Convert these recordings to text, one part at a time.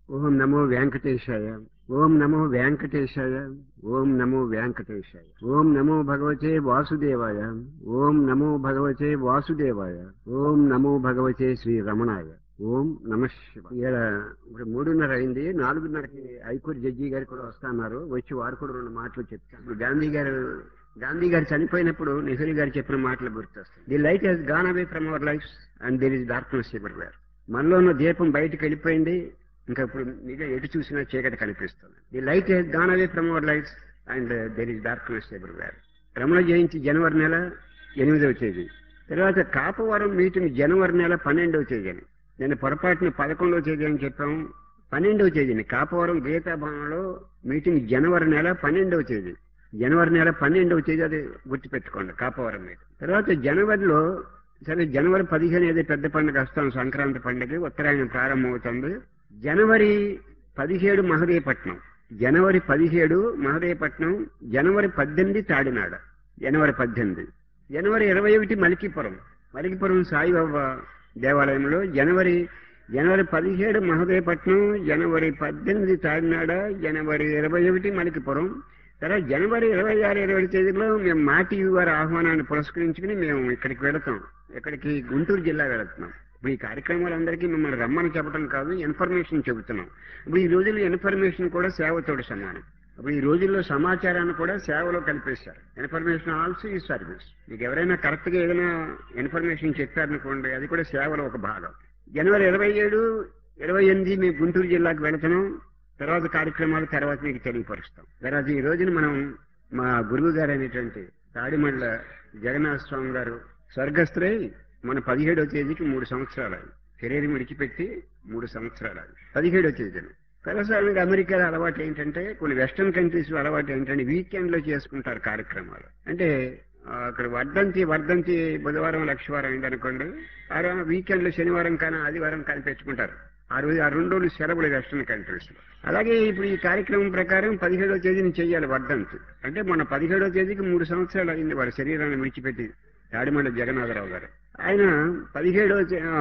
ఓం నమో వెంకటేశాయ ఓం నమో వెంకటేశాయ ఓం నమో వెంకటేశాయ ఓం నమో భగవతే వాసుదేవాయ ఓం నమో భగవతే వాసుదేవాయ ఓం నమో భగవతే శ్రీ రమణాయ ఓం నమ శివ ఇప్పుడు మూడున్నర అయింది నాలుగున్నరకి హైకోర్టు జడ్జి గారు కూడా వస్తున్నారు వచ్చి వారు కూడా రెండు మాటలు చెప్తారు ఇప్పుడు గాంధీ గారు గాంధీ గారు చనిపోయినప్పుడు నెహ్రూ గారు చెప్పిన మాటలు గుర్తొస్తాయి the light has gone away from our life and there is darkness everywhere మనలో ఉన్న దీపం బయటకు వెళ్ళిపోయింది ఇంకా ఇప్పుడు నిజ ఎటు చూసినా చీకటి కనిపిస్తుంది the light has gone away from our life and there is darkness everywhere Ramana Jayanti జనవరి నెల ఎనిమిదవ తేదీ తర్వాత కాపవరం మీటింగ్ జనవరి నెల పన్నెండవ తేదీ అని నేను పొరపాటున పదకొండవ తేదీ అని చెప్పాము పన్నెండవ తేదీని కాపవరం గీతాభవనంలో మీటింగ్ జనవరి నెల పన్నెండవ తేదీ జనవరి నెల పన్నెండవ తేదీ అది గుర్తుపెట్టుకోండి కాపవరం మీటింగ్ తర్వాత జనవరిలో సరే జనవరి పదిహేను ఏదో పెద్ద పండుగ వస్తాం సంక్రాంతి పండుగ ఉత్తరాయణం ప్రారంభమవుతుంది జనవరి పదిహేడు మహదేపట్నం జనవరి పదిహేడు మహదేపట్నం జనవరి పద్దెనిమిది తాడినాడ జనవరి పద్దెనిమిది జనవరి ఇరవై ఒకటి మలికిపురం మలికిపురం సాయిబాబా దేవాలయంలో జనవరి జనవరి పదిహేడు మహదేపట్నం జనవరి పద్దెనిమిది తాడినాడ జనవరి ఇరవై ఒకటి మలికిపురం తర్వాత జనవరి ఇరవై ఆరు ఇరవై తేదీలో మేము మాటి వారి ఆహ్వానాన్ని పురస్కరించుకుని మేము ఇక్కడికి వెళతాం ఇక్కడికి గుంటూరు జిల్లా వెళుతున్నాం ఇప్పుడు ఈ కార్యక్రమాలందరికీ మిమ్మల్ని రమ్మని చెప్పడం కాదు ఇన్ఫర్మేషన్ చెబుతున్నాం ఇప్పుడు ఈ రోజుల్లో ఇన్ఫర్మేషన్ కూడా సేవతోడు సమానం ఇప్పుడు ఈ రోజుల్లో సమాచారాన్ని కూడా సేవలో కల్పిస్తారు ఇన్ఫర్మేషన్ ఆల్సో ఈ సర్వీస్ మీకు ఎవరైనా కరెక్ట్ గా ఏదైనా ఇన్ఫర్మేషన్ చెప్పారనుకోండి అది కూడా సేవలో ఒక భాగం జనవరి ఇరవై ఏడు ఇరవై ఎనిమిది మేము గుంటూరు జిల్లాకు వెళుతున్నాం తర్వాత కార్యక్రమాలు తర్వాత మీకు తెలియపరుస్తాం తర్వాత ఈ రోజున మనం మా గురువు గారు అనేటువంటి తాడిమళ్ళ జగన్నాథ స్వామి గారు స్వర్గస్థులై మన పదిహేడవ తేదీకి మూడు సంవత్సరాలు శరీరం విడిచిపెట్టి మూడు సంవత్సరాలు పదిహేడవ తేదీన కలసాలకు అమెరికాలో అలవాటు ఏంటంటే కొన్ని వెస్టర్న్ కంట్రీస్ లో అలవాటు ఏంటంటే వీకెండ్ లో చేసుకుంటారు కార్యక్రమాలు అంటే ఆ, అక్కడ వర్ధంతి వర్ధంతి బుధవారం లక్షవారం అయిందనుకోండి ఆ రో- వీకెండ్ లో శనివారం కానీ ఆదివారం కానీ పెట్టుకుంటారు ఆ రోజు ఆ రెండు రోజులు సెలవులు వెస్టర్న్ కంట్రీస్ లో అలాగే ఇప్పుడు ఈ కార్యక్రమం ప్రకారం పదిహేడవ తేదీని చెయ్యాలి వర్ధంతి అంటే మన పదిహేడవ తేదీకి మూడు సంవత్సరాలు అయింది వారి శరీరాన్ని విడిచిపెట్టి తాడిమండ జగన్నాథరావు గారు ఆయన పదిహేడవ తే- ఆ,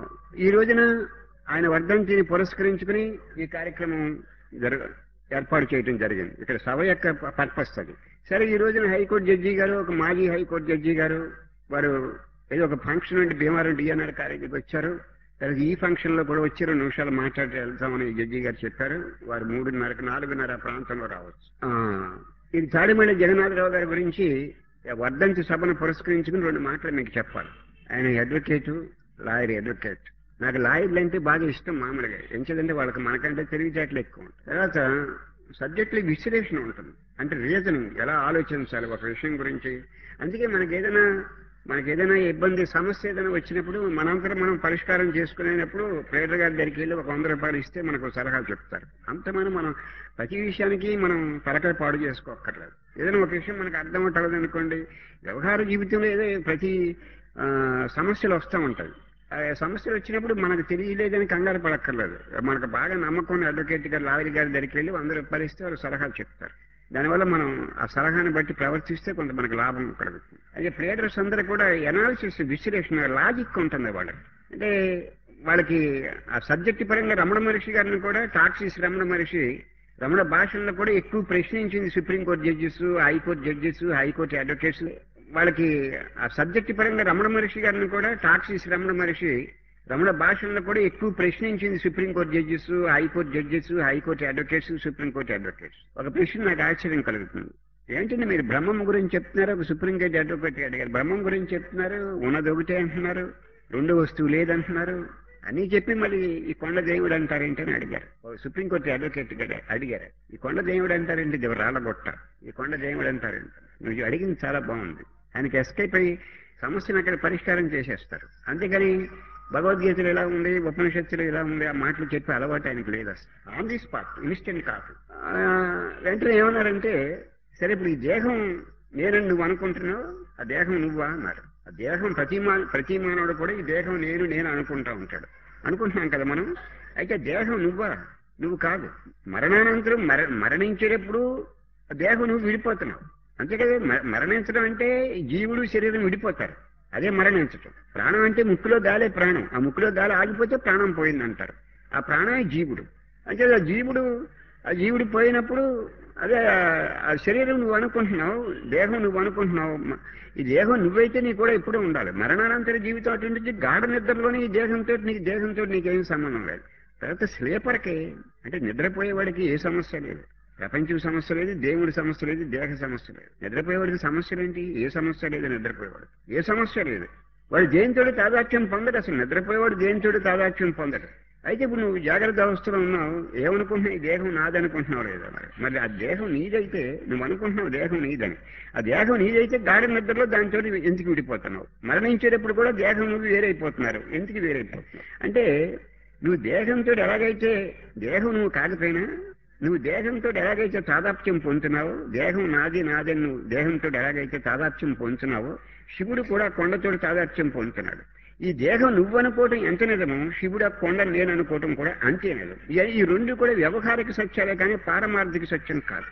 ఈ రోజున ఆయన వర్ధంతిని పురస్కరించుకుని ఈ కార్యక్రమం జరగ ఏర్పాటు చేయడం జరిగింది ఇక్కడ సభ యొక్క పర్పస్ అది సరే ఈ రోజున హైకోర్టు జడ్జి గారు ఒక మాజీ హైకోర్టు జడ్జి గారు వారు ఏదో ఒక ఫంక్షన్ నుండి భీమారం డిఎన్ఆర్ కాలేజీకి వచ్చారు తర్వాత ఈ ఫంక్షన్ లో కూడా వచ్చి రెండు నిమిషాలు మాట్లాడి వెళ్తామని జడ్జి గారు చెప్పారు వారు మూడున్నరకు నాలుగున్నర ప్రాంతంలో రావచ్చు ఆ, ఇది తాడిమల్లి జగన్నాథరావు గారి గురించి వర్ధంతి సభను పురస్కరించుకుని రెండు మాటలు మీకు చెప్పాలి ఆయన అడ్వకేటు లాయర్ అడ్వకేట్ నాకు లాయర్లు అంటే బాగా ఇష్టం మామూలుగా ఎంచదంటే వాళ్ళకి మనకంటే తెలివితేటలు ఎక్కువ ఉంటాయి తర్వాత సబ్జెక్టులో విశ్లేషణ ఉంటుంది అంటే రీజనింగ్ ఎలా ఆలోచించాలి ఒక విషయం గురించి అందుకే మనకి ఏదైనా మనకి ఏదైనా ఇబ్బంది సమస్య ఏదైనా వచ్చినప్పుడు మనంతరం మనం పరిష్కారం చేసుకునేటప్పుడు ప్రేటర్ గారి దగ్గరికి వెళ్ళి ఒక వంద రూపాయలు ఇస్తే మనకు సలహాలు చెప్తారు అంత మనం మనం ప్రతి విషయానికి మనం తలకాయ పాడు చేసుకోక్కర్లేదు ఏదైనా ఒక విషయం మనకు అర్థం అవ్వట్లేదు అనుకోండి వ్యవహార జీవితంలో ఏదో ప్రతి ఆ, సమస్యలు వస్తూ ఉంటాయి ఆ సమస్యలు వచ్చినప్పుడు మనకు తెలియలేదని కంగారు పడక్కర్లేదు మనకు బాగా నమ్మకం ఉన్న అడ్వకేట్ గారు లాయర్ గారి దగ్గరికి వెళ్ళి వంద రూపాయలు ఇస్తే వాళ్ళు సలహాలు చెప్తారు దానివల్ల మనం ఆ సలహాని బట్టి ప్రవర్తిస్తే కొంత మనకు లాభం కలుగుతుంది అయితే ప్లేడర్స్ అందరూ కూడా ఎనాలిసిస్ విశ్లేషణ లాజిక్ ఉంటుంది వాళ్ళకి అంటే వాళ్ళకి ఆ సబ్జెక్ట్ పరంగా రమణ మహర్షి గారిని కూడా టాక్సిస్ రమణ మహర్షి రమణ భాషల్లో కూడా ఎక్కువ ప్రశ్నించింది supreme court judges high court judges high court advocates వాళ్ళకి ఆ సబ్జెక్ట్ పరంగా రమణ మహర్షి గారిని కూడా టాక్సిస్ రమణ మహర్షి రమణ భాషల్లో కూడా ఎక్కువ ప్రశ్నించింది supreme court judges high court judges high court advocates supreme court advocates ఒక ప్రశ్న నాకు ఆశ్చర్యం కలుగుతుంది ఏంటంటే మీరు బ్రహ్మం గురించి చెప్తున్నారు ఒక సుప్రీంకోర్టు అడ్వకేట్ అడిగారు బ్రహ్మం గురించి చెప్తున్నారు ఉన్నది ఒకటే అంటున్నారు రెండు వస్తువు లేదంటున్నారు అని చెప్పి మళ్ళీ ఈ కొండ దేవుడు అంటారేంటని అడిగారు ఓ సుప్రీంకోర్టు అడ్వకేట్ గారు అడిగారు ఈ కొండ దేవుడు అంటారేంటి ఇది రాళ్ళగొట్ట ఈ కొండ దేవుడు అంటారేంటి నువ్వు అడిగింది చాలా బాగుంది ఆయనకి ఎస్కేప్ అయ్యి సమస్యను అక్కడ పరిష్కారం చేసేస్తారు అంతేగాని భగవద్గీతలు ఎలా ఉంది ఉపనిషత్తులు ఎలా ఉంది ఆ మాటలు చెప్పే అలవాటు ఆయనకు లేదు అసలు on the spot instant coffee వెంటనే ఏమన్నారంటే సరే ఇప్పుడు ఈ దేహం నేనని నువ్వు అనుకుంటున్నావు ఆ దేహం నువ్వా అన్నారు ఆ దేహం ప్రతి మా ప్రతి మానవుడు కూడా ఈ దేహం నేను నేను అనుకుంటా ఉంటాడు అనుకుంటున్నాం కదా మనం అయితే దేహం నువ్వా నువ్వు కాదు మరణానంతరం మర మరణించేటప్పుడు ఆ దేహం నువ్వు విడిపోతున్నావు అంతే కదా మ- మరణించడం అంటే జీవుడు శరీరం విడిపోతారు అదే మరణించటం ప్రాణం అంటే ముక్కులో గాలే ప్రాణం ఆ ముక్కులో గాలి ఆగిపోతే ప్రాణం పోయింది అంటారు ఆ ప్రాణమే జీవుడు అంటే ఆ జీవుడు ఆ జీవుడు పోయినప్పుడు అదే ఆ శరీరం నువ్వు అనుకుంటున్నావు దేహం నువ్వు అనుకుంటున్నావు మ- ఈ దేహం నువ్వైతే నీకు కూడా ఎప్పుడూ ఉండాలి మరణానంతర జీవితం అటువంటి గాఢ నిద్రలోనే ఈ దేహంతో నీకు దేహంతో నీకేం సంబంధం లేదు తర్వాత స్లీపర్కి అంటే నిద్రపోయేవాడికి ఏ సమస్య లేదు ప్రపంచం సమస్య లేదు దేవుడి సమస్య లేదు దేహ సమస్య లేదు నిద్రపోయేవాడికి సమస్యలు ఏంటి ఏ సమస్య లేదు నిద్రపోయేవాడు ఏ సమస్య లేదు వాడు దేనితోటి తాదాత్యం పొందడు అసలు నిద్రపోయేవాడు దేనితోటి తాదాత్యం పొందడు అయితే ఇప్పుడు నువ్వు జాగ్రత్త అవస్థలో ఉన్నావు ఏమనుకుంటున్నావు ఈ దేహం నాదనుకుంటున్నావు లేదా మరి మరి ఆ దేహం నీదైతే నువ్వు అనుకుంటున్నావు దేహం నీదని ఆ దేహం నీదైతే గాఢ నిద్రలో దాంతో ఎందుకు విడిపోతున్నావు మరణించేటప్పుడు కూడా దేహం నువ్వు వేరైపోతున్నారు ఎందుకు వేరైపోతున్నావు అంటే నువ్వు దేహంతో ఎలాగైతే దేహం నువ్వు కాకపోయినా నువ్వు దేహంతో ఎలాగైతే తాదాప్యం పొందుతున్నావో దేహం నాది నాది అని నువ్వు దేహంతో ఎలాగైతే తాదాప్యం పొందుతున్నావో శివుడు కూడా కొండతో తాదాప్యం పొందుతున్నాడు ఈ దేహం నువ్వు అనుకోవటం ఎంత నిజమో శివుడు ఆ కొండ నేను అనుకోవటం కూడా అంతే నిజం ఇ- ఈ రెండు కూడా వ్యవహారిక సత్యాలే కానీ పారమార్థిక సత్యం కాదు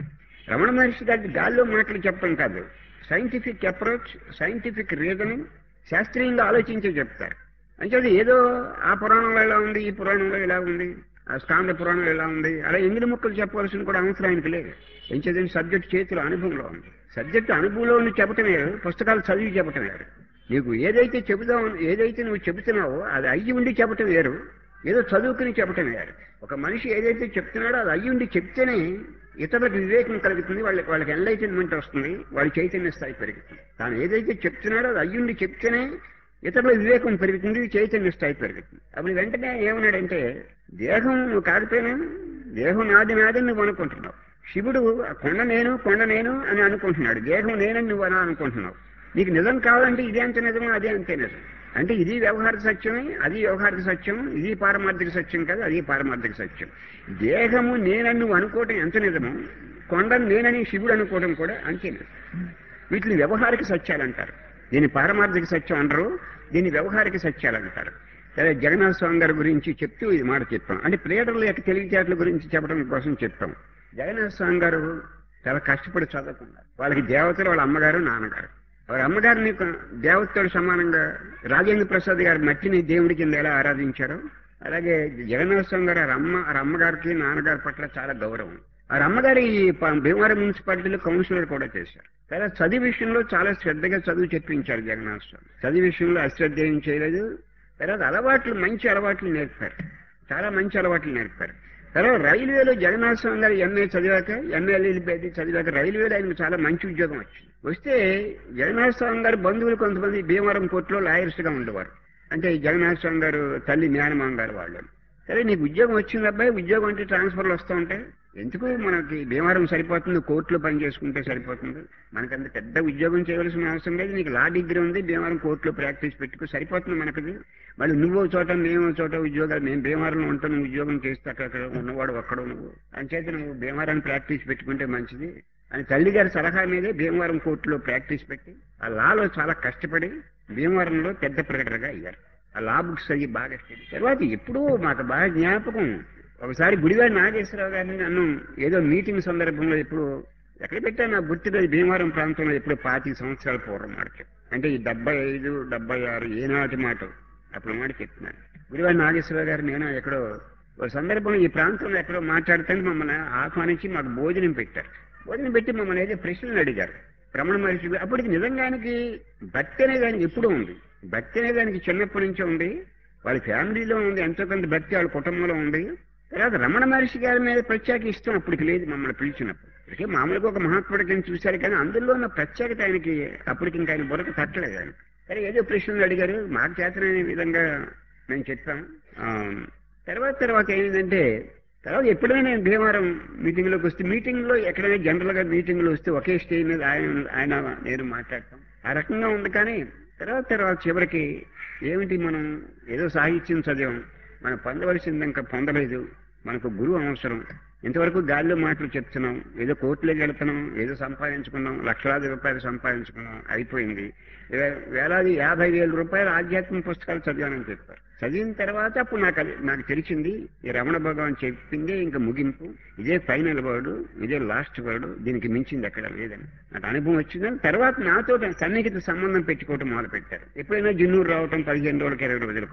రమణ మహర్షి గారి గాల్లో మాటలు చెప్పడం కాదు సైంటిఫిక్ అప్రోచ్ సైంటిఫిక్ రీజనింగ్ శాస్త్రీయంగా ఆలోచించే చెప్తారు అంటే అది ఏదో ఆ పురాణంలో ఎలా ఉంది ఈ పురాణంలో ఎలా ఉంది ఆ స్కాంద పురాణం ఎలా ఉంది అలా ఎంగిలి ముక్కలు చెప్పవలసిన కూడా అవసరం ఆయనకి లేదు ఏం చదివిన సబ్జెక్ట్ చేతిలో అనుభవంలో ఉంది సబ్జెక్ట్ అనుభవంలో ఉండి చెప్పటం వేరు పుస్తకాలు చదివి చెప్పటం వేరు నీకు ఏదైతే చెబుతావు ఏదైతే నువ్వు చెబుతున్నావో అది అయ్యి ఉండి చెప్పటం వేరు ఏదో చదువుకుని చెప్పటం వేరు ఒక మనిషి ఏదైతే చెప్తున్నాడో అది అయ్యి ఉండి చెప్తేనే ఇతరులకు వివేకం కలుగుతుంది వాళ్ళకి వాళ్ళకి ఎన్లైటన్మెంట్ వస్తుంది వాళ్ళ చైతన్య స్థాయి పెరుగుతుంది తాను ఏదైతే చెప్తున్నాడో అది అయ్యుండి చెప్తేనే ఇతరుల వివేకం పెరుగుతుంది చైతన్య స్థాయి పెరుగుతుంది అప్పుడు వెంటనే ఏమన్నాడంటే దేహం నువ్వు కాకపోయినా దేహం నాది నాది అని నువ్వు అనుకుంటున్నావు శివుడు ఆ కొండ నేను కొండ నేను అని అనుకుంటున్నాడు దేహం నేనని నువ్వు అని అనుకుంటున్నావు నీకు నిజం కావాలంటే ఇదే అంత నిజమో అదే అంతే నిజం అంటే ఇది వ్యవహారిక సత్యమే అది వ్యవహారిక సత్యం ఇది పారమార్థిక సత్యం కాదు అది పారమార్థిక సత్యం దేహము నేనని నువ్వు అనుకోవటం ఎంత నిజమో కొండను నేనని శివుడు అనుకోవడం కూడా అంతే నిజం వీటిని వ్యవహారిక సత్యాలు అంటారు దీని పారమార్థిక సత్యం అనరు దీన్ని వ్యవహారిక సత్యాలు అంటారు సరే జగన్నాథ స్వామి గారి గురించి చెప్తూ ఇది మాట చెప్పాం అంటే ప్రేరల యొక్క తెలివితేటల గురించి చెప్పడం కోసం చెప్తాం జగన్నాథ స్వామి గారు చాలా కష్టపడి చదువుకున్నారు వాళ్ళకి దేవతలు వాళ్ళ అమ్మగారు నాన్నగారు వాళ్ళ అమ్మగారిని కొ- దేవతతో సమానంగా రాజేంద్ర ప్రసాద్ గారి మట్టిని దేవుడి కింద ఎలా ఆరాధించారో అలాగే జగన్నాథ స్వామి గారు వాళ్ళ అమ్మ వాళ్ళ అమ్మగారికి నాన్నగారి పట్ల చాలా గౌరవం వాళ్ళ అమ్మగారి ఈ ప- భీమవరం మున్సిపాలిటీలో కౌన్సిలర్ కూడా చేశారు తర్వాత చదువు విషయంలో చాలా శ్రద్ధగా చదువు చెప్పించారు జగన్నాథ స్వామి చదువు విషయంలో అశ్రద్ధ ఏం చేయలేదు తర్వాత అలవాట్లు మంచి అలవాట్లు నేర్పారు చాలా మంచి అలవాట్లు నేర్పారు తర్వాత రైల్వేలో జగన్నాథ స్వామి గారు ఎంఏ చదివాక ఎంఏ ఎల్ఎల్బి చదివాక రైల్వేలో ఆయనకు చాలా మంచి ఉద్యోగం వచ్చింది వస్తే జగన్నాథ స్వామి గారు బంధువులు కొంతమంది భీమవరం కోర్టులో లాయర్స్ గా ఉండేవారు అంటే ఈ జగన్నాథ స్వామి గారు తల్లి జ్ఞానమాం గారు వాళ్ళు సరే నీకు ఉద్యోగం వచ్చింది అబ్బాయి ఉద్యోగం అంటే ట్రాన్స్ఫర్లు వస్తూ ఉంటాయి ఎందుకు మనకి భీమవరం సరిపోతుంది కోర్టులో పని చేసుకుంటే సరిపోతుంది మనకంత పెద్ద ఉద్యోగం చేయవలసిన అవసరం లేదు నీకు లా డిగ్రీ ఉంది భీమవరం కోర్టులో ప్రాక్టీస్ పెట్టుకో సరిపోతుంది మనకది మళ్ళీ నువ్వు ఓ చోట మేము ఓ చోట ఉద్యోగాలు మేము భీమవరంలో ఉంటాను ఉద్యోగం చేస్తే అక్కడ ఉన్నవాడు ఒక్కడో నువ్వు అంచేత నువ్వు భీమవరం ప్రాక్టీస్ పెట్టుకుంటే మంచిది అని తల్లి గారి సలహా మీదే భీమవరం కోర్టులో ప్రాక్టీస్ పెట్టి ఆ లాలో చాలా కష్టపడి భీమవరంలో పెద్ద ప్రకటనగా అయ్యారు ఆ లా బుక్స్ అయ్యి బాగా స్టడీ తర్వాత ఎప్పుడూ మాకు బాగా జ్ఞాపకం ఒకసారి గుడివాడి నాగేశ్వరరావు గారిని నన్ను ఏదో మీటింగ్ సందర్భంలో ఎప్పుడు ఎక్కడ పెట్టా నా గుర్తులేదు భీమవరం ప్రాంతంలో ఎప్పుడు పాతి సంవత్సరాల పూర్వం మాట చెప్పు. అంటే ఈ డెబ్బై ఐదు డెబ్బై ఆరు ఏనాటి మాట అప్పుడు మాట చెప్తున్నాను గుడివాడి నాగేశ్వరరావు గారు నేను ఎక్కడో ఒక సందర్భంలో ఈ ప్రాంతంలో ఎక్కడో మాట్లాడుతుంటే మమ్మల్ని ఆహ్వానించి మాకు భోజనం పెట్టారు భోజనం పెట్టి మమ్మల్ని ఏదో ప్రశ్నలు అడిగారు రమణ మహర్షి గారు. అప్పటికి నిజంగానికి భక్తి అనేది ఆయనకి ఎప్పుడూ ఉంది భక్తి అనేది ఆయనకి చిన్నప్పటి నుంచే ఉంది వాళ్ళ ఫ్యామిలీలో ఉంది ఎంతో కొంత భక్తి వాళ్ళ కుటుంబంలో ఉంది తర్వాత రమణ మహర్షి గారి మీద ప్రత్యేక ఇష్టం అప్పటికి లేదు మమ్మల్ని పిలిచినప్పుడు ఇప్పటికే మామూలుగా ఒక మహాత్ముడి కింద చూశారు కానీ అందులో ఉన్న ప్రత్యేకత ఆయనకి అప్పటికి ఇంకా ఆయన బుర్రకు తట్టలేదు ఆయన సరే ఏదో ప్రశ్నలు అడిగారు మాకు చేతనైన విధంగా మేము చెప్పాం ఆ, తర్వాత తర్వాత ఏంటంటే తర్వాత ఎప్పుడైనా నేను భీమవరం మీటింగ్లోకి వస్తే మీటింగ్లో ఎక్కడైనా జనరల్గా మీటింగ్లో వస్తే ఒకే స్టేజ్ మీద ఆయన ఆయన నేను మాట్లాడతాం ఆ రకంగా ఉంది కానీ తర్వాత తర్వాత చివరికి ఏమిటి మనం ఏదో సాహిత్యం చదివాం మనం పొందవలసింది ఇంకా పొందలేదు మనకు గురువు అవసరం ఇంతవరకు గాలిలో మాటలు చెప్తున్నాం ఏదో కోర్టులోకి వెళ్తున్నాం ఏదో సంపాదించుకున్నాం లక్షలాది రూపాయలు సంపాదించుకున్నాం అయిపోయింది వే- వేలాది యాభై వేల రూపాయల ఆధ్యాత్మిక పుస్తకాలు చదివానని చెప్పారు చదివిన తర్వాత అప్పుడు నాకు అది నాకు తెలిసింది ఈ రమణ భగవాన్ చెప్పిందే ఇంకా ముగింపు ఇదే ఫైనల్ వర్డ్ ఇదే లాస్ట్ వర్డ్ దీనికి మించింది ఎక్కడ లేదని నాకు అనుభవం వచ్చిందని తర్వాత నాతో సన్నిహిత సంబంధం పెట్టుకోవటం మొదలు పెట్టారు ఎప్పుడైనా జిన్నూరు రావటం పదిహేను రోజులకి ఇరవై రోజులకు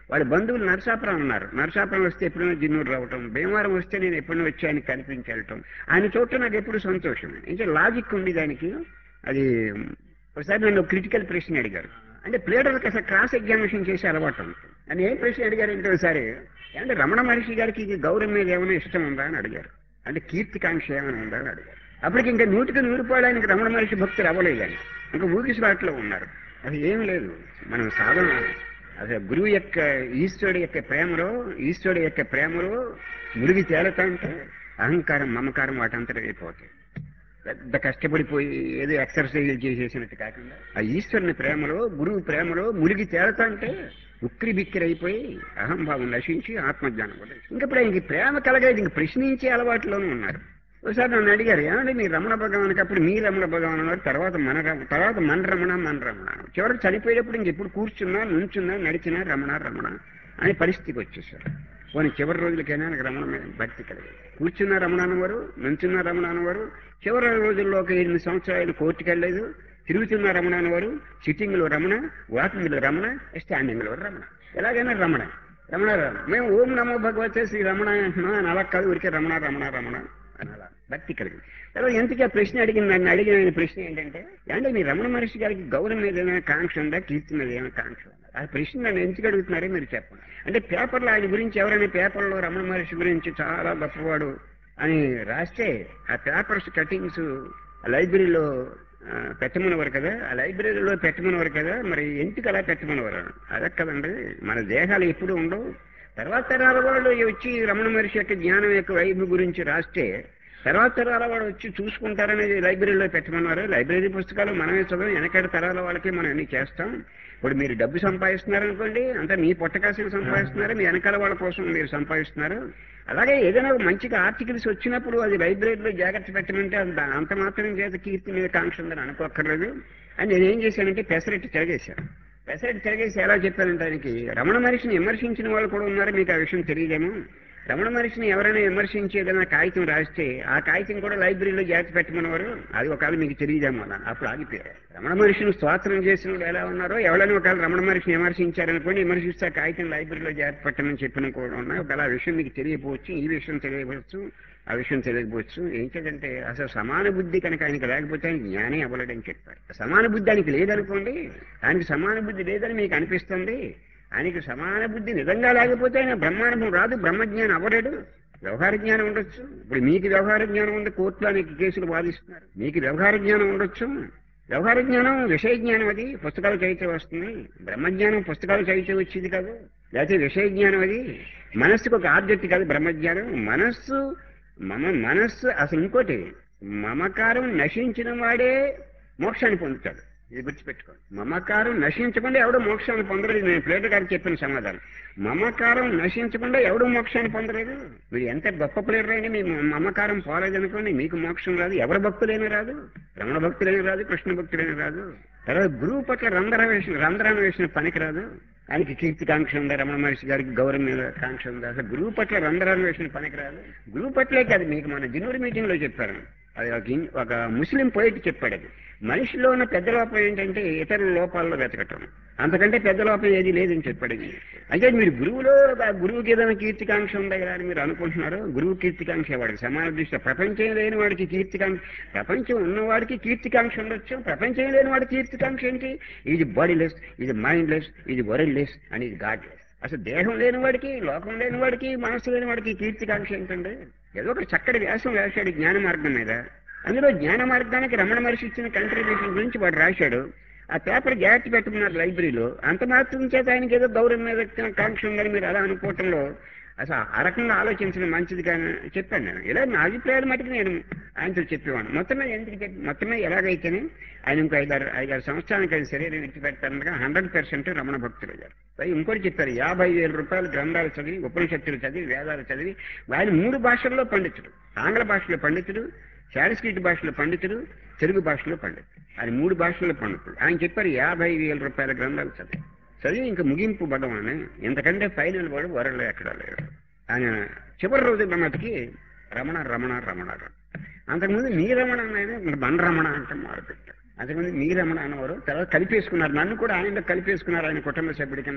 వాళ్ళ బంధువులు నరసాపురం ఉన్నారు నరసాపురం వస్తే ఎప్పుడైనా జిన్నూరు రావటం భీమవరం వస్తే నేను ఎప్పుడైనా వచ్చి ఆయన కనిపించి వెళ్ళటం ఆయన చూడటం నాకు ఎప్పుడు సంతోషం ఇంకా లాజిక్ ఉంది దానికి అది ఒకసారి నన్ను క్రిటికల్ ప్రశ్న అడిగారు అంటే ప్లేడర్కి అసలు క్రాస్ ఎగ్జామినేషన్ చేసి అలవాటు ఉంటుంది అని ఏం ప్రశ్న అడిగారు అంటే ఒకసారి అంటే రమణ మహర్షి గారికి ఇది గౌరవం మీద ఏమైనా ఇష్టం ఉందా అని అడిగారు అంటే కీర్తికాంక్ష ఏమైనా ఉందా అని అడిగారు అప్పటికి ఇంకా నూటికి నూరు పోవడానికి రమణ మహర్షి భక్తులు అవ్వలేదు అని ఇంకా ఊగిసలాట్లో ఉన్నారు అది ఏం లేదు మనం సాధన అసలు గురువు యొక్క ఈశ్వరుడు యొక్క ప్రేమలో ఈశ్వరుడు యొక్క ప్రేమలో మురిగి తేలతంటే అహంకారం మమకారం వాటంతట అయిపోతాయి పెద్ద కష్టపడిపోయి ఏదో ఎక్సర్సైజ్ చేసేసినట్టు కాకుండా ఆ ఈశ్వరుని ప్రేమలో గురువు ప్రేమలో మునిగి తేలతంటే ఉక్కిరి బిక్కిరి అయిపోయి అహంభావం నశించి ఆత్మజ్ఞానం కూడా ఇంకా ఇప్పుడు ఆయనకి ప్రేమ కలగలేదు ఇంక ప్రశ్నించే అలవాటులోనూ ఉన్నారు ఒకసారి నన్ను అడిగారు ఏమంటే మీ రమణ భగవానికి అప్పుడు మీ రమణ భగవాన్ అన్నారు తర్వాత మన రమ తర్వాత మన రమణ మన రమణ చివరికి చనిపోయేటప్పుడు ఇంకెప్పుడు కూర్చున్నా నుంచున్నా నడిచినా రమణ రమణ అనే పరిస్థితికి వచ్చేసారు పోనీ చివరి రోజులకైనా నాకు రమణ మీద భక్తి కలిగింది కూర్చున్న రమణ అనేవారు నుంచున్న రమణ అనేవారు చివరి రోజుల్లో ఒక ఎనిమిది సంవత్సరాలు కోర్టుకు వెళ్ళలేదు తిరుగుతున్న రమణ అనేవారు సిట్టింగ్లో రమణ వాకింగ్లో రమణ స్టాండింగ్లో రమణ ఎలాగైనా రమణ రమణ రమణ మేము ఓం నమో భగవతే శ్రీ రమణ అంటున్నాం అని అలా కాదు ఊరికే రమణ రమణ రమణ అని అలా భక్తి కలిగింది తర్వాత ఎందుకు ఆ ప్రశ్న అడిగింది నన్ను అడిగిన ఆయన ప్రశ్న ఏంటంటే అంటే మీ రమణ మహర్షి గారికి గౌరవం మీద ఏమైనా కాంక్ష ఉందా కీర్తి మీద ఏమైనా కాంక్ష ఉందా ఆ ప్రశ్న నన్ను ఎందుకు అడుగుతున్నారో మీరు చెప్పండి అంటే పేపర్లో ఆయన గురించి ఎవరైనా పేపర్లో రమణ మహర్షి గురించి చాలా గొప్పవాడు అని రాస్తే ఆ పేపర్స్ కటింగ్స్ లైబ్రరీలో ఆ, పెట్టమనేవారు కదా ఆ లైబ్రరీలో పెట్టమనేవారు కదా మరి ఎందుకు అలా పెట్టమనేవారు అదే కదండి మన దేహాలు ఎప్పుడు ఉండవు తర్వాత తరాల వాళ్ళు వచ్చి రమణ మహర్షి యొక్క జ్ఞానం యొక్క వైపు గురించి రాస్తే తర్వాత తరాల వాళ్ళు వచ్చి చూసుకుంటారనేది లైబ్రరీలో పెట్టమన్నారు లైబ్రరీ పుస్తకాలు మనమే చదవం వెనకటి తరాల వాళ్ళకి మనం అన్ని చేస్తాం ఇప్పుడు మీరు డబ్బు సంపాదిస్తున్నారనుకోండి అంటే మీ పొట్టకాసులు సంపాదిస్తున్నారు మీ వెనకాల వాళ్ళ కోసం మీరు సంపాదిస్తున్నారు అలాగే ఏదైనా ఒక మంచిగా ఆర్టికల్స్ వచ్చినప్పుడు అది లైబ్రరీలో జాగ్రత్త పెట్టమంటే అది దా- అంత మాత్రం చేత కీర్తి మీద కాంక్ష ఉందని అనుకోక్కర్లేదు అని నేనేం చేశానంటే పెసరెట్టి తిరగేశాను పెసరెట్టి తిరగేసి ఎలా చెప్పానంటే ఆయనకి రమణ మహర్షిని విమర్శించిన వాళ్ళు కూడా ఉన్నారు మీకు ఆ విషయం తెలియదేమో రమణ మహర్షిని ఎవరైనా విమర్శించి ఏదైనా కాగితం రాస్తే ఆ కాగితం కూడా లైబ్రరీలో జాగ్రత్త పెట్టమనేవారు అది ఒకవేళ మీకు తెలియదేమో అలా అప్పుడు ఆగిపోయారు రమణ మహర్షిని స్వాతంత్రం చేసిన వాళ్ళు ఎలా ఉన్నారో ఎవరైనా ఒకవేళ రమణ మహర్షిని విమర్శించారనుకోండి విమర్శిస్తే ఆ కాగితం లైబ్రరీలో జాగ్రత్త పెట్టమని చెప్పిన కూడా ఉన్నాయి ఒకవేళ ఆ విషయం మీకు తెలియకపోవచ్చు ఈ విషయం తెలియకపోవచ్చు ఆ విషయం తెలియకపోవచ్చు ఏంటంటే అసలు సమాన బుద్ధి కనుక ఆయనకి లేకపోతే ఆయన జ్ఞానే అవ్వలేడని చెప్పారు సమాన బుద్ధి ఆయనకి లేదనుకోండి ఆయనకి సమాన బుద్ధి లేదని మీకు అనిపిస్తుంది ఆయనకి సమాన బుద్ధి నిజంగా లేకపోతే ఆయన బ్రహ్మానుభవం రాదు బ్రహ్మజ్ఞానం అవ్వలేడు వ్యవహార జ్ఞానం ఉండొచ్చు ఇప్పుడు మీకు వ్యవహార జ్ఞానం ఉంది కోర్టులో అనేక కేసులు వాదిస్తున్నారు మీకు వ్యవహార జ్ఞానం ఉండొచ్చు వ్యవహార జ్ఞానం విషయ జ్ఞానం అది పుస్తకాలు చదివితే వస్తుంది బ్రహ్మజ్ఞానం పుస్తకాలు చదివితే వచ్చేది కాదు లేకపోతే విషయ జ్ఞానం అది మనస్సుకు ఒక ఆబ్జెక్ట్ కాదు బ్రహ్మజ్ఞానం మనస్సు మమ మనస్సు అసలు ఇంకోటి మమకారం నశించిన వాడే మోక్షాన్ని పొందుతాడు ఇది గుర్తుపెట్టుకోండి మమకారం నశించకుండా ఎవడో మోక్షాన్ని పొందలేదు నేను ప్లేటర్ గారికి చెప్పిన సమాధానం మమకారం నశించకుండా ఎవడో మోక్షాన్ని పొందలేదు మీరు ఎంత గొప్ప ప్లేయర్ అయినా మీ మమకారం పోలేదనుకోండి మీకు మోక్షం రాదు ఎవరి భక్తులైనా రాదు రమణ భక్తులైనా రాదు కృష్ణ భక్తులైనా రాదు తర్వాత గురువు పట్ల రంధ్రం వేసిన రంధ్రాన్ని వేసిన పనికి రాదు ఆయనకి కీర్తికాంక్ష ఉందా రమణ మహర్షి గారికి గౌరవం మీద కాంక్ష ఉందా అసలు గురువు పట్ల రంధ్రాన్ని వేసిన పనికి రాదు గురువు పట్లే కాదు మీకు మన జిన్నూరు మీటింగ్ లో చెప్పారు అది ఒక ఇన్- ఒక ముస్లిం పోయిట్ చెప్పాడు అది మనిషిలో ఉన్న పెద్ద లోపం ఏంటంటే ఇతరుల లోపాల్లో వెతకటం అంతకంటే పెద్ద లోపం ఏది లేదని చెప్పాడు ఇది. అంటే మీరు గురువులో ఆ గురువుకి ఏదైనా కీర్తికాంక్ష ఉందా కదా అని మీరు అనుకుంటున్నారు గురువు కీర్తికాంక్ష వాడికి సమాన దృష్టి ప్రపంచం లేని వాడికి కీర్తికాంక్ష ప్రపంచం ఉన్నవాడికి కీర్తికాంక్ష ఉండొచ్చు ప్రపంచం లేని వాడికి కీర్తికాంక్ష ఏంటి ఇది బాడీలెస్ ఇది మైండ్లెస్ ఇది వరల్డ్లెస్ అని ఇది గాడ్లెస్ అసలు దేహం లేని వాడికి లోకం లేని వాడికి మనసు లేని వాడికి కీర్తికాంక్ష ఏంటండి ఏదో ఒక చక్కటి వ్యాసం రాశాడు జ్ఞాన మార్గం మీద అందులో జ్ఞాన మార్గానికి రమణ మహర్షి ఇచ్చిన కంట్రిబ్యూషన్ గురించి వాడు రాశాడు ఆ పేపర్ జాగ్రత్త పెట్టుకున్నారు లైబ్రరీలో అంత మాత్రం చేత ఆయనకి ఏదో గౌరవం మీద కాంక్ష ఉందని మీరు అలా అనుకోవటంలో అసలు ఆ రకంగా ఆలోచించడం మంచిది కానీ చెప్పాను నేను ఇలా నా అభిప్రాయాలు మటుకు నేను ఆయనతో చెప్పేవాను మొత్తం మీద ఎందుకు చెప్పి మొత్తం మీద ఎలాగైతేనే ఆయన ఇంకో ఐదారు ఐదారు సంవత్సరానికి ఆయన శరీరం విడిచి పెట్టారనగా హండ్రెడ్ పర్సెంట్ రమణ భక్తులు అయ్యారు పై ఇంకోటి చెప్పారు యాభై వేల రూపాయలు గ్రంథాలు చదివి ఉపనిషత్తులు చదివి వేదాలు చదివి ఆయన మూడు భాషల్లో పండితుడు ఆంగ్ల భాషలో పండితుడు సాంస్క్రిట్ భాషలో పండితుడు తెలుగు భాషలో పండితుడు ఆయన మూడు భాషల్లో పండితుడు ఆయన చెప్పారు యాభై వేల రూపాయల గ్రంథాలు చదివి చదివి ఇంకా ముగింపు భగవాన్ ఇంతకంటే ఫైనల్ వాడు వరలో ఎక్కడా లేడు ఆయన చివరి రోజుల మటుకి రమణ రమణ రమణ రమణ. అంతకుముందు నీ రమణ అనేది మన రమణ అంటే మొదలుపెట్టాడు అంతకుముందు నీ రమణ అనేవారు తర్వాత కలిపేసుకున్నారు నన్ను కూడా ఆయనలో కలిపేసుకున్నారు ఆయన కుటుంబ సభ్యుడి కింద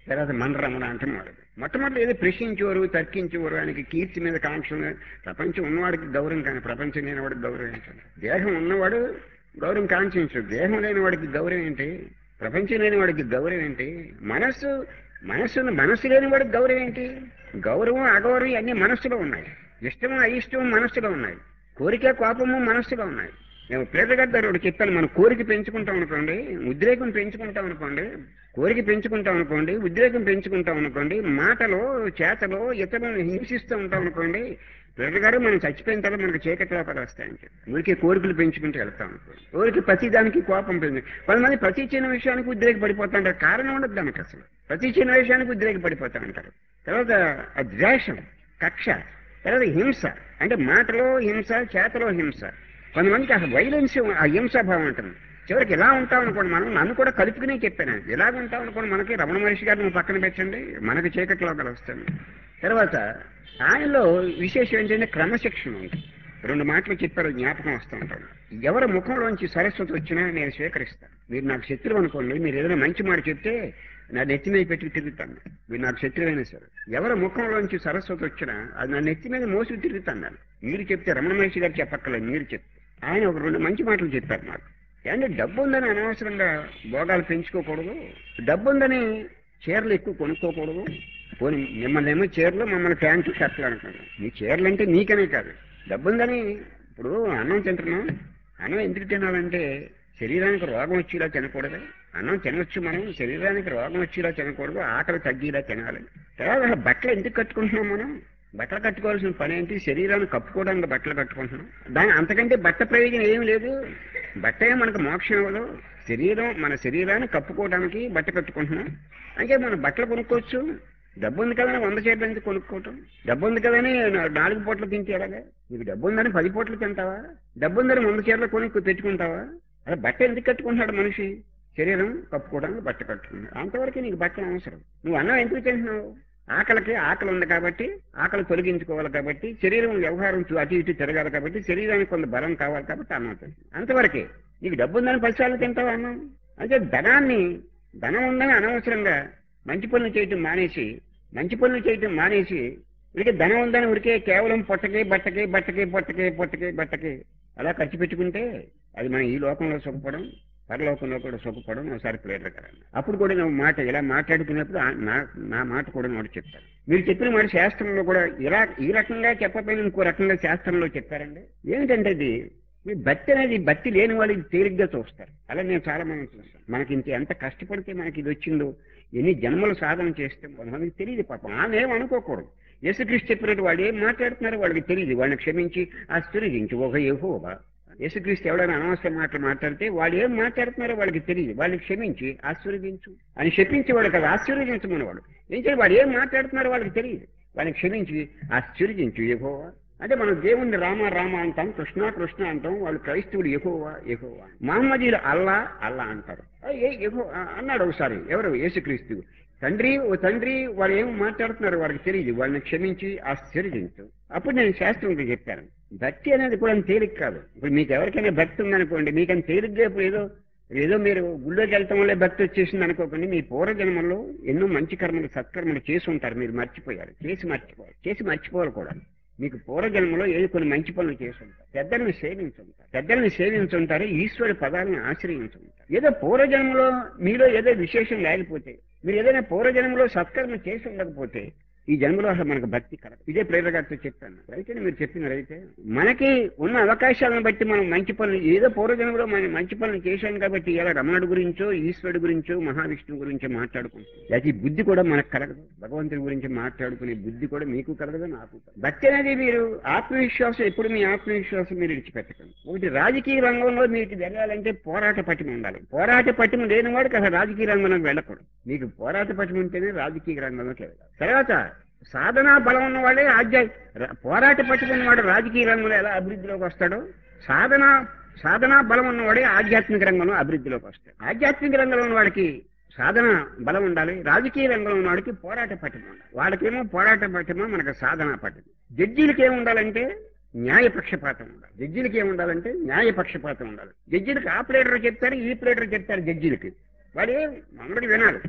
తర్వాత మండరమణ అంటే వాడు మొట్టమొదటి ఏదో ప్రశ్నించేవారు తర్కించేవారు ఆయనకి కీర్తి మీద కాంక్షలు ప్రపంచం ఉన్నవాడికి గౌరవం కానీ ప్రపంచం లేని వాడికి గౌరవం ఏంటి దేహం ఉన్నవాడు గౌరవం కాంక్షించడు దేహం లేని వాడికి గౌరవం ఏంటి ప్రపంచం లేని వాడికి గౌరవం ఏంటి మనస్సు మనస్సును మనస్సు లేని వాడికి గౌరవం ఏంటి గౌరవం అగౌరవం అన్ని మనస్సులో ఉన్నాయి ఇష్టము అయిష్టము మనస్సులో ఉన్నాయి కోరిక కోపము మనస్సులో ఉన్నాయి నేను ప్రేతగడ్డారు ఒకటి చెప్పాను మనం కోరిక పెంచుకుంటాం అనుకోండి ఉద్రేకం పెంచుకుంటాం అనుకోండి కోరిక పెంచుకుంటాం అనుకోండి ఉద్రేకం పెంచుకుంటాం అనుకోండి మాటలో చేతలో ఇతరులను హింసిస్తూ ఉంటాం అనుకోండి ప్రేతగారు మనం చచ్చిపోయిన తర్వాత మనకు చీకటి లోపల వస్తాయంటే ఊరికే కోరికలు పెంచుకుంటూ వెళ్తాం అనుకోండి ఊరికి ప్రతి దానికి కోపం పెంచు కొంతమంది ప్రతి చిన్న విషయానికి ఉద్రేకపడిపోతా ఉంటారు కారణం ఉండదు దానికి అసలు ప్రతి చిన్న విషయానికి ఉద్రేకపడిపోతా ఉంటారు తర్వాత ఆ ద్వేషం కక్ష తర్వాత హింస అంటే మాటలో హింస చేతలో హింస కొంతమందికి అసలు వైలెన్స్ ఆ హింసాభావం ఉంటుంది చివరికి ఎలా ఉంటాం అనుకోండి మనం నన్ను కూడా కలుపుకునే చెప్పాను ఎలాగ ఉంటాం అనుకోండి మనకి రమణ మహర్షి గారిని పక్కన పెట్టండి మనకి చీకట్లో కలుస్తుంది తర్వాత ఆయనలో విశేషం ఏంటంటే క్రమశిక్షణ ఉంది రెండు మాటలు చెప్పారు జ్ఞాపకం వస్తూ ఉంటాను ఎవరి ముఖంలోంచి సరస్వతి వచ్చినా నేను స్వీకరిస్తాను మీరు నాకు శత్రువు అనుకోండి మీరు ఏదైనా మంచి మాట చెప్తే నా నెత్తి మీద పెట్టి తిరుగుతాను మీరు నాకు శత్రువైనా సరే ఎవరి ముఖంలోంచి సరస్వతి వచ్చినా అది నా నెత్తి మీద మోసి తిరుగుతాను నేను మీరు చెప్తే రమణ మహర్షి గారు చెప్పక్కర్లేదు మీరు చెప్తే ఆయన ఒక రెండు మంచి మాటలు చెప్పారు నాకు అంటే డబ్బు ఉందని అనవసరంగా భోగాలు పెంచుకోకూడదు డబ్బు ఉందని చీరలు ఎక్కువ కొనుక్కోకూడదు పోనీ మిమ్మల్ని ఏమో చీరలు మమ్మల్ని ప్యాంటు షర్ట్లు అనుకున్నాం మీ చీరలు అంటే నీకనే కాదు డబ్బు ఉందని ఇప్పుడు అన్నం తింటున్నాం అన్నం ఎందుకు తినాలంటే శరీరానికి రోగం వచ్చేలా తినకూడదు అన్నం తినొచ్చు మనం శరీరానికి రోగం వచ్చేలా తినకూడదు ఆకలి తగ్గేలా తినాలి తర్వాత అసలు బట్టలు ఎందుకు కట్టుకుంటున్నాం మనం బట్టలు కట్టుకోవాల్సిన పని ఏంటి శరీరాన్ని కప్పుకోవడానికి బట్టలు కట్టుకుంటున్నాం దాని అంతకంటే బట్ట ప్రయోజనం ఏం లేదు బట్ట ఏం మనకు మోక్షం ఇవ్వదు శరీరం మన శరీరాన్ని కప్పుకోవడానికి బట్ట కట్టుకుంటున్నాం అంటే మనం బట్టలు కొనుక్కోవచ్చు డబ్బు ఉంది కదని వంద చీరలు ఎందుకు కొనుక్కోవటం డబ్బు ఉంది కదని నా- నాలుగు పూటలు తింటే ఎలాగా నీకు డబ్బు ఉందని పది పూటలు తింటావా డబ్బు ఉందని వంద చీరలు కొని పెట్టుకుంటావా అలా బట్ట ఎందుకు కట్టుకుంటున్నాడు మనిషి శరీరం కప్పుకోవడానికి బట్ట కట్టుకున్నాడు అంతవరకు నీకు బట్టలు అవసరం నువ్వు అన్నం ఎందుకు తింటున్నావు ఆకలికి ఆకలి ఉంది కాబట్టి ఆకలి తొలగించుకోవాలి కాబట్టి శరీరం వ్యవహారం చూ- అటు ఇటు తిరగాలి కాబట్టి శరీరానికి కొంత బలం కావాలి కాబట్టి అన్నం తింటావు అంతవరకే నీకు డబ్బు ఉందని పదిసార్లు తింటావా అన్నం అంటే ధనాన్ని ధనం ఉందని అనవసరంగా మంచి పనులు చేయటం మానేసి మంచి పనులు చేయటం మానేసి ఉడికే ధనం ఉందని ఉడికే కేవలం పొట్టకి బట్టకి బట్టకి పొట్టకి పొట్టకి బట్టకి అలా ఖర్చు పెట్టుకుంటే అది మనం ఈ లోకంలో సుఖపడం పరలోకంలో కూడా సుఖపడం ఒకసారి ప్లేటర్ కదా అప్పుడు కూడా నువ్వు మాట ఇలా మాట్లాడుకున్నప్పుడు ఆ- నా నా మాట కూడా నోటి చెప్తారు మీరు చెప్పిన మాట శాస్త్రంలో కూడా ఇలా ఈ రకంగా చెప్పకపోయినా ఇంకో రకంగా శాస్త్రంలో చెప్పారండి ఏమిటంటే ఇది మీ భక్తి అనేది భక్తి లేని వాళ్ళు ఇది తేలిగ్గా చూస్తారు అలా నేను చాలా మంది చూస్తాను మనకి ఇంత ఎంత కష్టపడితే మనకి ఇది వచ్చిందో ఎన్ని జన్మలు సాధన చేస్తే కొంతమందికి తెలియదు పాపం ఆమె ఏం అనుకోకూడదు యేసుక్రీస్తు చెప్పినట్టు వాళ్ళు ఏం మాట్లాడుతున్నారో వాళ్ళకి తెలియదు వాళ్ళని క్షమించి ఆశీర్వదించి ఒక యెహోవా యేసుక్రీస్తు ఎవడైనా అనవసర మాటలు మాట్లాడితే వాళ్ళు ఏం మాట్లాడుతున్నారో వాళ్ళకి తెలియదు వాళ్ళని క్షమించి ఆశీర్వదించు అని చెప్పించి వాడు కదా ఆశీర్వదించమని వాడు ఏం చేయాలి వాడు ఏం మాట్లాడుతున్నారో వాళ్ళకి తెలియదు వాళ్ళని క్షమించి ఆశీర్వదించు యెహోవా అంటే మనం దేవుణ్ణి రామ రామ అంటాం కృష్ణ కృష్ణ అంటాం వాళ్ళు క్రైస్తవులు ఎహోవా ఎహోవా మహమ్మదీలు అల్లా అల్లా అంటారు ఆ, ఏ ఎహో ఆ, అన్నాడు ఒకసారి ఎవరు యేసుక్రీస్తు తండ్రి ఓ తండ్రి వాళ్ళు ఏం మాట్లాడుతున్నారు వాళ్ళకి తెలియదు వాళ్ళని క్షమించి ఆశీర్వదించు అప్పుడు నేను శాస్త్రంతో చెప్పాను భక్తి అనేది కూడా అంత తేలిక కాదు ఇప్పుడు మీకు ఎవరికైనా భక్తి ఉందనుకోండి మీకు అంత తేలిగ్గా ఇప్పుడు ఏదో ఏదో మీరు గుళ్ళోకి వెళ్ళటం వల్లే భక్తి వచ్చేసింది అనుకోకండి మీ పూర్వజన్మలో ఎన్నో మంచి కర్మలు సత్కర్మలు చేసి ఉంటారు మీరు మర్చిపోయారు చేసి మర్చిపోయారు చేసి మర్చిపోవాలి కూడా మీకు పూర్వజన్మలో ఏదో కొన్ని మంచి పనులు చేసి ఉంటారు పెద్దల్ని సేవించుంటారు పెద్దల్ని సేవించుంటారు ఈశ్వరుడి పదాలను ఆశ్రయించుంటారు ఏదో పూర్వజన్మలో మీలో ఏదో విశేషం లేకపోతే మీరు ఏదైనా పూర్వజన్మలో సత్కర్మ చేసి ఉండకపోతే ఈ జన్మలో అసలు మనకు భక్తి కలగదు ఇదే ప్రేరగారితో చెప్పాను రైతే మీరు చెప్పిన రైతే మనకి ఉన్న అవకాశాలను బట్టి మనం మంచి పనులు ఏదో పూర్వజన్మలో మనం మంచి పనులు చేశాం కాబట్టి ఇలా రమణుడి గురించో ఈశ్వరుడి గురించో మహావిష్ణువు గురించో మాట్లాడుకుంటాం అయితే ఈ బుద్ధి కూడా మనకు కలగదు భగవంతుడి గురించి మాట్లాడుకునే బుద్ధి కూడా మీకు కలగదు నాకు కలగదు. భక్తి అనేది మీరు ఆత్మవిశ్వాసం ఎప్పుడు మీ ఆత్మవిశ్వాసం మీరు విడిచిపెట్టకండి ఒకటి రాజకీయ రంగంలో మీకు వెళ్ళాలంటే పోరాట పటిమ ఉండాలి పోరాట పటిమ లేని వాడికి అసలు రాజకీయ రంగంలోకి వెళ్ళకూడదు మీకు పోరాట పటిమ ఉంటేనే రాజకీయ రంగంలోకి వెళ్ళాలి తర్వాత సాధనా బలం ఉన్నవాడే ఆధ్యా ర- పోరాట పట్టుకున్న వాడు రాజకీయ రంగంలో ఎలా అభివృద్ధిలోకి వస్తాడో సాధన సాధనా బలం ఉన్నవాడే ఆధ్యాత్మిక రంగంలో అభివృద్ధిలోకి వస్తాడు ఆధ్యాత్మిక రంగంలో ఉన్న వాడికి సాధన బలం ఉండాలి రాజకీయ రంగంలో ఉన్న వాడికి పోరాట పట్టిమ ఉండాలి వాళ్ళకేమో పోరాట పట్టిమ మనకు సాధన పట్టిమ జడ్జీలకి ఏమి ఉండాలంటే న్యాయ పక్షపాతం ఉండాలి జడ్జీలకి ఏమి ఉండాలంటే న్యాయ పక్షపాతం ఉండాలి జడ్జీలకి ఆ ప్లేటర్ చెప్తారు ఈ ప్లేటర్ చెప్తారు జడ్జీలకి వాడు ఏం అందరికి వినాలి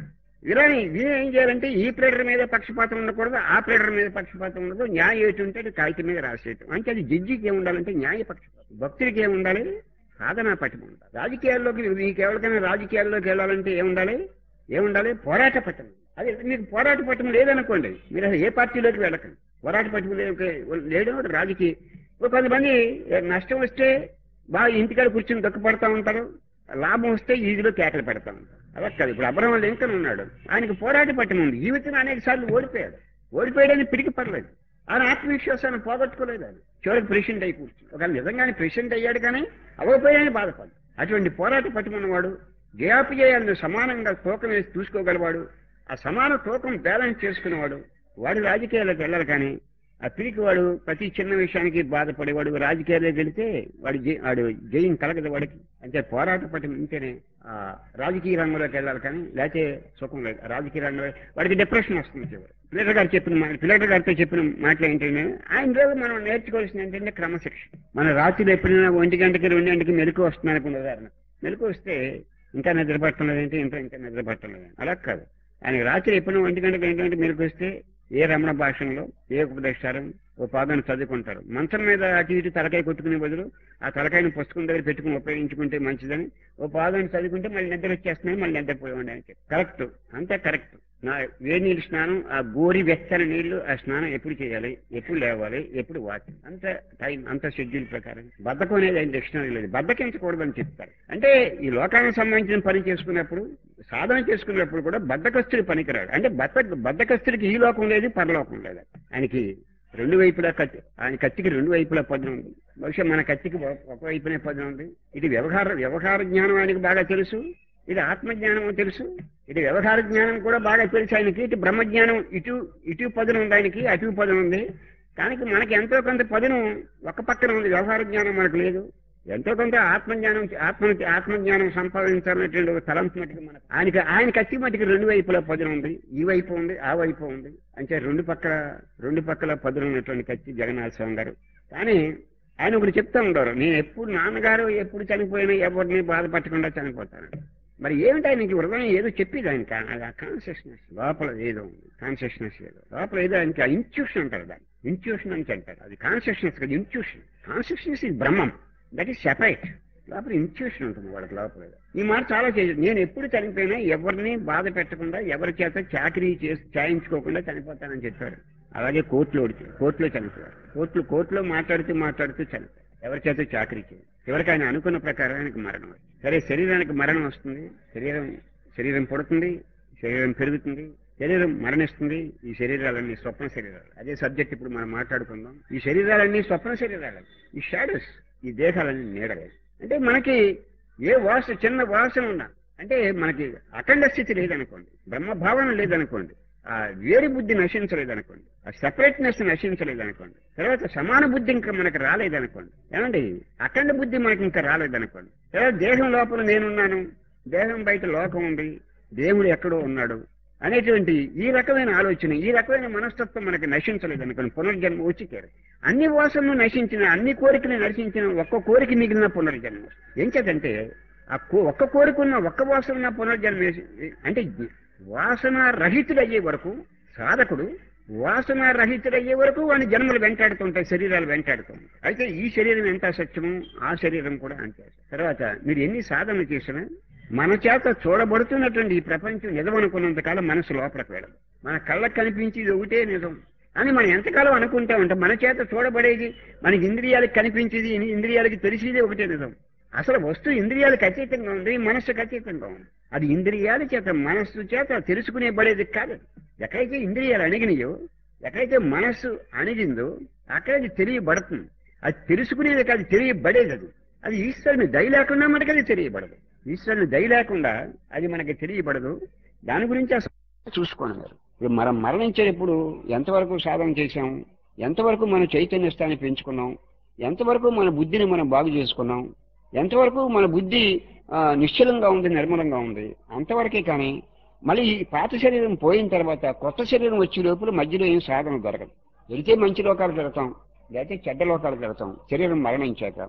వీళ్ళని వీళ్ళు ఏం చేయాలంటే ఈ ప్లేటర్ మీద పక్షపాతం ఉండకూడదు ఆ ప్లేటర్ మీద పక్షపాతం ఉండదు న్యాయం ఏటి ఉంటే అది కాగితం మీద రాసేయటం అంటే అది జడ్జికి ఏమి ఉండాలంటే న్యాయ పక్షపాతం భక్తుడికి ఏమి ఉండాలి సాధనా పట్టం ఉండాలి రాజకీయాల్లోకి మీకు ఎవరికైనా రాజకీయాల్లోకి వెళ్ళాలంటే ఏముండాలి ఏముండాలి పోరాట పట్టం అది మీకు పోరాట పట్టం లేదనుకోండి మీరు అసలు ఏ పార్టీలోకి వెళ్ళకండి పోరాట పట్టం లేదు లేడు రాజకీయ ఇప్పుడు కొంతమంది నష్టం వస్తే బాగా ఇంటికాడ కూర్చొని దుఃఖపడతా ఉంటారు లాభం వస్తే ఈదిలో కేకలు పెడతా ఉంటారు అలా కాదు ఇప్పుడు అబ్రహం లింకన్ ఉన్నాడు ఆయనకు పోరాట పట్టం ఉంది జీవితం అనేక సార్లు ఓడిపోయాడు ఓడిపోయాడని పిరికి పడలేదు ఆయన ఆత్మవిశ్వాసాన్ని పోగొట్టుకోలేదు ఆయన చివరికి ప్రెసిడెంట్ అయి కూర్చుని ఒకవేళ నిజంగానే ప్రెసిడెంట్ అయ్యాడు కానీ అవ్వకపోయాడని బాధపడ్డాడు అటువంటి పోరాట పట్టుకున్నవాడు జయాపజయాలను సమానంగా తూకం వేసి చూసుకోగలవాడు ఆ సమాన తూకం బ్యాలెన్స్ చేసుకునేవాడు వాడు రాజకీయాలకు వెళ్ళాలి కానీ ఆ పిరికి వాడు ప్రతి చిన్న విషయానికి బాధపడేవాడు రాజకీయాల్లోకి వెళితే వాడు జై- వాడు జయం కలగదు వాడికి అంటే పోరాట పట్టి ఉంటేనే ఆ రాజకీయ రంగంలోకి వెళ్ళాలి కానీ లేకపోతే సుఖం లేదు రాజకీయ రంగంలో వాడికి డిప్రెషన్ వస్తుంది చివరి పిల్లర్ గారు చెప్పిన మాట పిల్లర్ గారితో చెప్పిన మాటలు ఏంటంటే ఆయన రోజు మనం నేర్చుకోవాల్సింది ఏంటంటే క్రమశిక్షణ మన రాత్రి ఎప్పుడైనా ఒంటి గంటకి రెండు గంటకి మెలకు వస్తుంది అనుకున్న ఉదాహరణ మెలకు వస్తే ఇంకా నిద్ర పట్టడం లేదంటే ఇంకా ఇంకా నిద్ర పట్టడం లేదు అలా కాదు ఆయన రాత్రి ఎప్పుడైనా ఒంటి గంటకి రెండు గంటకి మెలకు వస్తే ఏ రమణ భాషలో ఏ ఉపదేశారం ఓ పాదాన్ని చదువుకుంటారు మంచం మీద అటు ఇటు తలకాయ కొట్టుకునే బదులు ఆ తలకాయని పుస్తకం దగ్గర పెట్టుకుని ఉపయోగించుకుంటే మంచిదని ఓ పాదాన్ని చదువుకుంటే మళ్ళీ నిద్ర వచ్చేస్తున్నాయి మళ్ళీ నిద్రపోయేవాడి అని కరెక్ట్ అంతే కరెక్ట్ నా వేడి నీళ్ళు స్నానం ఆ గోరి వెచ్చని నీళ్లు ఆ స్నానం ఎప్పుడు చేయాలి ఎప్పుడు లేవాలి ఎప్పుడు వాచ్ అంత టైం అంత షెడ్యూల్ ప్రకారం బద్ధకం అనేది ఆయన డిక్షనరీ లేదు బద్దకించకూడదని చెప్తారు అంటే ఈ లోకానికి సంబంధించిన పని చేసుకున్నప్పుడు సాధన చేసుకున్నప్పుడు కూడా బద్దకస్తుడి పనికిరాడు అంటే బద్ద బద్దకస్తుడికి ఈ లోకం లేదు పరలోకం లేదు ఆయనకి రెండు వైపులా కత్తి ఆయన కత్తికి రెండు వైపులా పదును ఉంది బహుశా మన కత్తికి ఒక- ఒక వైపునే పదును ఉంది ఇది వ్యవహార వ్యవహార జ్ఞానం ఆయనకి బాగా తెలుసు ఇది ఆత్మజ్ఞానం తెలుసు ఇది వ్యవహార జ్ఞానం కూడా బాగా తెలుసు ఆయనకి ఇటు బ్రహ్మజ్ఞానం ఇటు ఇటు పదును ఉంది ఆయనకి అటు పదును ఉంది కానీ మనకి ఎంతో కొంత పదును ఒక పక్కన ఉంది వ్యవహార జ్ఞానం మనకు లేదు ఎంతో కొంత ఆత్మజ్ఞానం ఆత్మ ఆత్మజ్ఞానం సంపాదించాలనేటువంటి ఒక తలంపు మటుకు మనకు ఆయనకి ఆయన కత్తి మటుకు రెండు వైపుల పదును ఉంది ఈ వైపు ఉంది ఆ వైపు ఉంది అంటే రెండు పక్కల రెండు పక్కల పదులు ఉన్నటువంటి కత్తి జగన్నాథ స్వామి గారు కానీ ఆయన ఒకటి చెప్తా ఉంటారు నేను ఎప్పుడు నాన్నగారు ఎప్పుడు చనిపోయినా ఎవరిని బాధపడకుండా చనిపోతాను మరి ఏమిటి ఆయనకి హృదయం ఏదో చెప్పేది ఆయనకి ఆ కాన్షియస్నెస్ లోపల ఏదో ఉంది కాన్షియస్నెస్ ఏదో లోపల ఏదో ఆయనకి ఇంట్యూషన్ అంటారు దాన్ని ఇంట్యూషన్ అని అంటారు అది కాన్షియస్నెస్ కదా ఇంట్యూషన్ కాన్షియస్నెస్ ఇది బ్రహ్మం దట్ ఈస్ సెపరేట్ లోపల ఇంట్యూషన్ ఉంటుంది వాళ్ళకి లోపల ఈ మాట చాలా చేయదు నేను ఎప్పుడు చనిపోయినా ఎవరిని బాధ పెట్టకుండా ఎవరి చేత చాకరీ చేసి చేయించుకోకుండా చనిపోతానని చెప్పారు అలాగే కోర్టులో ఓడిచి కోర్టులో చనిపోయారు కోర్టులో కోర్టులో మాట్లాడుతూ మాట్లాడుతూ చనిపోయారు ఎవరి చేత చాకరీ చేయాలి ఎవరికి ఆయన అనుకున్న ప్రకారం ఆయనకు మరణం వస్తుంది. సరే శరీరానికి మరణం వస్తుంది శరీరం శరీరం పుడుతుంది శరీరం పెరుగుతుంది శరీరం మరణిస్తుంది ఈ శరీరాలన్నీ స్వప్న శరీరాలు అదే సబ్జెక్ట్ ఇప్పుడు మనం మాట్లాడుకుందాం ఈ శరీరాలన్నీ స్వప్న శరీరాలు ఈ షాడోస్ ఈ దేహాలన్నీ నీడలే అంటే మనకి ఏ వాస చిన్న వాసన ఉన్నా అంటే మనకి అఖండ స్థితి లేదనుకోండి బ్రహ్మభావన లేదనుకోండి ఆ వేడి బుద్ధి నశించలేదనుకోండి ఆ సెపరేట్నెస్ నశించలేదనుకోండి తర్వాత సమాన బుద్ధి ఇంకా మనకు రాలేదనుకోండి ఏమండి అఖండ బుద్ధి మనకి ఇంకా రాలేదనుకోండి తర్వాత దేహం లోపల నేనున్నాను దేహం బయట లోకం ఉంది దేవుడు ఎక్కడో ఉన్నాడు అనేటువంటి ఈ రకమైన ఆలోచన ఈ రకమైన మనస్తత్వం మనకి నశించలేదు అనుకోండి పునర్జన్మ వచ్చి తీరదు. అన్ని వాసనలు నశించిన అన్ని కోరికలు నశించిన ఒక్క కోరిక మిగిలిన పునర్జన్మ ఏం చేతంటే ఆ కో- ఒక్క కోరిక ఉన్న ఒక్క వాసన ఉన్న పునర్జన్మ వేసి- అంటే వాసన రహితుడయ్యే వరకు సాధకుడు వాసన రహితుడయ్యే వరకు వాని జన్మలు వెంటాడుతుంటాయి శరీరాలు వెంటాడుతుంటాయి అయితే ఈ శరీరం ఎంత సత్యము ఆ శరీరం కూడా అంతే తర్వాత మీరు ఎన్ని సాధనలు చేసినా మన చేత చూడబడుతున్నటువంటి ఈ ప్రపంచం నిజం అనుకున్నంత కాలం మనసు లోపలికి వెళ్ళదు మన కళ్ళకు కనిపించేది ఒకటే నిజం అని మనం ఎంతకాలం అనుకుంటా ఉంటాం మన చేత చూడబడేది మనకి ఇంద్రియాలకు కనిపించేది ఇన్- ఇంద్రియాలకి తెలిసేది ఒకటే నిజం అసలు వస్తువు ఇంద్రియాలకు అతీతంగా ఉంది మనస్సుకు అతీతంగా ఉంది అది ఇంద్రియాల చేత మనస్సు చేత తెలుసుకునే పడేది కాదు ఎక్కడైతే ఇంద్రియాలు అణిగినాయో ఎక్కడైతే మనస్సు అణిగిందో అక్కడ అది తెలియబడుతుంది అది తెలుసుకునేది కాదు తెలియబడేది అది అది ఈశ్వరుని దయ లేకుండా మనకి అది తెలియబడదు ఈశ్వరుని దయ లేకుండా అది మనకి తెలియబడదు దాని గురించి అసలు చూసుకోండి మీరు ఇప్పుడు మనం మరణించేటప్పుడు ఎంతవరకు సాధన చేశాం ఎంతవరకు మన చైతన్య స్థాయిని పెంచుకున్నాం ఎంతవరకు మన బుద్ధిని మనం బాగు చేసుకున్నాం ఎంతవరకు మన బుద్ధి ఆ, నిశ్చలంగా ఉంది నిర్మలంగా ఉంది అంతవరకే కానీ మళ్ళీ ఈ పాత శరీరం పోయిన తర్వాత కొత్త శరీరం వచ్చే లోపల మధ్యలో ఏం సాధన దొరకదు వెళితే మంచి లోకాలు తిడతాం లేకపోతే చెడ్డ లోకాలు తిడతాం శరీరం మరణించాక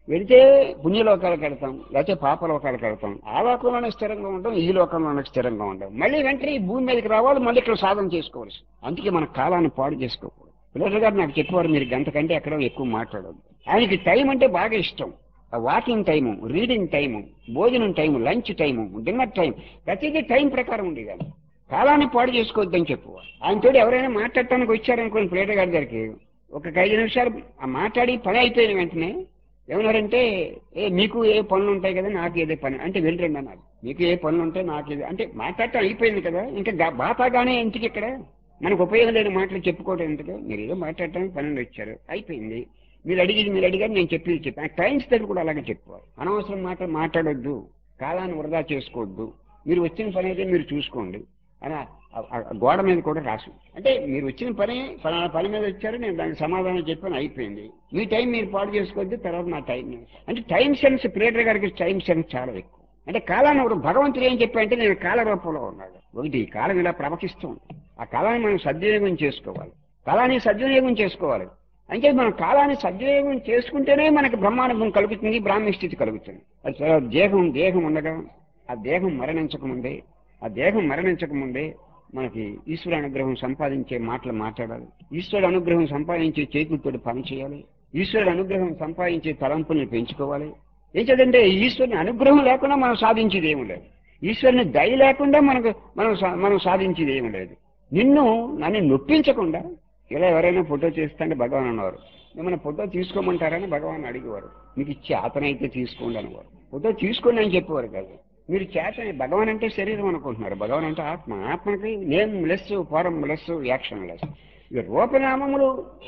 వెళితే పుణ్యలోకాలకు వెళ్తాం లేకపోతే పాపలోకాలకు వెళ్తాం ఆ లోకంలోనే స్థిరంగా ఉంటాం ఈ లోకంలోనే స్థిరంగా ఉంటాం మళ్ళీ వెంటనే ఈ భూమి మీదకి రావాలి మళ్ళీ ఇక్కడ సాధన చేసుకోవచ్చు అందుకే మన కాలాన్ని పాడు చేసుకోకూడదు పిల్లలు గారు నాకు చెప్పేవారు మీరు గంట కంటే ఎక్కడో ఎక్కువ మాట్లాడదు ఆయనకి టైం అంటే బాగా ఇష్టం వాకింగ్ టైము రీడింగ్ టైము భోజనం time lunch time dinner time ప్రతిదీ టైం ప్రకారం ఉండేది ఆయన. కాలాన్ని పాడు చేసుకోవద్దని చెప్పుకోవాలి ఆయనతో ఎవరైనా మాట్లాడటానికి వచ్చారనుకోండి ప్లేటర్ గారి దగ్గరికి ఒక ఐదు నిమిషాలు ఆ మాట్లాడి పని అయిపోయిన వెంటనే ఏమన్నారంటే ఏ మీకు ఏ పనులు ఉంటాయి కదా నాకు ఏదే పని అంటే వెళ్ళండి అన్నారు మీకు ఏ పనులు ఉంటాయి నాకు ఏదే అంటే మాట్లాడటం అయిపోయింది కదా ఇంకా గా- బాతాగానే ఇంటికి ఇక్కడ మనకు ఉపయోగం లేని మాటలు చెప్పుకోవడం ఎందుకు మీరు ఏదో మాట్లాడటానికి పనులు వచ్చారు అయిపోయింది మీరు అడిగేది మీరు అడిగారు నేను చెప్పేది చెప్పాను టైమ్స్ దగ్గర కూడా అలాగే చెప్పుకోవాలి అనవసరం మాటలు మాట్లాడొద్దు కాలాన్ని వృధా చేసుకోవద్దు మీరు వచ్చిన పని అయితే మీరు చూసుకోండి అని ఆ- ఆ- ఆ గోడ మీద కూడా రాసు అంటే మీరు వచ్చిన పని ఫలానా పని మీద వచ్చారు నేను దానికి సమాధానం చెప్పాను అయిపోయింది మీ టైం మీరు పాడు చేసుకోవద్దు తర్వాత నా టైం అంటే టైం సెన్స్ ప్లేటర్ గారికి టైం సెన్స్ చాలా ఎక్కువ అంటే కాలాన్ని ఒకడు భగవంతుడు ఏం చెప్పాడంటే నేను కాల రూపంలో ఉన్నాడు ఒకటి ఈ కాలం ఇలా ప్రవహిస్తూ ఉంది ఆ కాలాన్ని మనం సద్వినియోగం చేసుకోవాలి కాలాన్ని సద్వినియోగం చేసుకోవాలి అంటే మనం కాలాన్ని సద్వినియోగం చేసుకుంటేనే మనకి బ్రహ్మానుభవం కలుగుతుంది బ్రాహ్మీ స్థితి కలుగుతుంది అది చాలా దేహం దేహం ఉండగా ఆ దేహం మరణించకముందే ఆ దేహం మరణించకముందే మనకి ఈశ్వర అనుగ్రహం సంపాదించే మాటలు మాట్లాడాలి ఈశ్వరుడు అనుగ్రహం సంపాదించే చేతులతో పని చేయాలి ఈశ్వరుడు అనుగ్రహం సంపాదించే తలంపుల్ని పెంచుకోవాలి ఏం చేద్దంటే ఈశ్వరుని అనుగ్రహం లేకుండా మనం సాధించేది ఏమి లేదు ఈశ్వరుని దయ లేకుండా మనకు మనం సా- మనం సాధించేది ఏమి లేదు నిన్ను నన్ను నొప్పించకుండా ఇలా ఎవరైనా ఫోటో చేస్తుంటే భగవాన్ అన్నవారు మిమ్మల్ని ఫోటో తీసుకోమంటారని భగవాన్ అడిగేవారు మీకు ఇచ్చే అతనైతే తీసుకోండి అనేవారు ఫోటో తీసుకోండి అని చెప్పేవారు కాదు మీరు చేత భగవాన్ అంటే శరీరం అనుకుంటున్నారు భగవాన్ అంటే ఆత్మ ఆత్మకి nameless formless actionless ఇక రూపనామములు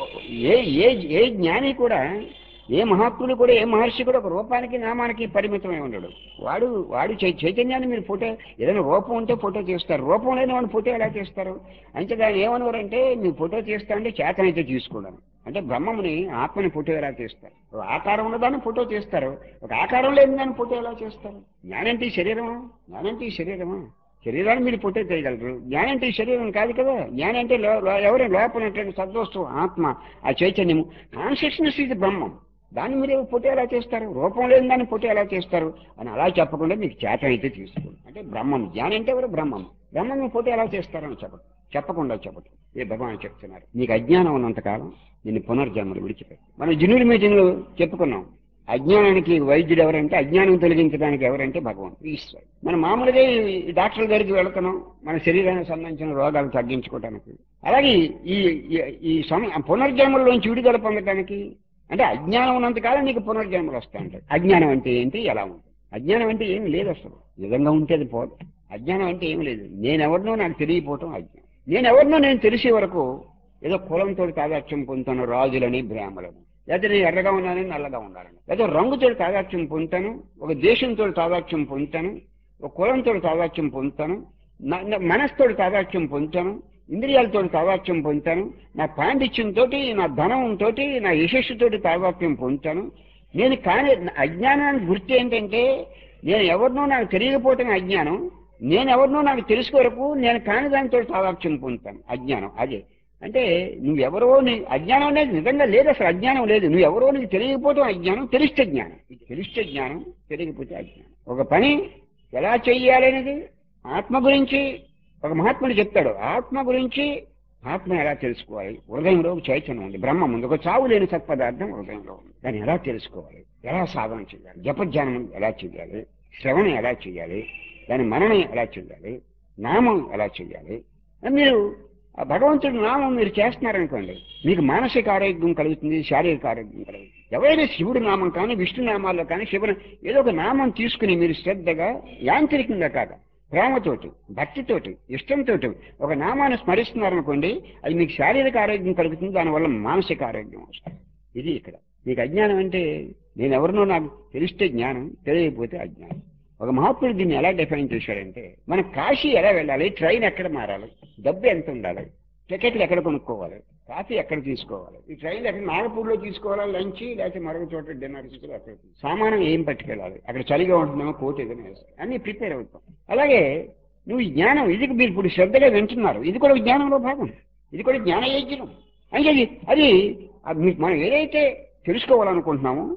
ఏ ఏ ఏ జ్ఞాని కూడా ఏ మహాత్ముడు కూడా ఏ మహర్షి కూడా ఒక రూపానికి నామానికి పరిమితమై ఉండడు వాడు వాడు చై- చైతన్యాన్ని మీరు ఫోటో ఏదైనా రూపం ఉంటే ఫోటో తీస్తారు రూపం లేని వాడిని ఫోటో ఎలా తీస్తారు అంటే దాన్ని ఏమన్నారంటే మీరు ఫోటో తీస్తా అంటే చేతనైతే తీసుకోవడం అంటే బ్రహ్మముని ఆత్మని ఫోటో ఎలా తీస్తారు ఒక ఆకారం ఉన్నదాన్ని ఫోటో తీస్తారు ఒక ఆకారం లేని దాన్ని ఫోటో ఎలా చేస్తారు జ్ఞానంటే ఈ శరీరమా జ్ఞానంటే ఈ శరీరమా శరీరాన్ని మీరు ఫోటో చేయగలరు జ్ఞానం అంటే ఈ శరీరం కాదు కదా జ్ఞానం అంటే లో- లో- ఎవరి లోపల ఉన్నటువంటి సద్వస్తు ఆత్మ ఆ చైతన్యము కాన్షియస్నెస్ ఇది బ్రహ్మం దాన్ని మీరు ఫోటో ఎలా చేస్తారు రూపం లేని దాన్ని ఫోటో ఎలా చేస్తారు అని అలా చెప్పకుండా మీకు చేత అయితే తీసుకోండి అంటే బ్రహ్మం జ్ఞానం అంటే ఎవరు బ్రహ్మం బ్రహ్మం ఫోటో ఎలా చేస్తారని చెప్పదు చెప్పకుండా చెప్పదు ఏ భగవాన్ చెప్తున్నారు నీకు అజ్ఞానం ఉన్నంతకాలం నిన్ను పునర్జన్మలు విడిచిపెట్టు మనం జునూరి మీటింగ్ చెప్పుకున్నాం అజ్ఞానానికి వైద్యుడు ఎవరంటే అజ్ఞానం తొలగించడానికి ఎవరంటే భగవంతుడు ఈశ్వరుడు మనం మామూలుగా ఈ డాక్టర్ దగ్గరికి వెళుతున్నాం మన శరీరానికి సంబంధించిన రోగాలు తగ్గించుకోవడానికి అలాగే ఈ ఈ- ఈ సమ పునర్జన్మల్లోంచి విడుదల పొందడానికి అంటే అజ్ఞానం ఉన్నంతకాలం నీకు పునర్జన్మలు వస్తాయంటారు అజ్ఞానం అంటే ఏంటి ఎలా ఉంటుంది అజ్ఞానం అంటే ఏం లేదు అసలు నిజంగా ఉంటే అది పోదు అజ్ఞానం అంటే ఏం లేదు నేనెవరినో నాకు తెలియపోవటం అజ్ఞానం నేనెవరినో నేను తెలిసే వరకు ఏదో కులంతో తాదాత్యం పొందుతాను రాజులని బ్రాహ్మణులని లేకపోతే నేను ఎర్రగా ఉన్నానని నల్లగా ఉండాలని లేదా రంగుతో తాదాత్యం పొందుతాను ఒక దేశంతో తాదాత్యం పొందుతాను ఒక కులంతో తాదాత్యం పొందుతాను నా- నా మనసుతో తాదాత్యం పొందుతాను ఇంద్రియాలతో తాదాత్యం పొందుతాను నా పాండిత్యంతో నా ధనంతో నా యశస్సుతో తాదాత్యం పొందుతాను నేను కానీ నా అజ్ఞానానికి గుర్తు ఏంటంటే నేను ఎవరినో నాకు తెలియకపోవటం అజ్ఞానం నేను ఎవరినో నాకు తెలుసు వరకు నేను కాని దానితో తాదాత్యం పొందుతాను అజ్ఞానం అదే అంటే నువ్వెవరో నీ అజ్ఞానం అనేది నిజంగా లేదు అసలు అజ్ఞానం లేదు నువ్వెవరో నీకు తెలియకపోవటం అజ్ఞానం తెలిస్తే జ్ఞానం ఇది తెలిస్తే జ్ఞానం తెలియకపోతే అజ్ఞానం ఒక పని ఎలా చెయ్యాలనేది ఆత్మ గురించి ఒక మహాత్ముడు చెప్తాడు ఆత్మ గురించి ఆత్మ ఎలా తెలుసుకోవాలి హృదయంలో ఒక చైతన్యం ఉంది బ్రహ్మం ఉంది ఒక చావు లేని సత్పదార్థం హృదయంలో ఉంది దాన్ని ఎలా తెలుసుకోవాలి ఎలా సాధన చేయాలి జపధ్యానం ఎలా చేయాలి శ్రవణం ఎలా చేయాలి దాని మననం ఎలా చేయాలి నామం ఎలా చేయాలి అని మీరు ఆ భగవంతుడి నామం మీరు చేస్తున్నారనుకోండి మీకు మానసిక ఆరోగ్యం కలుగుతుంది శారీరక ఆరోగ్యం కలుగుతుంది ఎవరైనా శివుడి నామం కానీ విష్ణు నామాల్లో కానీ శివుడు ఏదో ఒక నామం తీసుకుని మీరు శ్రద్ధగా యాంత్రికంగా కాదు ప్రేమతోటి భక్తితోటి ఇష్టంతో ఒక నామాన్ని స్మరిస్తున్నారనుకోండి అది మీకు శారీరక ఆరోగ్యం కలుగుతుంది దానివల్ల మానసిక ఆరోగ్యం వస్తుంది ఇది ఇక్కడ మీకు అజ్ఞానం అంటే నేను ఎవరినో నాకు తెలిస్తే జ్ఞానం తెలియకపోతే అజ్ఞానం ఒక మహాత్ముడు దీన్ని ఎలా డిఫైన్ చేశాడంటే మన కాశీ ఎలా వెళ్ళాలి ట్రైన్ ఎక్కడ మారాలి డబ్బు ఎంత ఉండాలి టికెట్లు ఎక్కడ కొనుక్కోవాలి కాఫీ ఎక్కడ తీసుకోవాలి ఈ ట్రైన్ ఎక్కడ నాగపూర్లో తీసుకోవాలా లంచ్ లేకపోతే మరొక చోట డిన్నర్ తీసుకోవాలి అక్కడ సామానం ఏం పట్టుకెళ్ళాలి అక్కడ చలిగా ఉంటుందేమో కోట్ ఏదైనా వేసుకోవాలి అన్ని ప్రిపేర్ అవుతాం అలాగే నువ్వు ఈ జ్ఞానం ఇది మీరు ఇప్పుడు శ్రద్ధగా వింటున్నారు ఇది కూడా జ్ఞానంలో భాగం ఇది కూడా జ్ఞాన యజ్ఞం అంటే అది అది అది మీకు మనం ఏదైతే తెలుసుకోవాలనుకుంటున్నామో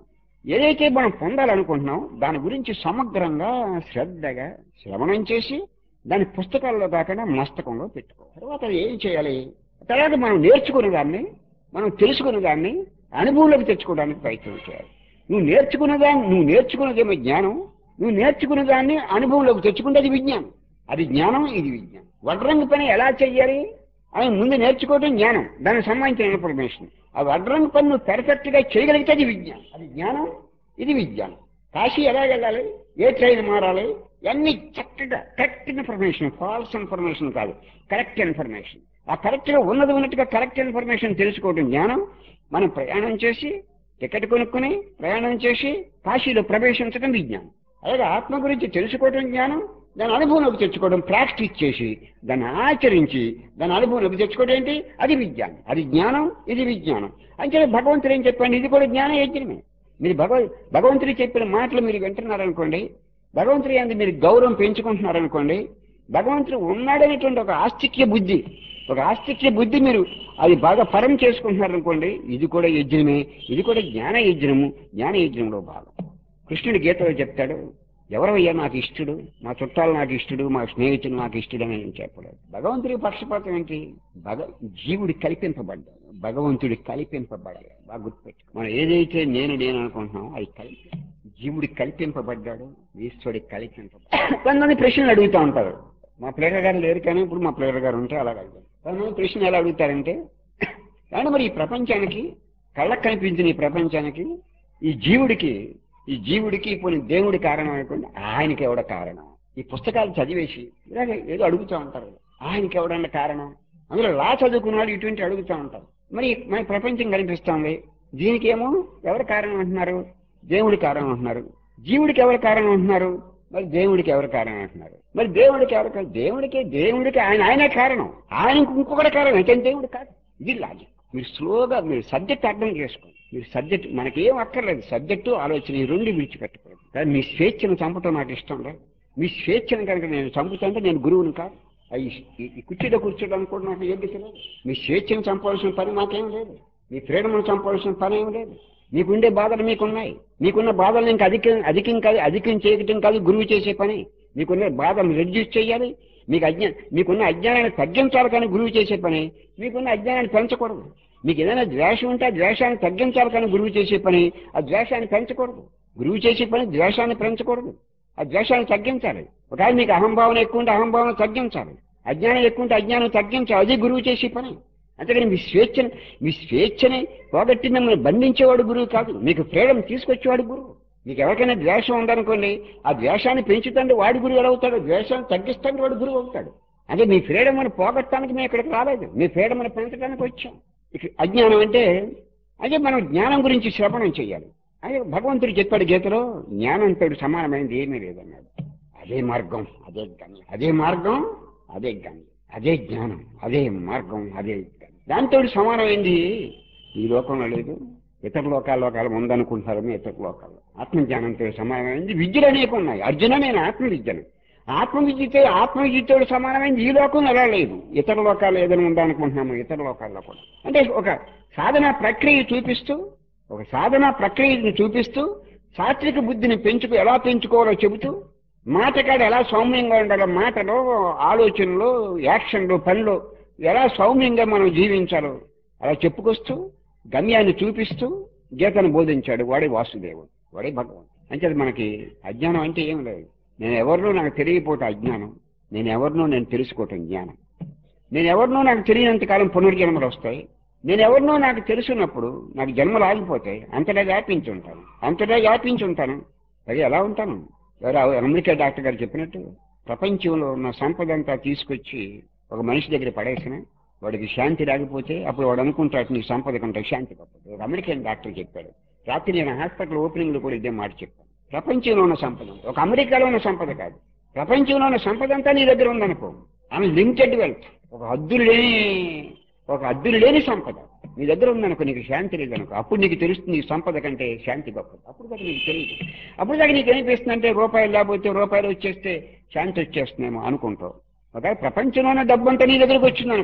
ఏదైతే మనం పొందాలనుకుంటున్నాం దాని గురించి సమగ్రంగా శ్రద్ధగా శ్రవణం చేసి దాని పుస్తకాల్లో కాకుండా మస్తకంలో పెట్టుకో తర్వాత అది ఏం చేయాలి తర్వాత మనం నేర్చుకున్న దాన్ని మనం తెలుసుకున్న దాన్ని అనుభవంలోకి తెచ్చుకోవడానికి ప్రయత్నం చేయాలి నువ్వు నేర్చుకున్న దాన్ని నువ్వు నేర్చుకున్నదేమో జ్ఞానం నువ్వు నేర్చుకున్న దాన్ని అనుభవంలోకి తెచ్చుకుంటే అది విజ్ఞానం అది జ్ఞానం ఇది విజ్ఞానం వడ్రంగి పని ఎలా చెయ్యాలి అని ముందు నేర్చుకోవడం జ్ఞానం దానికి సంబంధించిన ఇన్ఫర్మేషన్ ఆ వడ్రంగి పని నువ్వు పెర్ఫెక్ట్ గా చేయగలిగితే అది విజ్ఞానం అది జ్ఞానం ఇది విజ్ఞానం కాశీ ఎలా వెళ్ళాలి ఏ ట్రైన్ మారాలి అన్ని చక్కగా కరెక్ట్ ఇన్ఫర్మేషన్ ఫాల్స్ ఇన్ఫర్మేషన్ కాదు కరెక్ట్ ఇన్ఫర్మేషన్ ఆ కరెక్ట్ గా ఉన్నది ఉన్నట్టుగా కరెక్ట్ ఇన్ఫర్మేషన్ తెలుసుకోవడం జ్ఞానం మనం ప్రయాణం చేసి టికెట్ కొనుక్కుని ప్రయాణం చేసి కాశీలో ప్రవేశించడం విజ్ఞానం అలాగే ఆత్మ గురించి తెలుసుకోవడం జ్ఞానం దాని అనుభవంలోకి తెచ్చుకోవడం ప్రాక్టీస్ చేసి దాన్ని ఆచరించి దాని అనుభవంలోకి తెచ్చుకోవడం ఏంటి అది విజ్ఞానం అది జ్ఞానం ఇది విజ్ఞానం అంటే భగవంతుడు ఏం చెప్పండి ఇది కూడా జ్ఞాన యజ్ఞమే మీరు భగవ భగవంతుడు చెప్పిన మాటలు మీరు వింటున్నారనుకోండి భగవంతుడి అందు మీరు గౌరవం పెంచుకుంటున్నారనుకోండి భగవంతుడు ఉన్నాడనేటువంటి ఒక ఆస్తిక్య బుద్ధి ఒక ఆస్తిక్య బుద్ధి మీరు అది బాగా పరం చేసుకుంటున్నారనుకోండి ఇది కూడా యజ్ఞమే ఇది కూడా జ్ఞాన యజ్ఞము జ్ఞాన యజ్ఞంలో భాగం కృష్ణుడు గీతలో చెప్తాడు ఎవరయ్యా నాకు ఇష్టడు మా చుట్టాలు నాకు ఇష్టడు మా స్నేహితుడు నాకు ఇష్టడు అని చెప్పలేదు భగవంతుడి పక్షపాతం ఏంటి భగ జీవుడి కల్పింపబడ్డాడు భగవంతుడి కల్పింపబడాలి బాగా గుర్తుపెట్టు మనం ఏదైతే నేను నేను అనుకుంటున్నామో అది కల్పి జీవుడి కల్పింపబడ్డాడు ఈశ్వరుడి కల్పింపబడ్డాడు కొంతమంది ప్రశ్నలు అడుగుతూ ఉంటారు మా ప్లేయర్ గారు లేరు కానీ ఇప్పుడు మా ప్లేయర్ గారు ఉంటే అలా అడుగుతారు కొంతమంది ప్రశ్నలు ఎలా అడుగుతారంటే కానీ మరి ఈ ప్రపంచానికి కళ్ళకు కనిపించిన ఈ ప్రపంచానికి ఈ జీవుడికి ఈ జీవుడికి పోనీ దేవుడి కారణం అనుకోండి ఆయనకి ఎవడ కారణం ఈ పుస్తకాలు చదివేసి ఇలాగే ఏదో అడుగుతూ ఉంటారు ఆయనకి ఎవడన్న కారణం అందులో లా చదువుకున్నాడు ఇటువంటి అడుగుతూ ఉంటారు మరి మన ప్రపంచం కనిపిస్తోంది దీనికేమో ఎవరు కారణం అంటున్నారు దేవుడి కారణం అంటున్నారు జీవుడికి ఎవరు కారణం అంటున్నారు మరి దేవుడికి ఎవరు కారణం అంటున్నారు మరి దేవుడికి ఎవరు కారణం దేవుడికి దేవుడికి ఆయన ఆయనే కారణం ఆయనకు ఇంకొకటి కారణం అయితే దేవుడు కాదు ఇది లాజిక్ మీరు స్లోగా మీరు సబ్జెక్ట్ అర్థం చేసుకోండి మీరు సబ్జెక్ట్ మనకేం అక్కర్లేదు సబ్జెక్టు ఆలోచన ఈ రెండు విడిచిపెట్టకూడదు కానీ మీ స్వేచ్ఛను చంపటం నాకు ఇష్టం లేదు మీ స్వేచ్ఛను కనుక నేను చంపుతుంటే నేను గురువుని కాదు ఆ ఈ ఈ కుర్చీలో కూర్చోడానికి కూడా నాకు యోగ్యత లేదు మీ స్వేచ్ఛను చంపవలసిన పని నాకేం లేదు మీ ఫ్రీడమ్ను చంపవలసిన పని ఏం లేదు మీకుండే బాధలు మీకున్నాయి మీకున్న బాధలు ఇంకా అధికం అధికం కాదు అధికం చేయటం కాదు గురువు చేసే పని మీకున్న బాధలు రెడ్యూస్ చేయాలి మీకు అజ్ఞా మీకున్న అజ్ఞానాన్ని తగ్గించాలి కానీ గురువు చేసే పని మీకున్న అజ్ఞానాన్ని పెంచకూడదు మీకు ఏదైనా ద్వేషం ఉంటే ఆ ద్వేషాన్ని తగ్గించాలి కానీ గురువు చేసే పని ఆ ద్వేషాన్ని పెంచకూడదు గురువు చేసే పని ద్వేషాన్ని పెంచకూడదు ఆ ద్వేషాన్ని తగ్గించాలి ఒకవేళ మీకు అహంభావన ఎక్కువ ఉంటే అహంభావన తగ్గించాలి అజ్ఞానం ఎక్కువ ఉంటే అజ్ఞానం తగ్గించాలి అది గురువు చేసే పని అంతేగాని మీ స్వేచ్ఛని మీ స్వేచ్ఛని పోగొట్టి మిమ్మల్ని బంధించేవాడు గురువు కాదు మీకు ఫ్రీడమ్ తీసుకొచ్చేవాడు గురువు మీకు ఎవరికైనా ద్వేషం ఉందనుకోండి ఆ ద్వేషాన్ని పెంచుతంటే వాడి గురువు ఎలా అవుతాడు ద్వేషాన్ని తగ్గిస్తానికి వాడు గురువు అవుతాడు అంటే మీ ఫ్రీడమ్ అని పోగొట్టడానికి మేము ఇక్కడికి రాలేదు మీ ఫ్రీడమ్ అని పెంచడానికి వచ్చాం ఇక అజ్ఞానం అంటే అదే మనం జ్ఞానం గురించి శ్రవణం చేయాలి అదే భగవంతుడు చెప్పాడు గీతలో జ్ఞానంతో సమానమైనది ఏమీ లేదన్నాడు అదే మార్గం అదే గమ్యం అదే మార్గం అదే గమ్యం అదే జ్ఞానం అదే మార్గం అదే గమ్యం దాంతో సమానమైంది ఈ లోకంలో లేదు ఇతర లోకాల్లో కాలం ఉందనుకుంటున్నారు ఇతర లోకాల్లో ఆత్మజ్ఞానంతో సమానమైంది విద్యలు అనేక ఉన్నాయి అర్జున నేను ఆత్మ విద్యను ఆత్మ విద్యతో ఆత్మ విద్యతో సమానమైంది ఈ లోకం ఎలా లేదు ఇతర లోకాలు ఏదైనా ఉందనుకుంటున్నాము ఇతర లోకాల్లో కూడా అంటే ఒక సాధన ప్రక్రియ చూపిస్తూ ఒక సాధన ప్రక్రియను చూపిస్తూ సాత్విక బుద్ధిని పెంచుకు ఎలా పెంచుకోవాలో చెబుతూ మాటకాడ ఎలా సౌమ్యంగా ఉండాలో మాటలో ఆలోచనలో యాక్షన్లో పనిలో ఎలా సౌమ్యంగా మనం జీవించాలో అలా చెప్పుకొస్తూ గమ్యాన్ని చూపిస్తూ గీతను బోధించాడు వాడే వాసుదేవుడు వాడే భగవాన్ అంటే అది మనకి అజ్ఞానం అంటే ఏం లేదు నేను ఎవరినో నాకు తెలియకపోతే అజ్ఞానం నేను ఎవరినో నేను తెలుసుకోవటం జ్ఞానం నేను ఎవరినో నాకు తెలియనంత కాలం పునర్జన్మలు వస్తాయి నేను ఎవరినో నాకు తెలుసున్నప్పుడు నాకు జన్మలు ఆగిపోతాయి అంతటా వ్యాపించి ఉంటాను అంతటా వ్యాపించి ఉంటాను అది ఎలా ఉంటాను ఎవరు అమెరికా డాక్టర్ గారు చెప్పినట్టు ప్రపంచంలో ఉన్న సంపద అంతా తీసుకొచ్చి ఒక మనిషి దగ్గర పడేసిన వాడికి శాంతి రాకపోతే అప్పుడు వాడు అనుకుంటాడు నీ సంపద కంటే శాంతి గొప్పది ఒక అమెరికన్ డాక్టర్ చెప్పాడు రాత్రి నేను హాస్పిటల్ ఓపెనింగ్ లో కూడా ఇదే మాట చెప్పాను ప్రపంచంలో ఉన్న సంపద ఒక అమెరికాలో ఉన్న సంపద కాదు ప్రపంచంలో ఉన్న సంపద అంతా నీ దగ్గర ఉందనుకో ఆమె లిమిటెడ్ వెల్త్ ఒక హద్దులు లేని ఒక హద్దులు లేని సంపద నీ దగ్గర ఉందనుకో నీకు శాంతి లేదనుకో అప్పుడు నీకు తెలుస్తుంది ఈ సంపద కంటే శాంతి గొప్పది అప్పుడు దాకా నీకు తెలియదు అప్పుడు దాకా నీకు ఏనిపిస్తుందంటే రూపాయలు లేకపోతే రూపాయలు వచ్చేస్తే శాంతి వచ్చేస్తుందేమో అనుకుంటావు ఒక ప్రపంచంలో ఉన్న డబ్బు అంతా నీ దగ్గరకు వచ్చింది అనుకో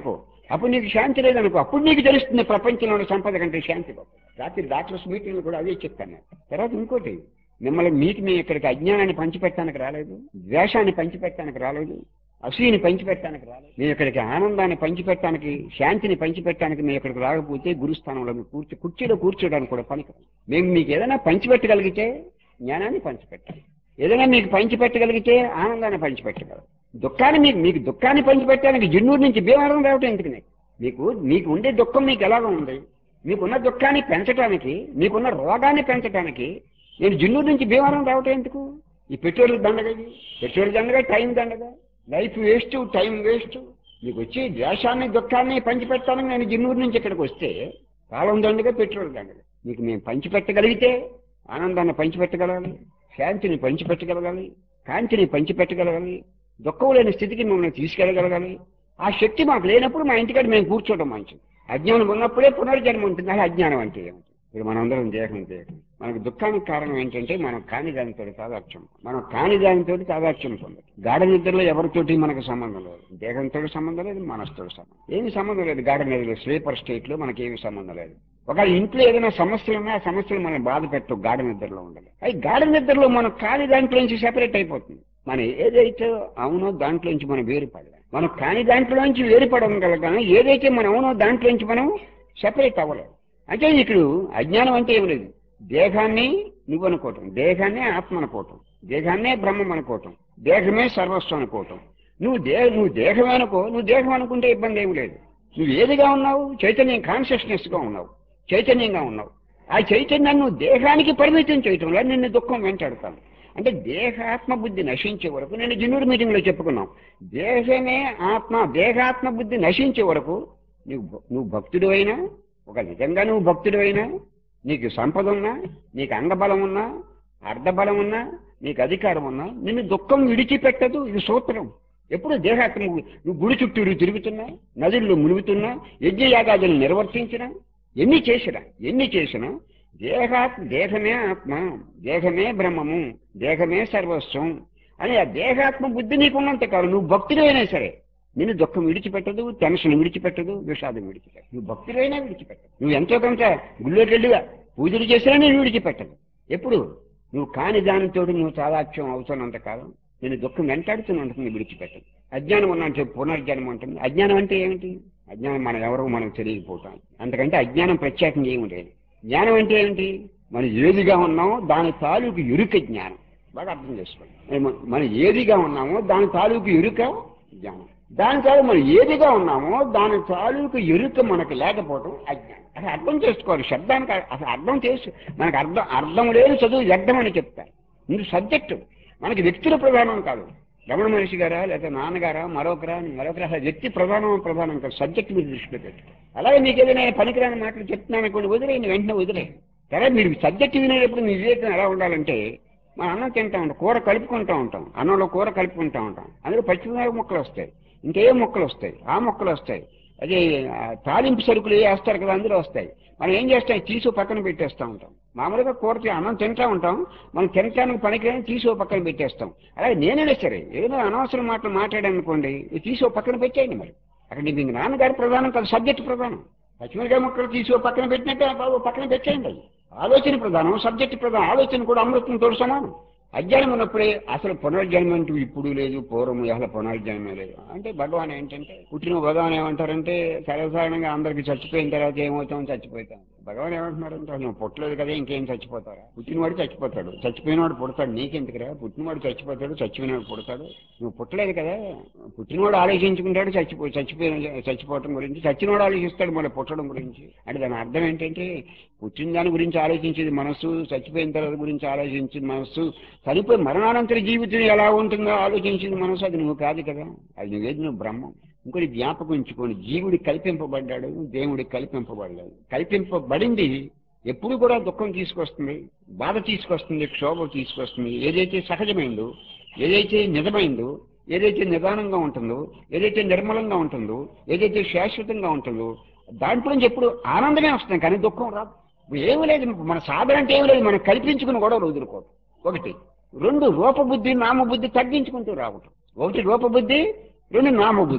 అప్పుడు నీకు శాంతి లేదనుకో అప్పుడు నీకు తెలుస్తుంది ప్రపంచంలోని సంపద కంటే శాంతి గొప్ప రాత్రి డాక్టర్స్ మీటింగ్లు కూడా అదే చెప్తాను నేను. తర్వాత ఇంకోటి మిమ్మల్ని మీకు మీ ఇక్కడికి అజ్ఞానాన్ని పంచిపెట్టడానికి రాలేదు ద్వేషాన్ని పంచిపెట్టడానికి రాలేదు అసూయని పంచిపెట్టడానికి రాలేదు మీ ఇక్కడికి ఆనందాన్ని పంచిపెట్టడానికి శాంతిని పంచిపెట్టడానికి మీ ఇక్కడికి రాకపోతే గురుస్థానంలో మీరు కూర్చో కుర్చీలో కూర్చోడానికి కూడా పనికి మేము మీకు ఏదైనా పంచిపెట్టగలిగితే జ్ఞానాన్ని పంచిపెట్టాలి ఏదైనా మీకు పంచిపెట్టగలిగితే ఆనందాన్ని పంచిపెట్టగలరు దుఃఖాన్ని మీకు మీకు దుఃఖాన్ని పంచిపెట్టడానికి జిన్నూరు నుంచి భీమవరం రావటం ఎందుకు నీకు మీకు మీకు ఉండే దుఃఖం మీకు ఎలాగ ఉంది మీకున్న దుఃఖాన్ని పెంచడానికి మీకున్న రోగాన్ని పెంచడానికి నేను జిన్నూరు నుంచి భీమవరం రావటం ఎందుకు ఈ పెట్రోల్ దండగా ఇది పెట్రోల్ దండగా టైం దండగా లైఫ్ వేస్ట్ టైం వేస్ట్ మీకు వచ్చి ద్వేషాన్ని దుఃఖాన్ని పంచిపెట్టాలని నేను జిన్నూరు నుంచి ఇక్కడికి వస్తే కాలం దండగా పెట్రోల్ దండగా మీకు మేము పంచిపెట్టగలిగితే ఆనందాన్ని పంచిపెట్టగలగాలి శాంతిని పంచిపెట్టగలగాలి కాంతిని పంచిపెట్టగలగాలి దుఃఖం లేని స్థితికి మిమ్మల్ని తీసుకెళ్ళగలగాలి ఆ శక్తి మాకు లేనప్పుడు మా ఇంటికాడ మేము కూర్చోవడం మంచిది అజ్ఞానం ఉన్నప్పుడే పునర్జన్మ ఉంటుంది అది అజ్ఞానం అంటే ఏమిటి ఇప్పుడు మనందరం దేహం దేహం మనకు దుఃఖానికి కారణం ఏంటంటే మనం కాని దానితో తాదాక్ష్యం మనం కాని దానితో తాదాక్ష్యం పొందదు గాఢ నిద్రలో ఎవరితోటి మనకు సంబంధం లేదు దేహంతో సంబంధం లేదు మనసుతో సంబంధం ఏమి సంబంధం లేదు గాఢ నిద్రలో స్లీపర్ స్టేట్ లో మనకి ఏమి సంబంధం లేదు ఒక ఇంట్లో ఏదైనా సమస్యలు ఉన్నా ఆ సమస్యలు మనం బాధ పెట్టు గాఢ నిద్రలో ఉండాలి అవి గాఢ నిద్రలో మనం కాని దాంట్లో నుంచి సెపరేట్ అయిపోతుంది మనం ఏదైతే అవునో దాంట్లోంచి మనం వేరుపడాలి మనం కాని దాంట్లోంచి వేరుపడగలగానే ఏదైతే మనం అవునో దాంట్లోంచి మనం సెపరేట్ అవ్వలేదు అంటే ఇక్కడ అజ్ఞానం అంటే ఏం లేదు దేహాన్ని నువ్వు అనుకోవటం దేహాన్నే ఆత్మ అనుకోవటం దేహాన్నే బ్రహ్మం అనుకోవటం దేహమే సర్వస్వం అనుకోవటం నువ్వు దే నువ్వు దేహమే అనుకో నువ్వు దేహం అనుకుంటే ఇబ్బంది ఏమి లేదు నువ్వు ఏదిగా ఉన్నావు చైతన్యం కాన్షియస్నెస్ గా ఉన్నావు చైతన్యంగా ఉన్నావు ఆ చైతన్యాన్ని నువ్వు దేహానికి పరిమితం చేయటం వల్ల నిన్ను దుఃఖం వెంటాడుతాను అంటే దేహాత్మ బుద్ధి నశించే వరకు నేను జనూరు మీటింగ్ లో చెప్పుకున్నాం దేహమే ఆత్మ దేహాత్మ బుద్ధి నశించే వరకు నువ్వు భ- నువ్వు భక్తుడు అయినా ఒక నిజంగా నువ్వు భక్తుడు అయినా నీకు సంపద ఉన్నా నీకు అంగబలం ఉన్నా అర్ధబలం ఉన్నా నీకు అధికారం ఉన్నా నిన్ను దుఃఖం విడిచిపెట్టదు ఇది సూత్రం ఎప్పుడు దేహాత్మ నువ్వు గుడి చుట్టూరు తిరుగుతున్నా నదుల్లో మునుగుతున్నా యజ్ఞయాగాదులు నిర్వర్తించినా ఎన్ని చేసినా ఎన్ని చేసినా దేహాత్మ దేహమే ఆత్మ దేహమే బ్రహ్మము దేహమే సర్వస్వం అని ఆ దేహాత్మ బుద్ధి నీకున్నంత కాదు నువ్వు భక్తుడైనా సరే నిన్ను దుఃఖం విడిచిపెట్టదు టెన్షన్ విడిచిపెట్టదు విషాదం విడిచిపెట్టదు నువ్వు భక్తుడైనా విడిచిపెట్టదు నువ్వు ఎంతో కొంత గుళ్ళోకి వెళ్ళిగా పూజలు చేసినా నేను విడిచిపెట్టదు ఎప్పుడు నువ్వు కాని దానితో నువ్వు సాదాక్ష్యం అవుతున్నంత కాలం నేను దుఃఖం వెంటాడుతున్నందుకు నువ్వు విడిచిపెట్టదు అజ్ఞానం ఉన్నంటే పునర్జన్మ ఉంటుంది అజ్ఞానం అంటే ఏమిటి అజ్ఞానం మనం ఎవరో మనకు తెలియకపోతాం అంతకంటే అజ్ఞానం ప్రత్యేకంగా ఏమి లేదు జ్ఞానం అంటే ఏంటి మనం ఏదిగా ఉన్నామో దాని తాలూకు ఎరుక జ్ఞానం బాగా అర్థం చేసుకోండి మనం- మనం ఏదిగా ఉన్నామో దాని తాలూకు ఎరుక జ్ఞానం దాని తాలూ మనం ఏదిగా ఉన్నామో దాని తాలూకు ఎరుక మనకు లేకపోవడం అజ్ఞానం అసలు అర్థం చేసుకోవాలి శబ్దానికి అసలు అర్థం చేసి మనకు అర్థం అర్థం లేని చదువు వ్యర్థం అని చెప్తారు ఇది సబ్జెక్టు మనకి వ్యక్తుల ప్రధానం కాదు రమణ మహర్షి గారా లేదా నాన్నగారా మరొకరా మరొకరా అసలు వ్యక్తి ప్రధానం ప్రధానం కాదు సబ్జెక్ట్ మీరు దృష్టిలో పెట్టు అలాగే మీకు ఏదైనా పనికిరాని మాటలు చెప్తున్నాను అనుకోండి వదిలేయండి వెంటనే వదిలేయండి సరే మీరు సబ్జెక్ట్ వినేటప్పుడు మీ వివేకం ఎలా ఉండాలంటే మనం అన్నం తింటా ఉంటాం కూర కలుపుకుంటా ఉంటాం అన్నంలో కూర కలుపుకుంటా ఉంటాం అందులో పచ్చిమిరపకాయ ముక్కలు వస్తాయి ఇంకేం మొక్కలు వస్తాయి ఆ మొక్కలు వస్తాయి అదే ఆ, తాలింపు సరుకులు ఏ వేస్తారు కదా అందులో వస్తాయి మనం ఏం చేస్తాం తీసి ఓ పక్కన పెట్టేస్తూ ఉంటాం మామూలుగా కూర తి- అన్నం తింటా ఉంటాం మనం తినటానికి పనికిరాని తీసి ఓ పక్కన పెట్టేస్తాం అలాగే నేనైనా సరే ఏదో అనవసరం మాటలు మాట్లాడాను అనుకోండి ఇది తీసి ఓ పక్కన పెట్టేయండి మరి అక్కడ మీ నాన్నగారి ప్రధానం కాదు సబ్జెక్ట్ ప్రధానం పచ్చిమిరకాయ ముక్కలు తీసి ఓ పక్కన పెట్టినట్టే ఆ బాబు పక్కన పెట్టేయండి అది ఆలోచన ప్రధానం సబ్జెక్ట్ ప్రధానం ఆలోచన కూడా అమృతంతో సమానం అజ్ఞానం ఉన్నప్పుడే అసలు పునర్జన్మ అంటూ ఇప్పుడు లేదు పూర్వం అసలు పునర్జన్మ లేదు అంటే భగవాన్ ఏంటంటే పుట్టిన భగవాన్ ఏమంటారంటే సర్వసాధారణంగా అందరికి చచ్చిపోయిన తర్వాత ఏమవుతాం చచ్చిపోతాం భగవాన్ ఏమంటున్నారంటే నువ్వు పుట్టలేదు కదా ఇంకేం చచ్చిపోతారా పుట్టినవాడు చచ్చిపోతాడు చచ్చిపోయినవాడు పుడతాడు నీకెందుకురా పుట్టినవాడు చచ్చిపోతాడు చచ్చిపోయినవాడు పుడతాడు నువ్వు పుట్టలేదు కదా పుట్టినవాడు ఆలోచించుకుంటాడు చచ్చిపో చచ్చిపోయిన చచ్చిపోవటం గురించి చచ్చినవాడు ఆలోచిస్తాడు మళ్ళీ పుట్టడం గురించి అంటే దాని అర్థం ఏంటంటే పుట్టిన దాని గురించి ఆలోచించేది మనస్సు చచ్చిపోయిన తర్వాత గురించి ఆలోచించేది మనస్సు చనిపోయి మరణానంతర జీవితం ఎలా ఉంటుందో ఆలోచించింది మనసు అది నువ్వు కాదు కదా అది నువ్వేది నువ్వు బ్రహ్మం ఇంకోటి జ్ఞాపకం ఉంచుకోండి జీవుడి కల్పింపబడ్డాడు దేవుడికి కల్పింపబడ్డాడు కల్పింపబడింది ఎప్పుడు కూడా దుఃఖం తీసుకొస్తుంది బాధ తీసుకొస్తుంది క్షోభ తీసుకొస్తుంది ఏదైతే సహజమైందో ఏదైతే నిజమైందో ఏదైతే నిదానంగా ఉంటుందో ఏదైతే నిర్మలంగా ఉంటుందో ఏదైతే శాశ్వతంగా ఉంటుందో దాంట్లో నుంచి ఎప్పుడు ఆనందమే వస్తుంది కానీ దుఃఖం రాదు ఏమీ లేదు మన సాధన అంటే ఏమీ లేదు మనం కల్పించుకుని కూడా వదులుకోవడం ఒకటి రెండు రూపబుద్ధి నామబుద్ధి తగ్గించుకుంటూ రావటం ఒకటి రూపబుద్ధి రెండు నామబుద్ధి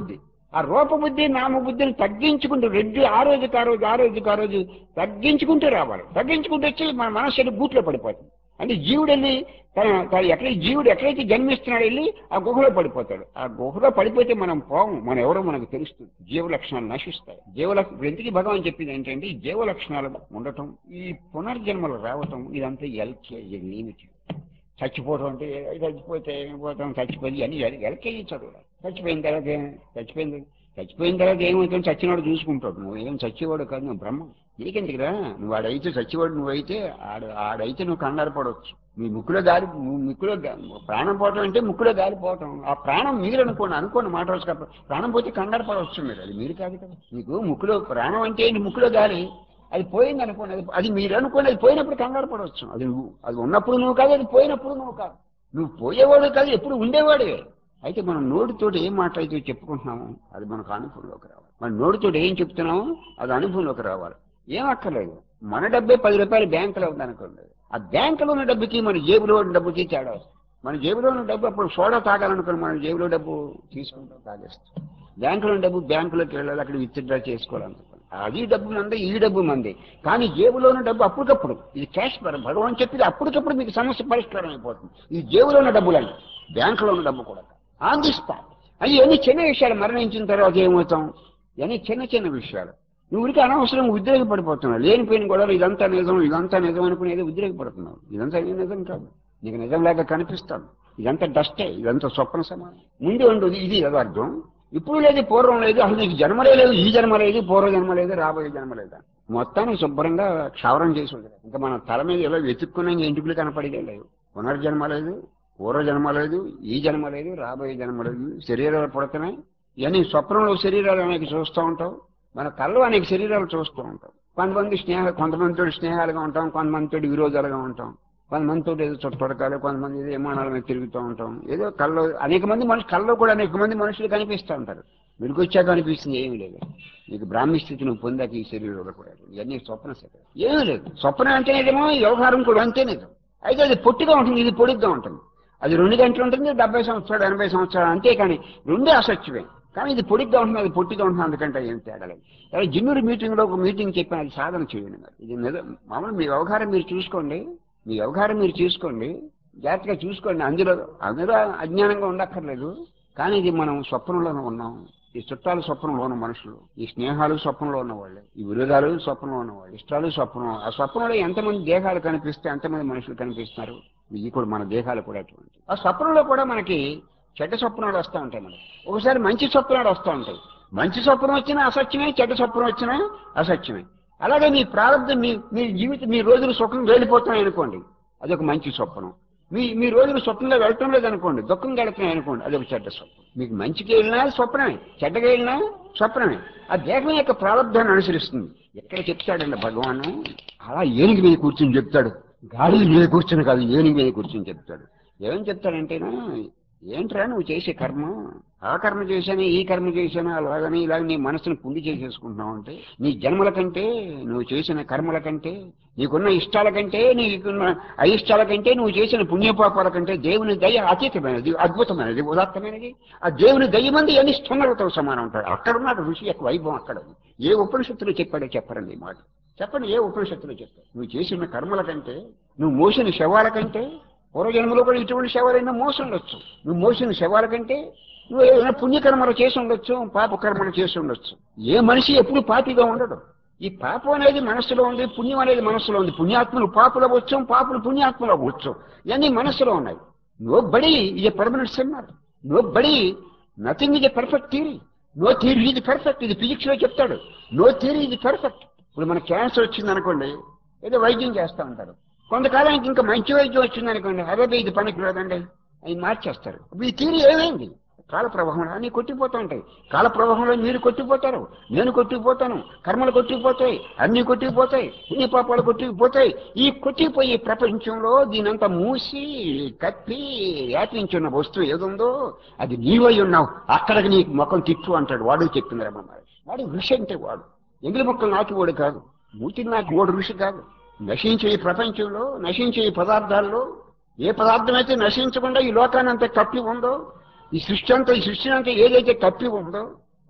ఆ రూపబుద్ధి నామబుద్ధిని తగ్గించుకుంటూ రెడ్డి ఆ రోజుకి ఆ రోజు ఆ రోజుకి ఆ రోజు తగ్గించుకుంటూ రావాలి తగ్గించుకుంటూ వచ్చి మన మనస్సు బూట్లో పడిపోతుంది అంటే జీవుడు వెళ్ళి తన తన ఎక్కడ జీవుడు ఎక్కడైతే జన్మిస్తున్నాడు వెళ్ళి ఆ గుహలో పడిపోతాడు ఆ గుహలో పడిపోతే మనం పోము మనం ఎవరో మనకు తెలుస్తుంది జీవ లక్షణాలు నశిస్తాయి జీవ ఎందుకు భగవాన్ చెప్పింది ఏంటంటే ఈ జీవ లక్షణాలు ఉండటం ఈ పునర్జన్మలు రావటం ఇదంతా ఎల్కే లిమిట్ చచ్చిపోవడం అంటే ఏ- చచ్చిపోతే పోతాం చచ్చిపోయి అని ఎల్కేజీ చదువు చచ్చిపోయిన తర్వాత ఏం- చచ్చిపోయింది చచ్చిపోయిన తర్వాత ఏమవుతుంది చచ్చినవాడు చూసుకుంటాడు నువ్వు ఏం చచ్చేవాడు కాదు నువ్వు బ్రహ్మ నీకెందుకురా నువ్వు ఆడైతే చచ్చేవాడు నువ్వైతే ఆడ ఆడైతే నువ్వు కంగారు పడవచ్చు నీ ముక్కులో గాలి నువ్వు ముక్కులో గా- ప్రాణం పోవటం అంటే ముక్కులో గాలి పోవటం ఆ ప్రాణం మీరు అనుకోండి అనుకోండి మాట వచ్చి కాదు. ప్రాణం పోతే కంగారు పడవచ్చు మీరు అది మీరు కాదు కదా మీకు ముక్కులో ప్రాణం అంటే నీ ముక్కులో గాలి అది పోయింది అనుకోండి అది అది మీరు అనుకోండి అది పోయినప్పుడు కంగారు పడవచ్చు అది నువ్వు అది ఉన్నప్పుడు నువ్వు కాదు అది పోయినప్పుడు నువ్వు కాదు నువ్వు పోయేవాడు కాదు ఎప్పుడు ఉండేవాడే అయితే మనం నోటితోటి ఏం మాట్లాడితే చెప్పుకుంటున్నాము అది మనకు అనుభవంలోకి రావాలి మన నోటితోటి ఏం చెప్తున్నాము అది అనుభవంలోకి రావాలి ఏం అక్కర్లేదు మన డబ్బే పది రూపాయలు బ్యాంకులో ఉందనుకోండి ఆ బ్యాంకులో ఉన్న డబ్బుకి మన జేబులో ఉన్న డబ్బుకి తేడా వస్తుంది మన జేబులో ఉన్న డబ్బు అప్పుడు సోడా తాగాలనుకుని మన జేబులో డబ్బు తీసుకుంటాం తాగేస్తాం బ్యాంకులో ఉన్న డబ్బు బ్యాంకులోకి వెళ్ళాలి అక్కడ విత్డ్రా చేసుకోవాలనుకోండి అది డబ్బు మంది ఈ డబ్బు మంది కానీ జేబులో ఉన్న డబ్బు అప్పటికప్పుడు ఇది క్యాష్ పరం భగవాన్ చెప్పింది అప్పటికప్పుడు మీకు సమస్య పరిష్కారం అయిపోతుంది ఇది జేబులో ఉన్న డబ్బులండి బ్యాంకులో ఉన్న డబ్బు కూడా ఆన్ ది స్పాట్ అవి ఎన్ని చిన్న విషయాలు మరణించిన తర్వాత ఏమవుతాం ఇవన్నీ చిన్న చిన్న విషయాలు నువ్వు ఉరికి అనవసరం ఉద్రేకపడిపోతున్నావు లేనిపోయిన గొడవలు ఇదంతా నిజం ఇదంతా నిజం అనుకుని ఏదో ఉద్రేకపడుతున్నావు ఇదంతా ఏం నిజం కాదు నీకు నిజం లేక కనిపిస్తాను ఇదంతా డస్టే ఇదంతా స్వప్న సమానం ముందు ఉండదు ఇది యథార్థం ఇప్పుడు లేదు పూర్వం లేదు అసలు నీకు జన్మలే లేదు ఈ జన్మ లేదు పూర్వ జన్మ లేదు రాబోయే జన్మ లేదా మొత్తాన్ని శుభ్రంగా క్షవరం చేసి వదిలేదు ఇంకా మన తల మీద ఎలా వెతుక్కున్నా ఇంటికి కనపడేదే లేదు పునర్జన్మ లేదు పూర్వ జన్మ లేదు ఈ జన్మ లేదు రాబోయే జన్మ లేదు శరీరాలు పుడుతున్నాయి ఇవన్నీ స్వప్నంలో శరీరాలు అనేక చూస్తూ ఉంటాం మన కళ్ళు అనేక శరీరాలు చూస్తూ ఉంటాం కొంతమంది స్నేహ కొంతమందితో స్నేహాలుగా ఉంటాం కొంతమందితో విరోధాలుగా ఉంటాం కొంతమందితో ఏదో చుట్టొడకాలు కొంతమంది ఏదో విమానాల మీద తిరుగుతూ ఉంటాం ఏదో కళ్ళు అనేక మంది మనుషులు కళ్ళు కూడా అనేక మంది మనుషులు కనిపిస్తూ ఉంటారు మెరుగొచ్చాక కనిపిస్తుంది ఏమీ లేదు నీకు బ్రాహ్మీ స్థితి నువ్వు పొందాక ఈ శరీరంలో కూడా ఇవన్నీ స్వప్న శరీరం ఏమీ లేదు స్వప్నం అంటేనేదేమో వ్యవహారం కూడా అంతే నిజం అయితే అది పొట్టిగా ఉంటుంది ఇది పొడిగ్గా ఉంటుంది అది రెండు గంటలు ఉంటుంది డెబ్బై సంవత్సరాలు ఎనభై సంవత్సరాలు అంతే కానీ రెండే అసత్యమే కానీ ఇది పొడిగ్గా ఉంటుంది అది పొట్టిగా ఉంటుంది అందుకంటే ఏం తేడా లేదు అదే జిన్నూరు మీటింగ్ లో ఒక మీటింగ్ చెప్పిన అది సాధన చేయండి మరి ఇది నిజం మామూలు మీ వ్యవహారం మీరు చూసుకోండి మీ వ్యవహారం మీరు చూసుకోండి జాగ్రత్తగా చూసుకోండి అందులో అందులో అజ్ఞానంగా ఉండక్కర్లేదు కానీ ఇది మనం స్వప్నంలోనే ఉన్నాం ఈ చుట్టాలు స్వప్నంలో ఉన్న మనుషులు ఈ స్నేహాలు స్వప్నంలో ఉన్నవాళ్ళే ఈ విరోధాలు స్వప్నంలో ఉన్నవాళ్ళు ఇష్టాలు స్వప్నం ఆ స్వప్నంలో ఎంతమంది దేహాలు కనిపిస్తే ఎంతమంది మనుషులు కనిపిస్తున్నారు ఇవి కూడా మన దేహాలు కూడా అటువంటి ఆ స్వప్నంలో కూడా మనకి చెడ్డ స్వప్నాలు వస్తూ ఉంటాయి మనకి ఒకసారి మంచి స్వప్నాలు వస్తూ ఉంటాయి మంచి స్వప్నం వచ్చినా అసత్యమే చెడ్డ స్వప్నం వచ్చినా అసత్యమే అలాగే మీ ప్రారంభం మీ మీ జీవితం మీ రోజులు స్వప్నం వెళ్ళిపోతున్నాయి అనుకోండి అదొక మంచి స్వప్నం మీ మీ రోజులు స్వప్నంలో వెళ్ళటం లేదనుకోండి దుఃఖం గడుపుతున్నాయి అనుకోండి అదొక చెడ్డ స్వప్నం మీకు మంచికి వెళ్ళినా స్వప్నమే చెడ్డగా వెళ్ళినా స్వప్నమే ఆ దేహం యొక్క ప్రారంభాన్ని అనుసరిస్తుంది ఎక్కడ చెప్తాడండి భగవాను అలా ఏనుగు మీద కూర్చొని చెప్తాడు గాలి మీద కూర్చొని కాదు ఏనుగు మీద కూర్చొని చెప్తాడు ఏమని చెప్తాడంటేనా ఏంట్రా నువ్వు చేసే కర్మ ఆ కర్మ చేశాను ఈ కర్మ చేశాను అలాగని ఇలాగ నీ మనసును పుండి చేసేసుకుంటున్నావు అంటే నీ జన్మల కంటే నువ్వు చేసిన కర్మల కంటే నీకున్న ఇష్టాల కంటే నీకున్న అయిష్టాల కంటే నువ్వు చేసిన పుణ్యపాపాల కంటే దేవుని దయ అతీతమైనది అద్భుతమైనది ఉదాత్తమైనది ఆ దేవుని దయ మంది ఎన్ని స్థున్నలతో సమానం ఉంటాడు అక్కడ ఉన్నాడు ఋషి యొక్క వైభవం అక్కడ ఉంది ఏ ఉపనిషత్తులు చెప్పాడో చెప్పరండి ఈ మాట చెప్పండి ఏ ఉపనిషత్తులు చెప్పాడు నువ్వు చేసిన కర్మల కంటే నువ్వు మోసిన శవాల కంటే పూర్వజన్మలో కూడా ఇటువంటి శవాలైనా మోసి ఉండొచ్చు నువ్వు మోసిన శవాల కంటే నువ్వు ఏదైనా పుణ్యకర్మలు చేసి ఉండొచ్చు పాపకర్మలు చేసి ఉండొచ్చు ఏ మనిషి ఎప్పుడు పాపిగా ఉండడు ఈ పాపం అనేది మనస్సులో ఉంది పుణ్యం అనేది మనస్సులో ఉంది పుణ్యాత్మలు పాపులు అవ్వచ్చు పాపులు పుణ్యాత్మలు అవ్వచ్చు ఇవన్నీ మనస్సులో ఉన్నాయి నో బడి ఇది permanent seminar nobody nothing ఇది పర్ఫెక్ట్ థియరీ నో థియరీ ఇది పర్ఫెక్ట్ ఇది ఫిజిక్స్ లో చెప్తాడు నో థియరీ ఇది పర్ఫెక్ట్ ఇప్పుడు మన క్యాన్సర్ వచ్చింది అనుకోండి ఏదో వైద్యం చేస్తూ ఉంటారు కొంతకాలానికి ఇంకా మంచి వైద్యం వచ్చింది అనుకోండి అదే ఇది పనికి రాదండి అవి మార్చేస్తారు ఇప్పుడు ఈ థియరీ ఏమైంది కాల ప్రవాహంలో అన్ని కొట్టిపోతూ ఉంటాయి కాల ప్రవాహంలో మీరు కొట్టిపోతారు నేను కొట్టిపోతాను కర్మలు కొట్టిపోతాయి అన్ని కొట్టిపోతాయి పుణ్య పాపాలు కొట్టిపోతాయి ఈ కొట్టిపోయే ప్రపంచంలో దీనంతా మూసి కప్పి వ్యాపించున్న వస్తువు ఏదుందో అది నీవై ఉన్నావు అక్కడికి నీ ముఖం తిట్టు అంటాడు వాడు చెప్పింది రమ్మ వాడు ఋషి అంటే వాడు ఎంగిలి మొక్కలు నాకి వాడు కాదు మూతిని నాకు వాడు ఋషి కాదు నశించే ఈ ప్రపంచంలో నశించే ఈ పదార్థాల్లో ఏ పదార్థం అయితే నశించకుండా ఈ లోకాన్ని అంతా కప్పి ఉందో ఈ సృష్టి అంతా ఈ సృష్టి అంతా ఏదైతే కప్పి ఉందో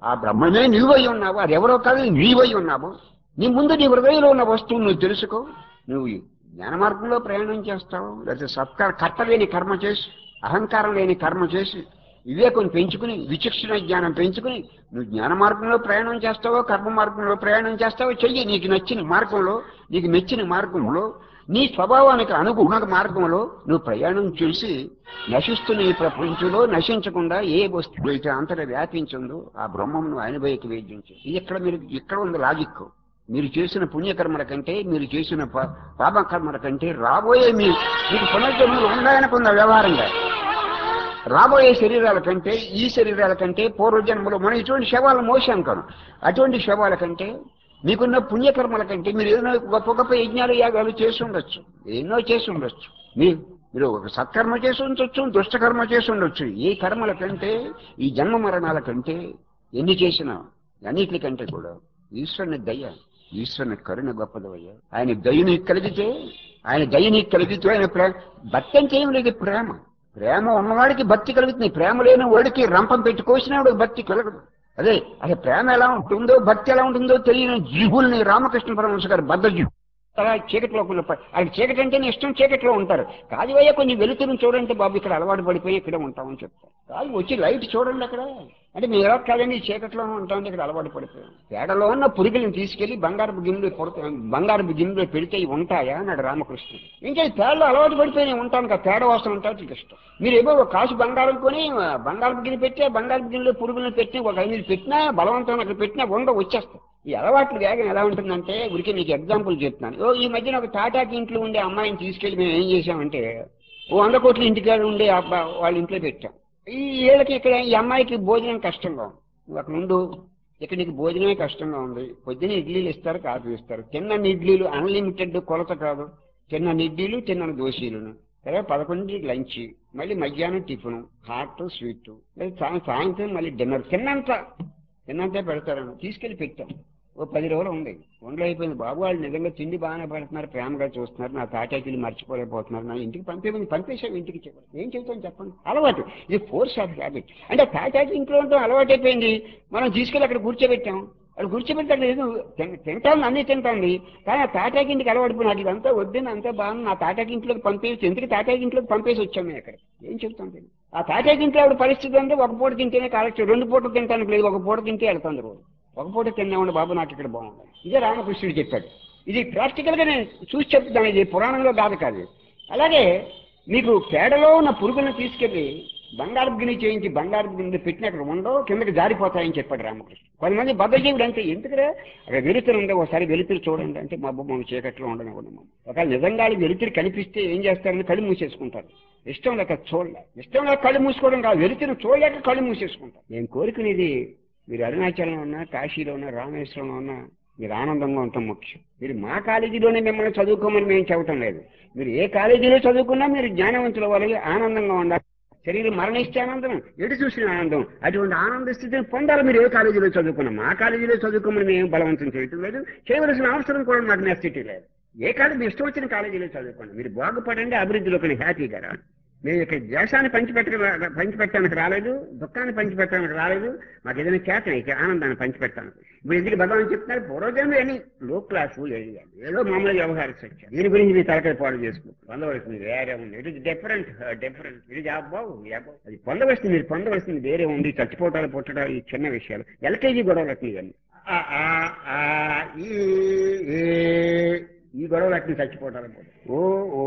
ఆ బ్రహ్మమే నీవై ఉన్నావు అది ఎవరో కాదు నీవై ఉన్నావు నీ ముందు నీ హృదయంలో ఉన్న వస్తువును నువ్వు తెలుసుకో నువ్వు జ్ఞాన మార్గంలో ప్రయాణం చేస్తావు లేకపోతే సత్కార కర్త లేని కర్మ చేసి అహంకారం లేని కర్మ చేసి వివేకం పెంచుకుని విచక్షణ జ్ఞానం పెంచుకుని నువ్వు జ్ఞాన మార్గంలో ప్రయాణం చేస్తావో కర్మ మార్గంలో ప్రయాణం చేస్తావో చెయ్యి నీకు నచ్చిన మార్గంలో నీకు మెచ్చిన మార్గంలో నీ స్వభావానికి అనుగుణ మార్గంలో నువ్వు ప్రయాణం చేసి నశిస్తున్న ఈ ప్రపంచంలో నశించకుండా ఏ వస్తువు అయితే అంతటా వ్యాపించిందో ఆ బ్రహ్మమును అనుభవికి వేద్యించు ఇది ఇక్కడ మీరు ఇక్కడ ఉంది లాజిక్ మీరు చేసిన పుణ్యకర్మల కంటే మీరు చేసిన పా- పాపకర్మల కంటే రాబోయే మీ మీకు పునర్జన్మలు ఉండాలనుకున్న వ్యవహారంగా రాబోయే శరీరాల కంటే ఈ శరీరాల కంటే పూర్వజన్మలో మనం ఇటువంటి శవాలు మోసాం కాను అటువంటి శవాల కంటే మీకున్న పుణ్యకర్మల కంటే మీరు ఏదైనా గొప్ప గొప్ప యజ్ఞాలు యాగాలు చేసి ఉండొచ్చు ఎన్నో చేసి ఉండొచ్చు మీ మీరు ఒక సత్కర్మ చేసి ఉండొచ్చు దుష్టకర్మ చేసి ఉండొచ్చు ఈ కర్మల కంటే ఈ జన్మ మరణాల కంటే ఎన్ని చేసినా అన్నిటికంటే కూడా ఈశ్వరుని దయ ఈశ్వరుని కరుణ గొప్పదవయ్యా ఆయన దయ నీకు కలిగితే ఆయన దయ నీకు కలిగితే ఆయన ప్రేమ భక్తి అంటే ఏం లేదు ప్రేమ ప్రేమ ఉన్నవాడికి భక్తి కలుగుతుంది ప్రేమ లేని వాడికి రంపం పెట్టి కోసినవాడికి భక్తి కలగదు అదే అసలు ప్రేమ ఎలా ఉంటుందో భక్తి ఎలా ఉంటుందో తెలియని జీవుల్ని రామకృష్ణ పరమహంస గారు బద్దజీ అలా చీకట్లో ఉన్న ప- ఆయన చీకటి అంటే ఇష్టం చీకట్లో ఉంటారు కాదు అయ్యా కొంచెం వెలుతురుని చూడండి బాబు ఇక్కడ అలవాటు పడిపోయి ఇక్కడ ఉంటామని చెప్తారు కాదు వచ్చి లైట్ చూడండి అక్కడ అంటే మీరు ఎలా కాదండి ఈ చీకట్లో ఉంటామని ఇక్కడ అలవాటు పడిపోయాం పేడలో ఉన్న పురుగులను తీసుకెళ్లి బంగారపు గిన్నెలో పొడత బంగారపు గిన్నెలో పెడితే ఇవి ఉంటాయా అన్నాడు రామకృష్ణ ఇంకా ఈ పేడలో అలవాటు పడిపోయి ఉంటాను కదా పేడ వాసన ఉంటారు మీకు ఇష్టం మీరు ఏమో ఒక కాసు బంగారం కొని ఆ, బంగారపు గిన్నె పెట్టి ఆ బంగారపు గిన్నెలో పురుగులను పెట్టి ఒక ఐదు పెట్టినా బలవంతం అక్కడ పెట్టినా వంద వచ్చేస్తాయి ఈ అలవాట్ల వేగం ఎలా ఉంటుందంటే ఉరికి మీకు ఎగ్జాంపుల్ చెప్తున్నాను ఓ ఈ మధ్యన ఒక టాటాకి ఇంట్లో ఉండే అమ్మాయిని తీసుకెళ్లి మేము ఏం చేసామంటే ఓ వంద కోట్ల ఇంటికాడ ఉండే అబ్బా వాళ్ళ ఇంట్లో పెట్టాం ఈ ఏళ్ళకి ఇక్కడ ఈ అమ్మాయికి భోజనం కష్టంగా ఉంది నువ్వు అక్కడ ఉండు ఇక్కడ నీకు భోజనమే కష్టంగా ఉంది పొద్దున్న ఇడ్లీలు ఇస్తారు కాఫీ ఇస్తారు తిన్న ఇడ్లీలు అన్లిమిటెడ్ కొలత కాదు తిన్న ఇడ్లీలు తిన్న దోశీలను తర్వాత పదకొండింటికి లంచ్ మళ్ళీ మధ్యాహ్నం టిఫిన్ హాట్ స్వీట్ మళ్ళీ సా- సాయంత్రం మళ్ళీ డిన్నర్ తిన్నంత తిన్నంతే పెడతారని తీసుకెళ్లి పెట్టాం ఓ పది రోజులు ఉంది వండలు అయిపోయింది బాబు వాళ్ళు నిజంగా తిండి బాగానే పెడుతున్నారు ప్రేమగా చూస్తున్నారు నా తాటాకిలు మర్చిపోలేకపోతున్నారు నా ఇంటికి పంపేమని పంపేసావు ఇంటికి చెప్పండి ఏం చెబుతాను చెప్పండి అలవాటు ఇది ఫోర్స్ ఆఫ్ హ్యాబిట్ అంటే తాటాకి ఇంట్లో ఉంటాం అలవాటు అయిపోయింది మనం తీసుకెళ్ళి అక్కడ కూర్చోబెట్టాం అక్కడ కూర్చోబెట్టి అక్కడ ఏదో తిన్- తింటాను అన్ని తింటాంది కానీ ఆ తాటాకి ఇంటికి అలవాటు నాకు ఇదంతా వద్దని అంతా బాగుంది నా తాటాకి ఇంట్లోకి పంపేసి ఎందుకు తాటాకి ఇంట్లోకి పంపేసి వచ్చాం మేము అక్కడ ఏం చెప్తాం నేను? ఆ తాటాకి ఇంట్లో ఆవిడ పరిస్థితి అంటే ఒక పూట తింటేనే కాలచ్చు రెండు పూటలు తింటానికి లేదు ఒక పూట తింటే వెళ్తాను రోజు ఒక పూట తిన్నామండి బాబు నాకు ఇక్కడ బాగుంది ఇదే రామకృష్ణుడు చెప్పాడు ఇది ప్రాక్టికల్ గా నేను చూసి చెప్తాను ఇది పురాణంలో కాదు కాదు అలాగే మీకు పేడలో ఉన్న పురుగులను తీసుకెళ్లి బంగారు గిన్నె చేయించి బంగారు గిన్నె పెట్టిన అక్కడ ఉండవు కిందకి జారిపోతాయని చెప్పాడు రామకృష్ణ కొంతమంది బద్దజీవుడు అంటే ఎందుకురా అక్కడ వెలుతురు ఉందో ఒకసారి వెలుతురు చూడండి అంటే మా అబ్బు మనం చీకట్లో ఉండనివ్వడం ఒకవేళ నిజంగా వాళ్ళకి వెలుతురు కనిపిస్తే ఏం చేస్తారని కళ్ళు మూసేసుకుంటారు ఇష్టం లేక చూడలే ఇష్టం లేక కళ్ళు మూసుకోవడం కాదు వెలుతురు చూడలేక కళ్ళు మూసేసుకుంటారు నేను కోరుకునేది మీరు అరుణాచలం ఉన్నా కాశీలో ఉన్నా రామేశ్వరంలో ఉన్నా మీరు ఆనందంగా ఉండటం ముఖ్యం మీరు మా కాలేజీలోనే మిమ్మల్ని చదువుకోమని మేము చెప్పటం లేదు మీరు ఏ కాలేజీలో చదువుకున్నా మీరు జ్ఞానవంతుల వాళ్ళకి ఆనందంగా ఉండాలి శరీరం మరణిస్తే ఆనందం ఎటు చూసిన ఆనందం అటువంటి ఆనంద స్థితిని పొందాలి మీరు ఏ కాలేజీలో చదువుకున్నా మా కాలేజీలో చదువుకోమని మేము బలవంతం చేయటం లేదు చేయవలసిన అవసరం కూడా మాకు నెస్థితి లేదు ఏ కాలేజీ ఇష్టం వచ్చిన కాలేజీలో చదువుకోండి మీరు బాగుపడండి అభివృద్ధిలోకి హ్యాపీగా రా మేము ఇక్కడ దేశాన్ని పంచిపెట్ట పంచిపెట్టడానికి రాలేదు దుఃఖాన్ని పంచిపెట్టడానికి రాలేదు మాకు ఏదైనా చేతన ఇక ఆనందాన్ని పంచిపెట్టాను ఇప్పుడు ఎందుకు భగవాన్ చెప్తున్నారు పూర్వజన్మ అని లో క్లాస్ ఏది ఏదో మామూలు వ్యవహారం వచ్చారు దీని గురించి మీ తలకాయ పాడు చేసుకో పొందవలసింది వేరే ఉంది ఇట్ ఇస్ డిఫరెంట్ డిఫరెంట్ ఇది అబ్బావు అది పొందవలసింది మీరు పొందవలసింది వేరే ఉంది చచ్చిపోవటాలు పుట్టడాలు ఈ చిన్న విషయాలు ఎల్కేజీ గొడవలు అట్లా ఇవన్నీ ఆ, ఆ, ఆ, ఈ, ఏ, ఈ గొడవలు అట్లా చచ్చిపోవటాలు పుట్ట- ఓ ఓ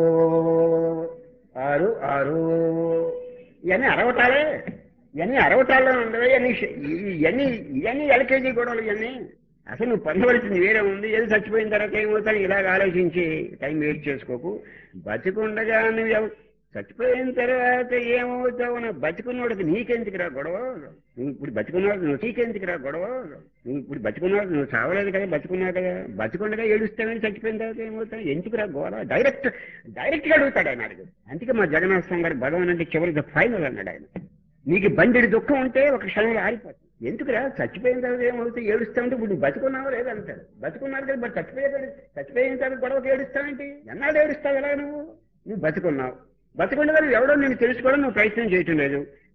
ఆరు ఆరు ఇవన్నీ అరవటాలే ఇవన్నీ అరవటాల్లో ఉండవు ఇవన్నీ ష- ఇవన్నీ ఇవన్నీ ఎల్కేజీ గొడవలు ఇవన్నీ అసలు నువ్వు పొందవలసింది వేరే ఉంది ఏది చచ్చిపోయిన తర్వాత ఏమవుతాను ఇలాగ ఆలోచించి టైం వేస్ట్ చేసుకోకు బతికుండగా నువ్వు ఎవ- చచ్చిపోయిన తర్వాత ఏమవుతావు నా బతికున్నవాడికి నీకెందుకురా గొడవ నువ్వు ఇప్పుడు బతికున్నాడు నువ్వు నీకెందుకురా గొడవ నువ్వు ఇప్పుడు బతికున్నాడు నువ్వు చావలేదు కదా బతికున్నావు కదా బతికుండగా ఏడుస్తావని చచ్చిపోయిన తర్వాత ఏమవుతావు ఎందుకురా గోడ డైరెక్ట్ డైరెక్ట్ గా అడుగుతాడు ఆయన అడుగు అందుకే మా జగన్నాథ స్వామి గారు భగవాన్ అంటే చివరి ఫైనల్ అన్నాడు ఆయన నీకు బండిడి దుఃఖం ఉంటే ఒక క్షణంలో ఆరిపోతుంది ఎందుకురా చచ్చిపోయిన తర్వాత ఏమవుతుంది ఏడుస్తామంటే ఇప్పుడు నువ్వు బతుకున్నావో లేదంటారు బతుకున్నారు కదా మరి చచ్చిపోయేది చచ్చిపోయిన తర్వాత గొడవకి ఏడుస్తావేంటి ఎన్నాడు ఏడుస్తావు ఎలా నువ్వు నువ్వు బతుకున్నావు బతుకుండగా నువ్వు ఎవడో నేను తెలుసుకోవడం నువ్వు ప్రయత్నం చేయటం లేదు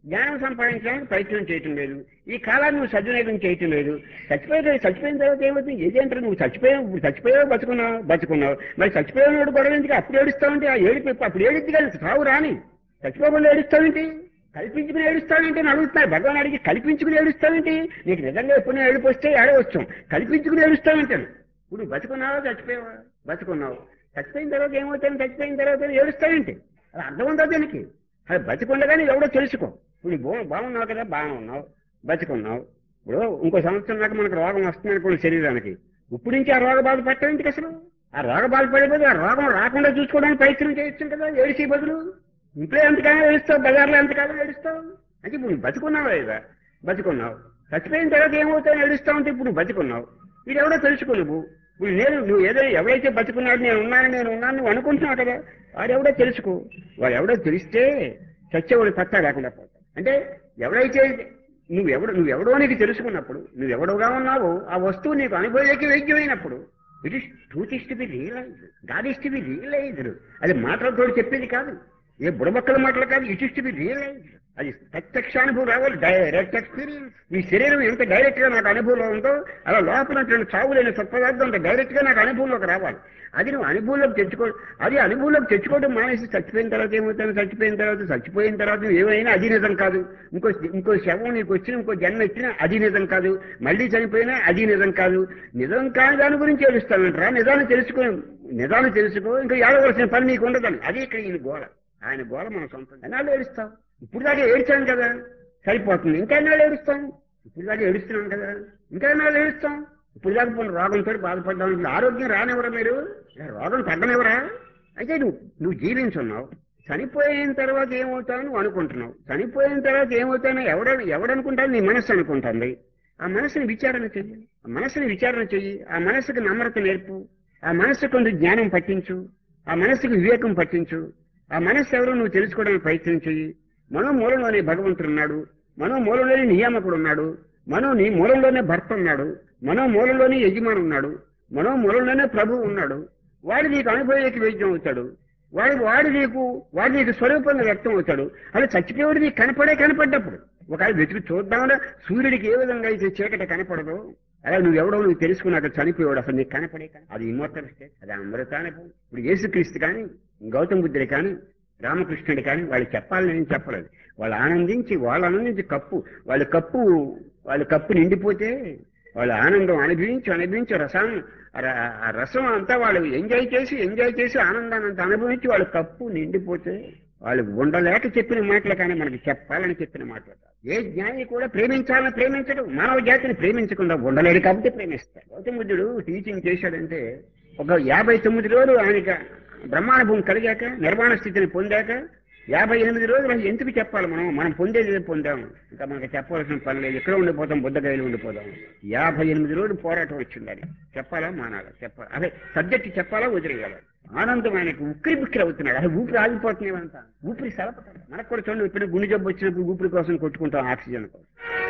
జ్ఞానం సంపాదించడానికి ప్రయత్నం చేయటం లేదు ఈ కాలాన్ని నువ్వు సద్వినియోగం చేయటం లేదు చచ్చిపోయి చచ్చిపోయిన తర్వాత ఏమవుతుంది ఏదేంటారు నువ్వు చచ్చిపోయావు ఇప్పుడు చచ్చిపోయావు బతుకున్నావు బతుకున్నావు మరి చచ్చిపోయినాడు గొడవ ఎందుకు అప్పుడు ఏడుస్తావంటే ఆ ఏడిపి అప్పుడు ఏడిద్ది కదా సావు రాని చచ్చిపోకుండా ఏడుస్తావేంటి కల్పించుకుని ఏడుస్తావేంటి అని అడుగుతున్నారు భగవాన్ అడిగి కల్పించుకుని ఏడుస్తావేంటి నీకు నిజంగా ఎప్పుడైనా ఏడుపు వస్తే ఏడవచ్చు కల్పించుకుని ఏడుస్తావేంటాను ఇప్పుడు బతుకున్నావా చచ్చిపోయావా బతుకున్నావు చచ్చిపోయిన తర్వాత ఏమవుతాను చచ్చిపోయిన తర్వాత ఏడుస్తావేంటి అది అర్థం ఉందా దీనికి అది బతికుండగానే ఎవడో తెలుసుకో ఇప్పుడు బా బాగున్నావు కదా బాగానే ఉన్నావు బతికున్నావు ఇప్పుడు ఇంకో సంవత్సరం దాకా మనకు రోగం వస్తుంది అనుకోండి శరీరానికి ఇప్పుడు నుంచి ఆ రోగ బాధ పట్టేంటికి అసలు ఆ రోగ బాధ పడిపోతే ఆ రోగం రాకుండా చూసుకోవడానికి ప్రయత్నం చేయొచ్చు కదా ఏడిసి బదులు ఇంట్లో ఎంతకాలం ఏడుస్తావు బజార్లో ఎంతకాలం ఏడుస్తావు అంటే ఇప్పుడు నువ్వు బతుకున్నావు లేదా బతుకున్నావు చచ్చిపోయిన తర్వాత ఏమవుతావు ఏడుస్తావు అంటే ఇప్పుడు నువ్వు బతుకున్నావు ఇది ఎవడో తెలుసుకో నువ్వు ఇప్పుడు నేను నువ్వు ఏదో ఎవరైతే బతుకున్నాడు నేను ఉన్నాను నేను ఉన్నాను నువ్వు అనుకుంటున్నావు కదా వాడు ఎవడో తెలుసుకో వాడు ఎవడో తెలిస్తే చచ్చేవాడు పత్తా లేకుండా పోతాడు అంటే ఎవడైతే నువ్వెవడు నువ్వెవడో నీకు తెలుసుకున్నప్పుడు నువ్వెవడోగా ఉన్నావో ఆ వస్తువు నీకు అనుభవలేకి వైద్యమైనప్పుడు it is truth is to be realised God is to be realised అది మాటలతో చెప్పేది కాదు ఏ బుడబక్కల మాటలు కాదు it is to be realised అది ప్రత్యక్ష అనుభవం రావాలి డైరెక్ట్ ఎక్స్పీరియన్స్ ఈ శరీరం ఎంత డైరెక్ట్ గా నాకు అనుభవంలో ఉందో అలా లోపల ఉన్నటువంటి చావులేని సత్పదార్థం అంత డైరెక్ట్ గా నాకు అనుభవంలోకి రావాలి అది నువ్వు అనుభవంలోకి తెచ్చుకో అది అనుభవంలోకి తెచ్చుకోవడం మానేసి చచ్చిపోయిన తర్వాత ఏమవుతాను చచ్చిపోయిన తర్వాత చచ్చిపోయిన తర్వాత నువ్వు ఏమైనా అది నిజం కాదు ఇంకో ఇంకో శవం నీకు వచ్చిన ఇంకో జన్మ ఇచ్చినా అది నిజం కాదు మళ్ళీ చనిపోయినా అది నిజం కాదు నిజం కాని దాని గురించి ఏడుస్తానంటారా నిజాన్ని తెలుసుకో నిజాన్ని తెలుసుకో ఇంకా ఏడవలసిన పని నీకు ఉండదని అది ఇక్కడ ఈయన గోల ఆయన గోల మన సొంతం ఎన్నాళ్ళు ఏడుస్తాం ఇప్పుడు దాకా ఏడ్చాను కదా సరిపోతుంది ఇంకా ఎన్నాళ్ళు ఏడుస్తాం ఇప్పుడు దాకా ఏడుస్తున్నాం కదా ఇంకా ఎన్నాళ్ళు ఏడుస్తాం ఇప్పుడు దాకా పోయిన రోగంతో బాధపడ్డాం ఆరోగ్యం రానివ్వరా మీరు రోగం తగ్గనివ్వరా అయితే నువ్వు నువ్వు జీవించున్నావు చనిపోయిన తర్వాత ఏమవుతావు నువ్వు అనుకుంటున్నావు చనిపోయిన తర్వాత ఏమవుతానో ఎవడ ఎవడనుకుంటావు నీ మనస్సు అనుకుంటుంది ఆ మనసుని విచారణ చెయ్యి ఆ మనసుని విచారణ చెయ్యి ఆ మనసుకు నమ్రత నేర్పు ఆ మనస్సు కొంచెం జ్ఞానం పట్టించు ఆ మనస్సుకు వివేకం పట్టించు ఆ మనస్సు ఎవరో నువ్వు తెలుసుకోవడానికి ప్రయత్నం చెయ్యి మనో మూలంలోనే భగవంతుడు ఉన్నాడు మనో మూలంలోనే నియామకుడు ఉన్నాడు మనో నీ మూలంలోనే భర్త ఉన్నాడు మనో మూలంలోనే యజమాని ఉన్నాడు మనో మూలంలోనే ప్రభు ఉన్నాడు వాడు నీకు అనుభవకి వైద్యం అవుతాడు వాడు వాడు నీకు వాడు నీకు స్వరూపంగా వ్యక్తం అవుతాడు అది చచ్చిపోయాడు నీకు కనపడే కనపడ్డప్పుడు ఒకవేళ వెతికి చూద్దామన్నా సూర్యుడికి ఏ విధంగా అయితే చీకటి కనపడదు అలా నువ్వెవడో నువ్వు తెలుసుకున్నాక చనిపోయాడు అసలు నీకు కనపడే కన- అది ఇమ్మోర్టల్ స్టేట్ అది అమృతానుభవం ఇప్పుడు యేసుక్రీస్తు కానీ గౌతమ బుద్ధుడు కానీ రామకృష్ణుడు కానీ వాళ్ళు చెప్పాలని నేను చెప్పలేదు వాళ్ళు ఆనందించి వాళ్ళు ఆనందించి కప్పు వాళ్ళ కప్పు వాళ్ళ కప్పు నిండిపోతే వాళ్ళు ఆనందం అనుభవించి అనుభవించి రసాన్ని ఆ ర- ఆ రసం అంతా వాళ్ళు ఎంజాయ్ చేసి ఎంజాయ్ చేసి ఆనందాన్ని అంతా అనుభవించి వాళ్ళ కప్పు నిండిపోతే వాళ్ళు ఉండలేక చెప్పిన మాటలు కానీ మనకి చెప్పాలని చెప్పిన మాటలు కాదు ఏ జ్ఞాని కూడా ప్రేమించాలని ప్రేమించడం మానవ జాతిని ప్రేమించకుండా ఉండలేడు కాబట్టి ప్రేమిస్తాడు గౌతమ బుద్ధుడు టీచింగ్ చేశాడంటే ఒక యాభై తొమ్మిది రోజులు ఆయనకి బ్రహ్మానుభవం కలిగాక నిర్మాణ స్థితిని పొందాక యాభై ఎనిమిది రోజులు అసలు ఎందుకు చెప్పాలి మనం మనం పొందేది ఏదో పొందాము ఇంకా మనకి చెప్పవలసిన పని లేదు ఎక్కడ ఉండిపోతాం బుద్ధగైలు ఉండిపోతాం యాభై ఎనిమిది రోజులు పోరాటం వచ్చింది అది చెప్పాలా మానాలా చెప్పాలా అదే సబ్జెక్ట్ చెప్పాలా వదిలేయాలి ఆనందం ఆయనకు ఉక్కిరి బిక్కిరి అవుతున్నాడు అది ఊపిరి ఆగిపోతున్నాయంత ఊపిరి సలపతాడు మనకు కూడా చూడండి ఇప్పుడు గుండె జబ్బు వచ్చినప్పుడు ఊపిరి కోసం కొట్టుకుంటాం ఆక్సిజన్ కోసం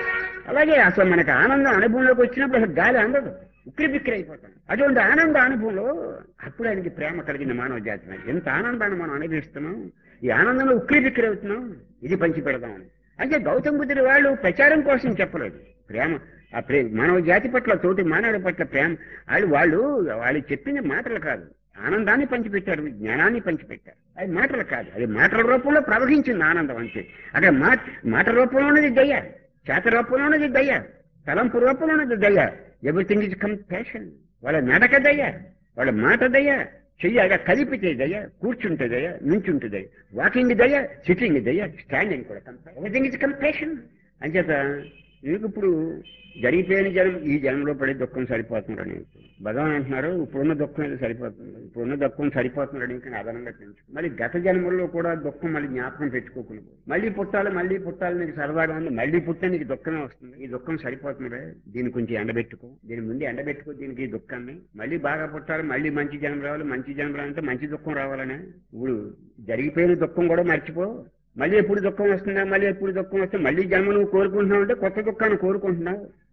అలాగే అసలు మనకి ఆనందం అనుభవంలోకి వచ్చినప్పుడు అసలు గాలి అందదు ఉక్కిరి బిక్కిరి అయిపోతాం అటువంటి ఆనంద అనుభవంలో అప్పుడు ఆయనకి ప్రేమ కలిగిన మానవ జాతి మీద. ఎంత ఆనందాన్ని మనం అనుభవిస్తున్నాం ఈ ఆనందంలో ఉక్కిరి బిక్కిరి అవుతున్నాం ఇది పంచి పెడదాం అంటే గౌతమ బుద్ధుడి వాళ్ళు ప్రచారం కోసం చెప్పలేదు ప్రేమ ఆ ప్రే మానవ జాతి పట్ల తోటి మానవుడి పట్ల ప్రేమ వాళ్ళు వాళ్ళు వాళ్ళు చెప్పిన మాటలు కాదు ఆనందాన్ని పంచిపెట్టారు జ్ఞానాన్ని పంచిపెట్టారు అది మాటలు కాదు అది మాటల రూపంలో ప్రవహించింది ఆనందం అంతే అక్కడ మాట మాట రూపంలోనేది దయ చేత రూపంలోనేది దయ తలంపు రూపంలోనేది దయ ఎవ్రీథింగ్ ఇస్ కంపాషన్ వాళ్ళ నడక దయ వాళ్ళ మాట దయ చెయ్యగా కలిపితే దయ కూర్చుంటే దయ నుంచుంటే దయ వాకింగ్ దయ సిట్టింగ్ దయ స్టాండింగ్ కూడా ఎవ్రీథింగ్ ఇస్ కంపాషన్ అంచేత నీకు ఇప్పుడు జరిగిపోయిన జన్మ ఈ జన్మలో పడే దుఃఖం సరిపోతుందని భగవాన్ అంటున్నారు ఇప్పుడున్న దుఃఖం ఏదో సరిపోతుంది ఇప్పుడున్న దుఃఖం సరిపోతున్నాడు ఇంకా అదనంగా పెంచు మరి గత జన్మల్లో కూడా దుఃఖం మళ్ళీ జ్ఞాపకం పెట్టుకోకుండా మళ్ళీ పుట్టాలి మళ్ళీ పుట్టాలి నీకు సరదాగా ఉంది మళ్ళీ పుట్టే నీకు దుఃఖమే వస్తుంది ఈ దుఃఖం సరిపోతుంది దీన్ని కొంచెం ఎండబెట్టుకో దీని ముందు ఎండబెట్టుకో దీనికి ఈ దుఃఖాన్ని మళ్ళీ బాగా పుట్టాలి మళ్ళీ మంచి జన్మ రావాలి మంచి జన్మ రావాలంటే మంచి దుఃఖం రావాలనే ఇప్పుడు జరిగిపోయిన దుఃఖం కూడా మర్చిపో మళ్ళీ ఎప్పుడు దుఃఖం వస్తుందా మళ్ళీ ఎప్పుడు దుఃఖం వస్తే మళ్ళీ జన్మ నువ్వు కోరుకుంటున్నావు అంటే కొత్త దుఃఖాన్ని కోరుకుంటున్నావు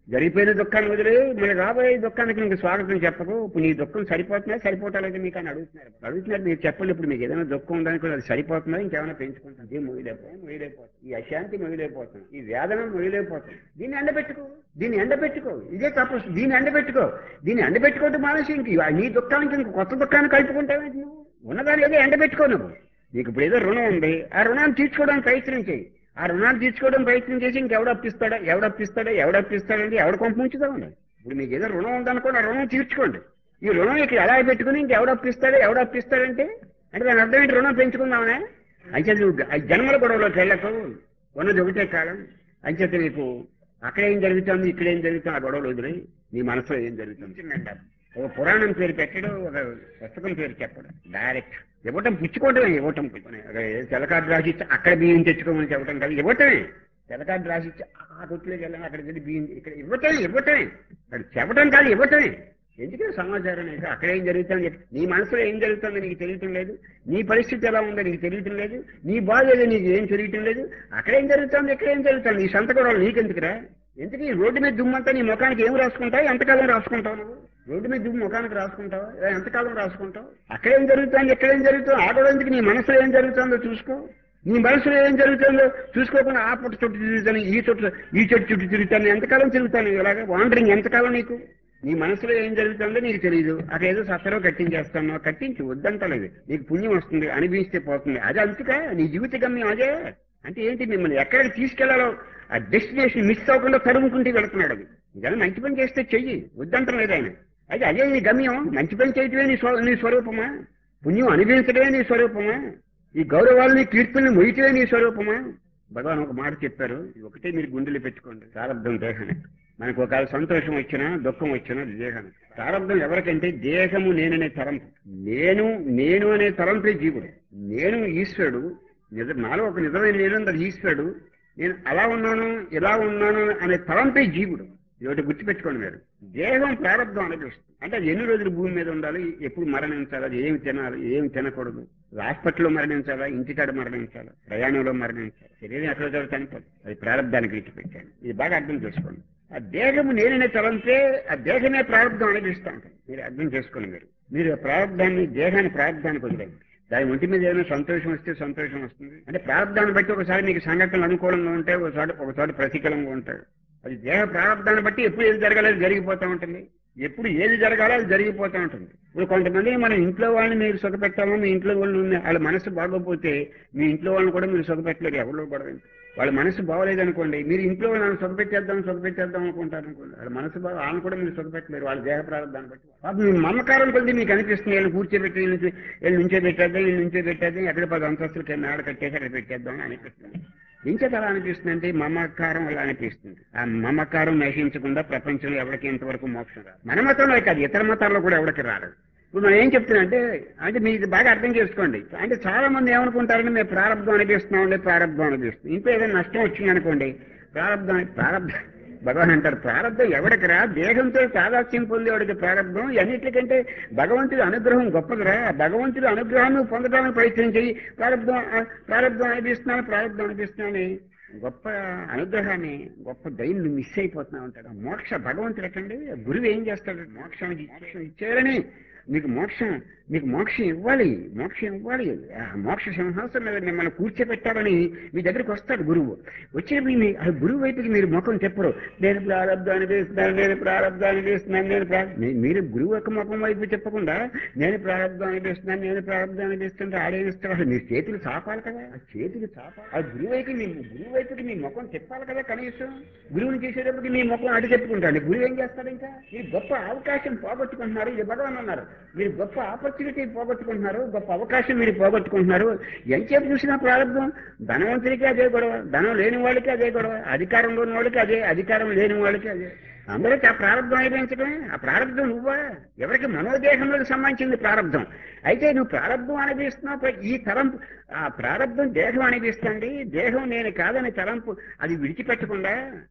జరిగిపోయిన దుఃఖాన్ని వదిలే మళ్ళీ రాబోయే దుఃఖానికి నీకు స్వాగతం చెప్పకు ఇప్పుడు నీ దుఃఖం సరిపోతుందా సరిపోవట్లేదు మీకు అని అడుగుతున్నారు అడుగుతున్నారు మీరు చెప్పండి ఇప్పుడు మీకు ఏదైనా దుఃఖం ఉందని కూడా అది సరిపోతుందా ఇంకేమైనా పెంచుకుంటుంది ఇది మొయ్యలేకపోతుంది మొయ్యలేకపోతుంది ఈ అశాంతి మొయ్యలేకపోతుంది ఈ వేదన మొయ్యలేకపోతుంది దీన్ని ఎండబెట్టుకో దీన్ని ఎండబెట్టుకో ఇదే తపస్సు దీన్ని ఎండబెట్టుకో దీన్ని ఎండబెట్టుకోవడం మానేసి ఇంక నీ దుఃఖానికి ఇంక కొత్త దుఃఖాన్ని కలుపుకుంటావేంటి నువ్వు ఉన్నదాన్ని ఏదో ఎండబెట్టుకో నువ్వు నీకు ఇప్పుడు ఏదో రుణం ఉంది ఆ రుణాన్ని తీర్చుకోవడానికి ప్రయత్నం చేయి ఆ రుణాన్ని తీర్చుకోవడం ప్రయత్నం చేసి ఇంకెవడు అప్పిస్తాడా ఎవడు అప్పిస్తాడా ఎవడు అప్పిస్తాడంటే ఎవడ కొంప ఉంచుదామని ఇప్పుడు మీకు ఏదో రుణం ఉందనుకోండి ఆ రుణం తీర్చుకోండి ఈ రుణం ఇక్కడ ఎలా పెట్టుకుని ఇంకెవడు అప్పిస్తాడా ఎవడు అప్పిస్తాడంటే అంటే దాని అర్థం ఏంటి రుణం పెంచుకుందామనే అయితే నువ్వు ఆ జన్మల గొడవలోకి వెళ్ళకు ఉన్నది ఒకటే కాలం అంచేత నీకు అక్కడ ఏం జరుగుతుంది ఇక్కడ ఏం జరుగుతుంది ఆ గొడవలు వదిలి నీ మనసులో ఏం జరుగుతుంది అంటారు ఒక పురాణం పేరు పెట్టడం ఒక పుస్తకం పేరు చెప్పడం డైరెక్ట్ ఇవ్వటం పుచ్చుకోవటమే ఇవ్వటం తెలకాడు రాసిచ్చి అక్కడ బియ్యం తెచ్చుకోమని చెప్పడం కాదు ఇవ్వటమే తెలకాడు రాసిచ్చి ఆ కొట్టులోకి వెళ్ళాను అక్కడికి వెళ్ళి బియ్యం ఇక్కడ ఇవ్వటమే ఇవ్వటమే అక్కడ చెప్పడం కాదు ఇవ్వటమే ఎందుకంటే సమాచారం నీకు అక్కడ ఏం జరుగుతుంది చెప్పి నీ మనసులో ఏం జరుగుతుందో నీకు తెలియటం లేదు నీ పరిస్థితి ఎలా ఉందో నీకు తెలియటం లేదు నీ బాధ ఏదో నీకు ఏం తెలియటం లేదు అక్కడ ఏం జరుగుతుంది ఇక్కడ ఏం జరుగుతుంది నీ సొంత గొడవలు నీకెందుకురా ఎందుకు ఈ రోడ్డు మీద దుమ్మంతా నీ ముఖానికి ఏం రాసుకుంటావు ఎంతకాలం రాసుకుంటావు నువ్వు రోడ్డు మీద దుమ్ము ముఖానికి రాసుకుంటావు లేదా ఎంతకాలం రాసుకుంటావు అక్కడ ఏం జరుగుతుంది ఎక్కడ ఏం జరుగుతుంది ఆ గొడవ ఎందుకు నీ మనసులో ఏం జరుగుతుందో చూసుకో నీ మనసులో ఏం జరుగుతుందో చూసుకోకుండా ఆ పుట్ట చుట్టూ తిరుగుతాను ఈ చుట్టూ ఈ చెట్టు చుట్టూ తిరుగుతాను ఎంతకాలం తిరుగుతాను ఇలాగ వాండరింగ్ ఎంతకాలం నీకు నీ మనసులో ఏం జరుగుతుందో నీకు తెలియదు అక్కడ ఏదో సత్తరో కట్టించేస్తాను కట్టించి వద్దంటలేదు నీకు పుణ్యం వస్తుంది అనిపిస్తే పోతుంది అది అంతకా నీ జీవిత గమ్యం అదే అంటే ఏంటి మిమ్మల్ని ఎక్కడికి తీసుకెళ్లాలో ఆ డెస్టినేషన్ మిస్ అవ్వకుండా తరుముకుంటూ వెళుతున్నాడు అది ఇదన్నా మంచి పని చేస్తే చెయ్యి వద్దంటలేదు ఆయన అయితే అదే నీ గమ్యం మంచి పని చేయటమే నీ స్వ నీ స్వరూపమా పుణ్యం అనుభవించడమే నీ స్వరూపమా ఈ గౌరవాలని కీర్తుల్ని మొయ్యటమే నీ స్వరూపమా భగవాన్ ఒక మాట చెప్పారు ఇది ఒకటే మీరు గుండెలు పెట్టుకోండి ప్రారంభం దేహానికి మనకు ఒకవేళ సంతోషం వచ్చినా దుఃఖం వచ్చినా దేహానికి ప్రారంభం ఎవరికంటే దేహము నేననే తలంపు నేను నేను అనే తలంపే జీవుడు నేను ఈశ్వరుడు నిజ నాలో ఒక నిజమైన నేను అది ఈశ్వరుడు నేను అలా ఉన్నాను ఇలా ఉన్నాను అనే తలంపే జీవుడు ఇదొకటి గుర్తుపెట్టుకోండి మీరు దేహం ప్రారంభం అనిపిస్తుంది అంటే అది ఎన్ని రోజులు భూమి మీద ఉండాలి ఎప్పుడు మరణించాలి అది ఏమి తినాలి ఏమి తినకూడదు హాస్పిటల్లో మరణించాలా ఇంటికాడ మరణించాలా ప్రయాణంలో మరణించాలి శరీరం ఎక్కడ చోట చనిపోతుంది అది ప్రారంభానికి విడిచిపెట్టాను ఇది బాగా అర్థం చేసుకోండి ఆ దేహము నేననే తలంపే ఆ దేహమే ప్రారంభం అనిపిస్తా ఉంటుంది మీరు అర్థం చేసుకోండి మీరు మీరు ఆ ప్రారంభాన్ని దేహాన్ని ప్రారంభానికి వదిలేండి దాని ఒంటి మీద ఏదైనా సంతోషం వస్తే సంతోషం వస్తుంది అంటే ప్రారంభాన్ని బట్టి ఒకసారి మీకు సంఘటనలు అనుకూలంగా ఉంటాయి ఒకసారి ఒకసారి ప్రతికూలంగా ఉంటాయి అది దేహ ప్రారంభాన్ని బట్టి ఎప్పుడు ఏది జరగాలి అది జరిగిపోతూ ఉంటుంది ఎప్పుడు ఏది జరగాలో అది జరిగిపోతూ ఉంటుంది ఇప్పుడు కొంతమంది మన ఇంట్లో వాళ్ళని మీరు సుఖపెట్టామో మీ ఇంట్లో వాళ్ళు ఉన్న- వాళ్ళ మనసు బాగోకపోతే మీ ఇంట్లో వాళ్ళని కూడా మీరు సుఖపెట్టలేరు ఎవరు కూడా వాళ్ళ మనసు బాగోలేదనుకోండి మీరు ఇంట్లో వాళ్ళని సుఖపెట్టేద్దాం సుఖపెట్టేద్దాం అనుకుంటారు అనుకోండి వాళ్ళ మనసు బాగా వాళ్ళని కూడా మీరు సుఖపెట్టలేరు వాళ్ళ దేహ ప్రారంభాన్ని బట్టి పాపం మీ మమకారం కొద్ది మీకు అనిపిస్తుంది వీళ్ళని కూర్చోబెట్టి వీళ్ళని చూ- వీళ్ళని నుంచే పెట్టేద్దాం వీళ్ళని నుంచే పెట్టేద్దాం ఎక్కడ పది అంతస్తులకి మేడ కట్టేసి అక్కడ పెట్టేద్దాం అని అనిపిస్తుంది ఇంకేత అలా అనిపిస్తుంది అంటే మమకారం అలా అనిపిస్తుంది ఆ మమకారం నశించకుండా ప్రపంచంలో ఎవరికి ఇంతవరకు మోక్షం రాదు మన మతంలో కాదు ఇతర మతాల్లో కూడా ఎవరికి రాదు ఇప్పుడు మనం ఏం చెప్తున్నా అంటే అంటే మీరు ఇది బాగా అర్థం చేసుకోండి అంటే చాలా మంది ఏమనుకుంటారంటే మేము ప్రారంభం అనిపిస్తున్నాం అండి ప్రారంభం అనిపిస్తుంది ఇంట్లో ఏదైనా నష్టం వచ్చింది అనుకోండి ప్రారంభం ప్రారంభం భగవాన్ అంటారు ప్రారంభం ఎవరికి రా దేహంతో సాదాస్యం పొందేవాడికి ప్రారంభం అన్నిటికంటే భగవంతుడి అనుగ్రహం గొప్పదిరా ఆ భగవంతుడి అనుగ్రహాన్ని పొందడానికి ప్రయత్నం చేయి ప్రారంభం ఆ, ప్రారంభం అనిపిస్తున్నాను ప్రారంభం అనిపిస్తున్నాను గొప్ప అనుగ్రహాన్ని గొప్ప దైన్ మిస్ అయిపోతున్నావు అంటాడు మోక్ష భగవంతుడు ఎట్టండి గురువు ఏం చేస్తాడు మోక్షం మోక్షం ఇచ్చారని మీకు మోక్షం మీకు మోక్షం ఇవ్వాలి మోక్షం ఇవ్వాలి ఆ మోక్ష సింహాసనం మీద మిమ్మల్ని కూర్చోబెట్టాలని మీ దగ్గరికి వస్తాడు గురువు వచ్చినప్పుడు మీ ఆ గురువు వైపుకి మీరు ముఖం చెప్పరు నేను ప్రారంభాన్ని వేస్తున్నాను నేను ప్రారంభాన్ని వేస్తున్నాను నేను ప్రా- మీ- మీరు గురువు యొక్క ముఖం వైపు చెప్పకుండా నేను ప్రారంభాన్ని వేస్తున్నాను నేను ప్రారంభాన్ని వేస్తుంటే ఆడేమిస్తాడు అసలు మీ చేతులు చాపాలి కదా ఆ చేతులు చాపాలి ఆ గురువు వైపు మీ గురువు వైపుకి మీ ముఖం చెప్పాలి కదా కనీసం గురువుని చేసేటప్పటికి మీ ముఖం అటు చెప్పుకుంటాడు గురువు ఏం చేస్తాడు ఇంకా మీరు గొప్ప అవకాశం పోగొట్టుకుంటున్నారు ఇది భగవాన్ అన్నారు మీరు గొప్ప ఆపర్చునిటీ పోగొట్టుకుంటున్నారు గొప్ప అవకాశం మీరు పోగొట్టుకుంటున్నారు ఎంతసేపు చూసినా ప్రారంభం ధనవంతుడికి అదే గొడవ ధనం లేని వాళ్ళకి అదే గొడవ అధికారంలో ఉన్న వాళ్ళకి అదే అధికారం లేని వాళ్ళకి అదే అందరికీ ఆ ప్రారంభం అనిపించడమే ఆ ప్రారంభం నువ్వా ఎవరికి మనోదేహంలోకి సంబంధించింది ప్రారంభం అయితే నువ్వు ప్రారంభం అనిపిస్తున్నావు ప్ర- ఈ తలంపు ఆ ప్రారంభం దేహం అనిపిస్తుంది దేహం నేను కాదని తలంపు అది విడిచిపెట్టకుండా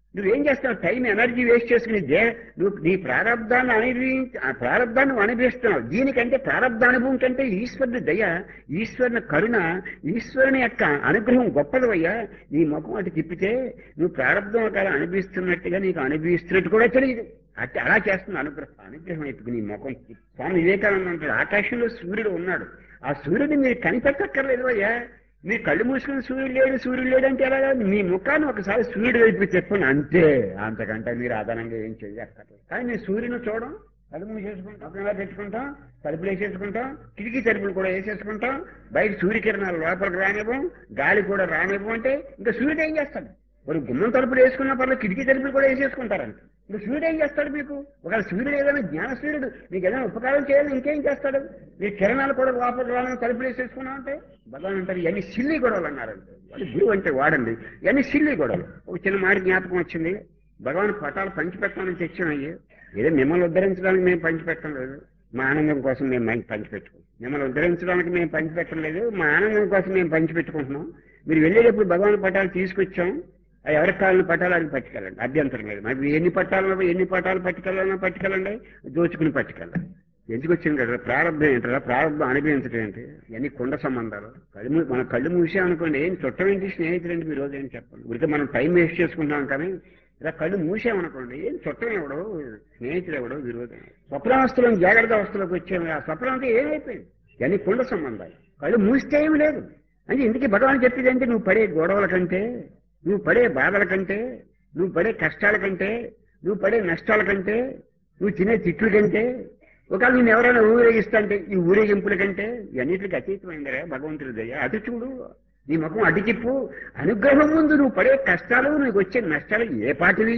నువ్వేం చేస్తావు టైం ఎనర్జీ వేస్ట్ చేసుకుని దే నువ్వు నీ ప్రారంధాన్ని అనుభవి ఆ ప్రారంధాన్ని నువ్వు అనుభవిస్తున్నావు దీనికంటే ప్రారంధానుభవం కంటే ఈశ్వరుని దయ ఈశ్వరుని కరుణ ఈశ్వరుని యొక్క అనుగ్రహం గొప్పదవయ్యా నీ ముఖం అటు తిప్పితే నువ్వు ప్రారంభం ఒకవేళ అనుభవిస్తున్నట్టుగా నీకు అనుభవిస్తున్నట్టు కూడా తెలియదు అట్లా అలా చేస్తుంది అనుగ్రహం అనుగ్రహం ఇప్పుడు నీ ముఖం తిప్పి. స్వామి వివేకానంద అంటాడు ఆకాశంలో సూర్యుడు ఉన్నాడు ఆ సూర్యుడిని మీరు కనిపెట్టక్కర్లేదు అయ్యా మీ కళ్ళు మూసుకుని సూర్యుడు లేడు సూర్యుడు లేడు అంటే ఎలాగా మీ ముఖాన్ని ఒకసారి సూర్యుడు వైపు చెప్పండి అంతే అంతకంటే మీరు అదనంగా ఏం చెయ్యక్కర్లేదు కానీ నేను సూర్యుని చూడం కళ్ళు మూసేసుకుంటాం ఒకలా పెట్టుకుంటాం తలుపులు వేసేసుకుంటాం కిటికీ తలుపులు కూడా వేసేసుకుంటాం బయట సూర్యకిరణాలు లోపలికి రానివ్వం గాలి కూడా రానివ్వం అంటే ఇంకా సూర్యుడు ఏం చేస్తాడు మరి గుమ్మం తలుపులు వేసుకున్న పర్లేదు కిటికీ తలుపులు కూడా వేసేసుకుంటారంట ఇంకా సూర్యుడు ఏం చేస్తాడు మీకు ఒకవేళ సూర్యుడు ఏదైనా జ్ఞాన సూర్యుడు మీకు ఏదైనా ఉపకారం చేయాలి ఇంకేం చేస్తాడు మీ కిరణాలు కూడా లోపలికి రావాలని తలుపులు వేసేసుకున్నాం అంటే భగవాన్ అంటారు ఇవన్నీ సిల్లి గొడవలు అన్నారంటే వాడి గురువు అంటే వాడండి ఇవన్నీ సిల్లి గొడవలు ఒక చిన్న మాట జ్ఞాపకం వచ్చింది భగవాన్ పటాలు పంచిపెట్టాలని తెచ్చామయ్యి ఏదో మిమ్మల్ని ఉద్ధరించడానికి మేము పంచిపెట్టడం లేదు మా ఆనందం కోసం మేము మైండ్ పంచిపెట్టుకుంటాం మిమ్మల్ని ఉద్ధరించడానికి మేము పంచిపెట్టడం లేదు మా ఆనందం కోసం మేము పంచిపెట్టుకుంటున్నాం మీరు వెళ్ళేటప్పుడు భగవాన్ పటాలు తీసుకొచ్చాం అవి ఎవరి కాళ్ళని పట్టాలని పట్టుకెళ్ళండి అభ్యంతరం లేదు మరి ఎన్ని పట్టాలను ఎన్ని పట్టాలు పట్టుకెళ్ళాలన్నా పట్టుకెళ్ళండి దోచుకుని పట్టుకెళ్ళండి ఎందుకు వచ్చింది కదా ప్రారంభం ఏంటరా ప్రారంభం అనుభవించడం ఏంటి ఇవన్నీ కుండ సంబంధాలు కళ్ళు మూ- మన కళ్ళు మూసాం అనుకోండి ఏం చుట్టం ఏంటి స్నేహితులు ఏంటి మీరు రోజు ఏం చెప్పండి ఉడితే మనం టైం వేస్ట్ చేసుకుంటాం కానీ ఇలా కళ్ళు మూసామనుకోండి ఏం చుట్టం ఎవడో స్నేహితులు ఎవడో విరోధం స్వప్నావస్థలో జాగ్రత్త అవస్థలోకి వచ్చాము ఆ స్వప్నం అంతా ఏమైపోయింది ఇవన్నీ కుండ సంబంధాలు కళ్ళు మూస్తే ఏమి లేదు అంటే ఇందుకే భగవాన్ చెప్పేది అంటే నువ్వు పడే గొడవల కంటే నువ్వు పడే బాధల కంటే నువ్వు పడే కష్టాల కంటే నువ్వు పడే నష్టాల కంటే నువ్వు తినే తిట్లు కంటే ఒకవేళ నేను ఎవరైనా ఊరేగిస్తాంటే ఈ ఊరేగింపుల కంటే ఇవన్నిటికి అతీతమైందిరా భగవంతుడి దయ అటు చూడు నీ ముఖం అటు తిప్పు అనుగ్రహం ముందు నువ్వు పడే కష్టాలు నీకు వచ్చే నష్టాలు ఏ పాటివి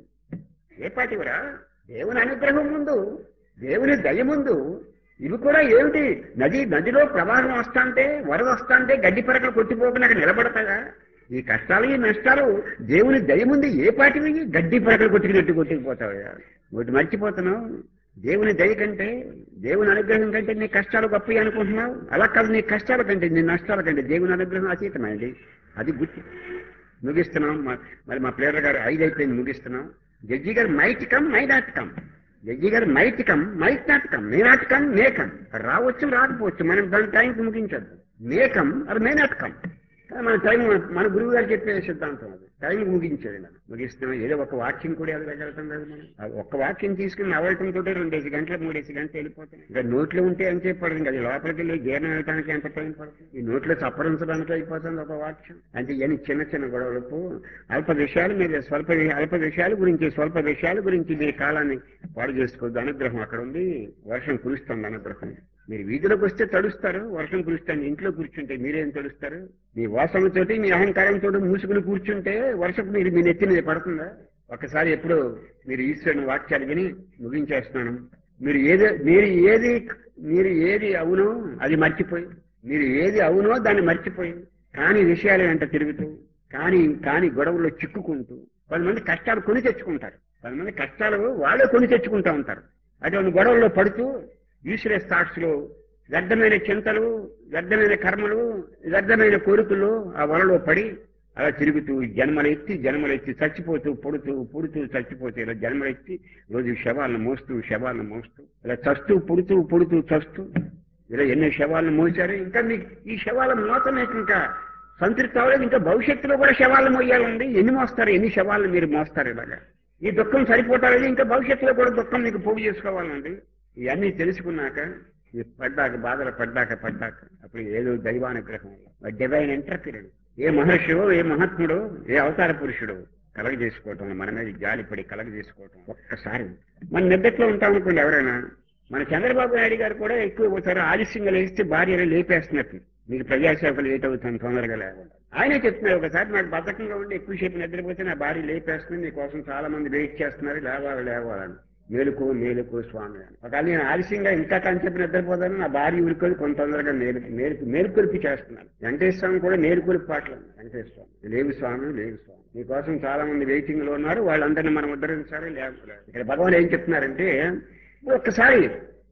ఏ పాటివిరా దేవుని అనుగ్రహం ముందు దేవుని దయ ముందు ఇవి కూడా ఏమిటి నది నదిలో ప్రవాహం వస్తాంటే వరద వస్తాంటే గడ్డి పరకలు కొట్టిపోకుండా అక్కడ నిలబడతాయా ఈ కష్టాలు ఈ నష్టాలు దేవుని దయ ముందు ఏ పాటివి గడ్డి పరకలు కొట్టుకున్నట్టు కొట్టుకుపోతావయ్యా ఒకటి మర్చిపోతున్నావు దేవుని దయ కంటే దేవుని అనుగ్రహం కంటే నీ కష్టాలు గొప్పవి అనుకుంటున్నావు అలా కాదు నీ కష్టాల కంటే నీ నష్టాల కంటే దేవుని అనుగ్రహం అతీతమైంది అది గుర్తు ముగిస్తున్నాం మ- మరి మా ప్లేయర్ గారు ఐదు అయిపోయింది ముగిస్తున్నాం జడ్జి గారు might come may not come judge గారు might come might not come may not come may come రావచ్చు రాకపోవచ్చు మనం దాని టైంకి ముగించద్దు మే కమ్ అది మే నాట్ కమ్ కానీ మన టైం మన గురువు గారు చెప్పే సిద్ధాంతం అది టైం ముగించేది మనం ముగిస్తున్నాం ఏదో ఒక వాక్యం కూడా వెళ్ళగలుగుతాం కదా మనం ఆ ఒక్క వాక్యం తీసుకుని నవ్వటం తోటే రెండేసి గంటలు మూడేసి గంటలు వెళ్ళిపోతాయి ఇంకా నోట్లో ఉంటే ఎంతసేపు పడుతుంది కదా లోపలికి వెళ్ళి జీర్ణం అవడానికి ఎంత టైం పడుతుంది ఈ నోట్లో చప్పరించడానికి అయిపోతుంది ఒక వాక్యం అంటే ఇవన్నీ చిన్న చిన్న గొడవలకు అల్ప విషయాల మీద స్వల్ప వి- అల్ప విషయాల గురించి స్వల్ప విషయాల గురించి మీ కాలాన్ని పాడు చేసుకోవద్దు అనుగ్రహం అక్కడ ఉంది వర్షం కురుస్తుంది అనుగ్రహం మీరు వీధిలోకి వస్తే తడుస్తారు వర్షం కురుస్తాను ఇంట్లో కూర్చుంటే మీరేం తడుస్తారు మీ వాసనతోటి మీ అహంకారంతో మూసుకుని కూర్చుంటే వర్షపు మీరు మీ నెత్తి మీద పడుతుందా ఒకసారి ఎప్పుడు మీరు ఈశ్వరుని వాక్యాలు విని ముగించేస్తున్నాను మీరు ఏది మీరు ఏది మీరు ఏది అవునో అది మర్చిపోయి మీరు ఏది అవునో దాన్ని మర్చిపోయి కాని విషయాలు వెంట తిరుగుతూ కానీ కాని గొడవల్లో చిక్కుకుంటూ కొంతమంది కష్టాలు కొని తెచ్చుకుంటారు కొంతమంది కష్టాలు వాళ్ళే కొని తెచ్చుకుంటూ ఉంటారు అటువంటి గొడవల్లో పడుతూ యూస్లెస్ థాట్స్ లో వ్యర్థమైన చింతలు వ్యర్థమైన కర్మలు వ్యర్థమైన కోరికలు ఆ వలలో పడి అలా తిరుగుతూ జన్మలెత్తి జన్మలెత్తి చచ్చిపోతూ పుడుతూ పుడుతూ చచ్చిపోతూ ఇలా జన్మలెత్తి రోజు శవాలను మోస్తూ శవాలను మోస్తూ ఇలా చస్తూ పుడుతూ పుడుతూ చస్తూ ఇలా ఎన్ని శవాలను మోసారు ఇంకా మీకు ఈ శవాల మోత మీకు ఇంకా సంతృప్తి అవ్వలేదు ఇంకా భవిష్యత్తులో కూడా శవాలను మోయాలండి ఎన్ని మోస్తారు ఎన్ని శవాలను మీరు మోస్తారు ఇలాగా ఈ దుఃఖం సరిపోతారు ఇంకా భవిష్యత్తులో కూడా దుఃఖం మీకు పోగు చేసుకోవాలండి ఇవన్నీ తెలుసుకున్నాక ఈ పడ్డాక బాధలు పడ్డాక పడ్డాక అప్పుడు ఏదో దైవానుగ్రహం వల్ల డివైన్ ఎంటర్ఫిరెన్స్ ఏ మహర్షివో ఏ మహాత్ముడో ఏ అవతార పురుషుడో కలగ చేసుకోవటం మన మీద జాలిపడి కలగ చేసుకోవటం ఒక్కసారి మన నిద్దట్లో ఉంటాం అనుకోండి ఎవరైనా మన చంద్రబాబు నాయుడు గారు కూడా ఎక్కువ ఒకసారి ఆలస్యంగా లేస్తే భార్యను లేపేస్తున్నట్టు మీకు ప్రజాసేవలు లేట్ అవుతాను తొందరగా లేకుండా ఆయనే చెప్తున్నారు ఒకసారి నాకు బద్ధకంగా ఉండి ఎక్కువసేపు నిద్రపోతే నా భార్య లేపేస్తుంది మీకోసం చాలా మంది వెయిట్ చేస్తున్నారు లేవాలి లేవాలని మేలుకో మేలుకో స్వామి అని ఒకవేళ నేను ఆలస్యంగా ఇంకా కాన్సెప్ట్ నిద్రపోతాను నా భార్య ఊరుకొని కొంత తొందరగా మేలు మేలుకు మేలుకొలిపి చేస్తున్నాను వెంకటేశ్వర స్వామి కూడా మేలుకొలిపి పాటలు వెంకటేశ్వర స్వామి లేవు స్వామి లేవు స్వామి మీకోసం చాలా మంది వెయిటింగ్ లో ఉన్నారు వాళ్ళందరినీ మనం ఉద్ధరించాలి లేకపోతే ఇక్కడ భగవాన్ ఏం చెప్తున్నారంటే ఒక్కసారి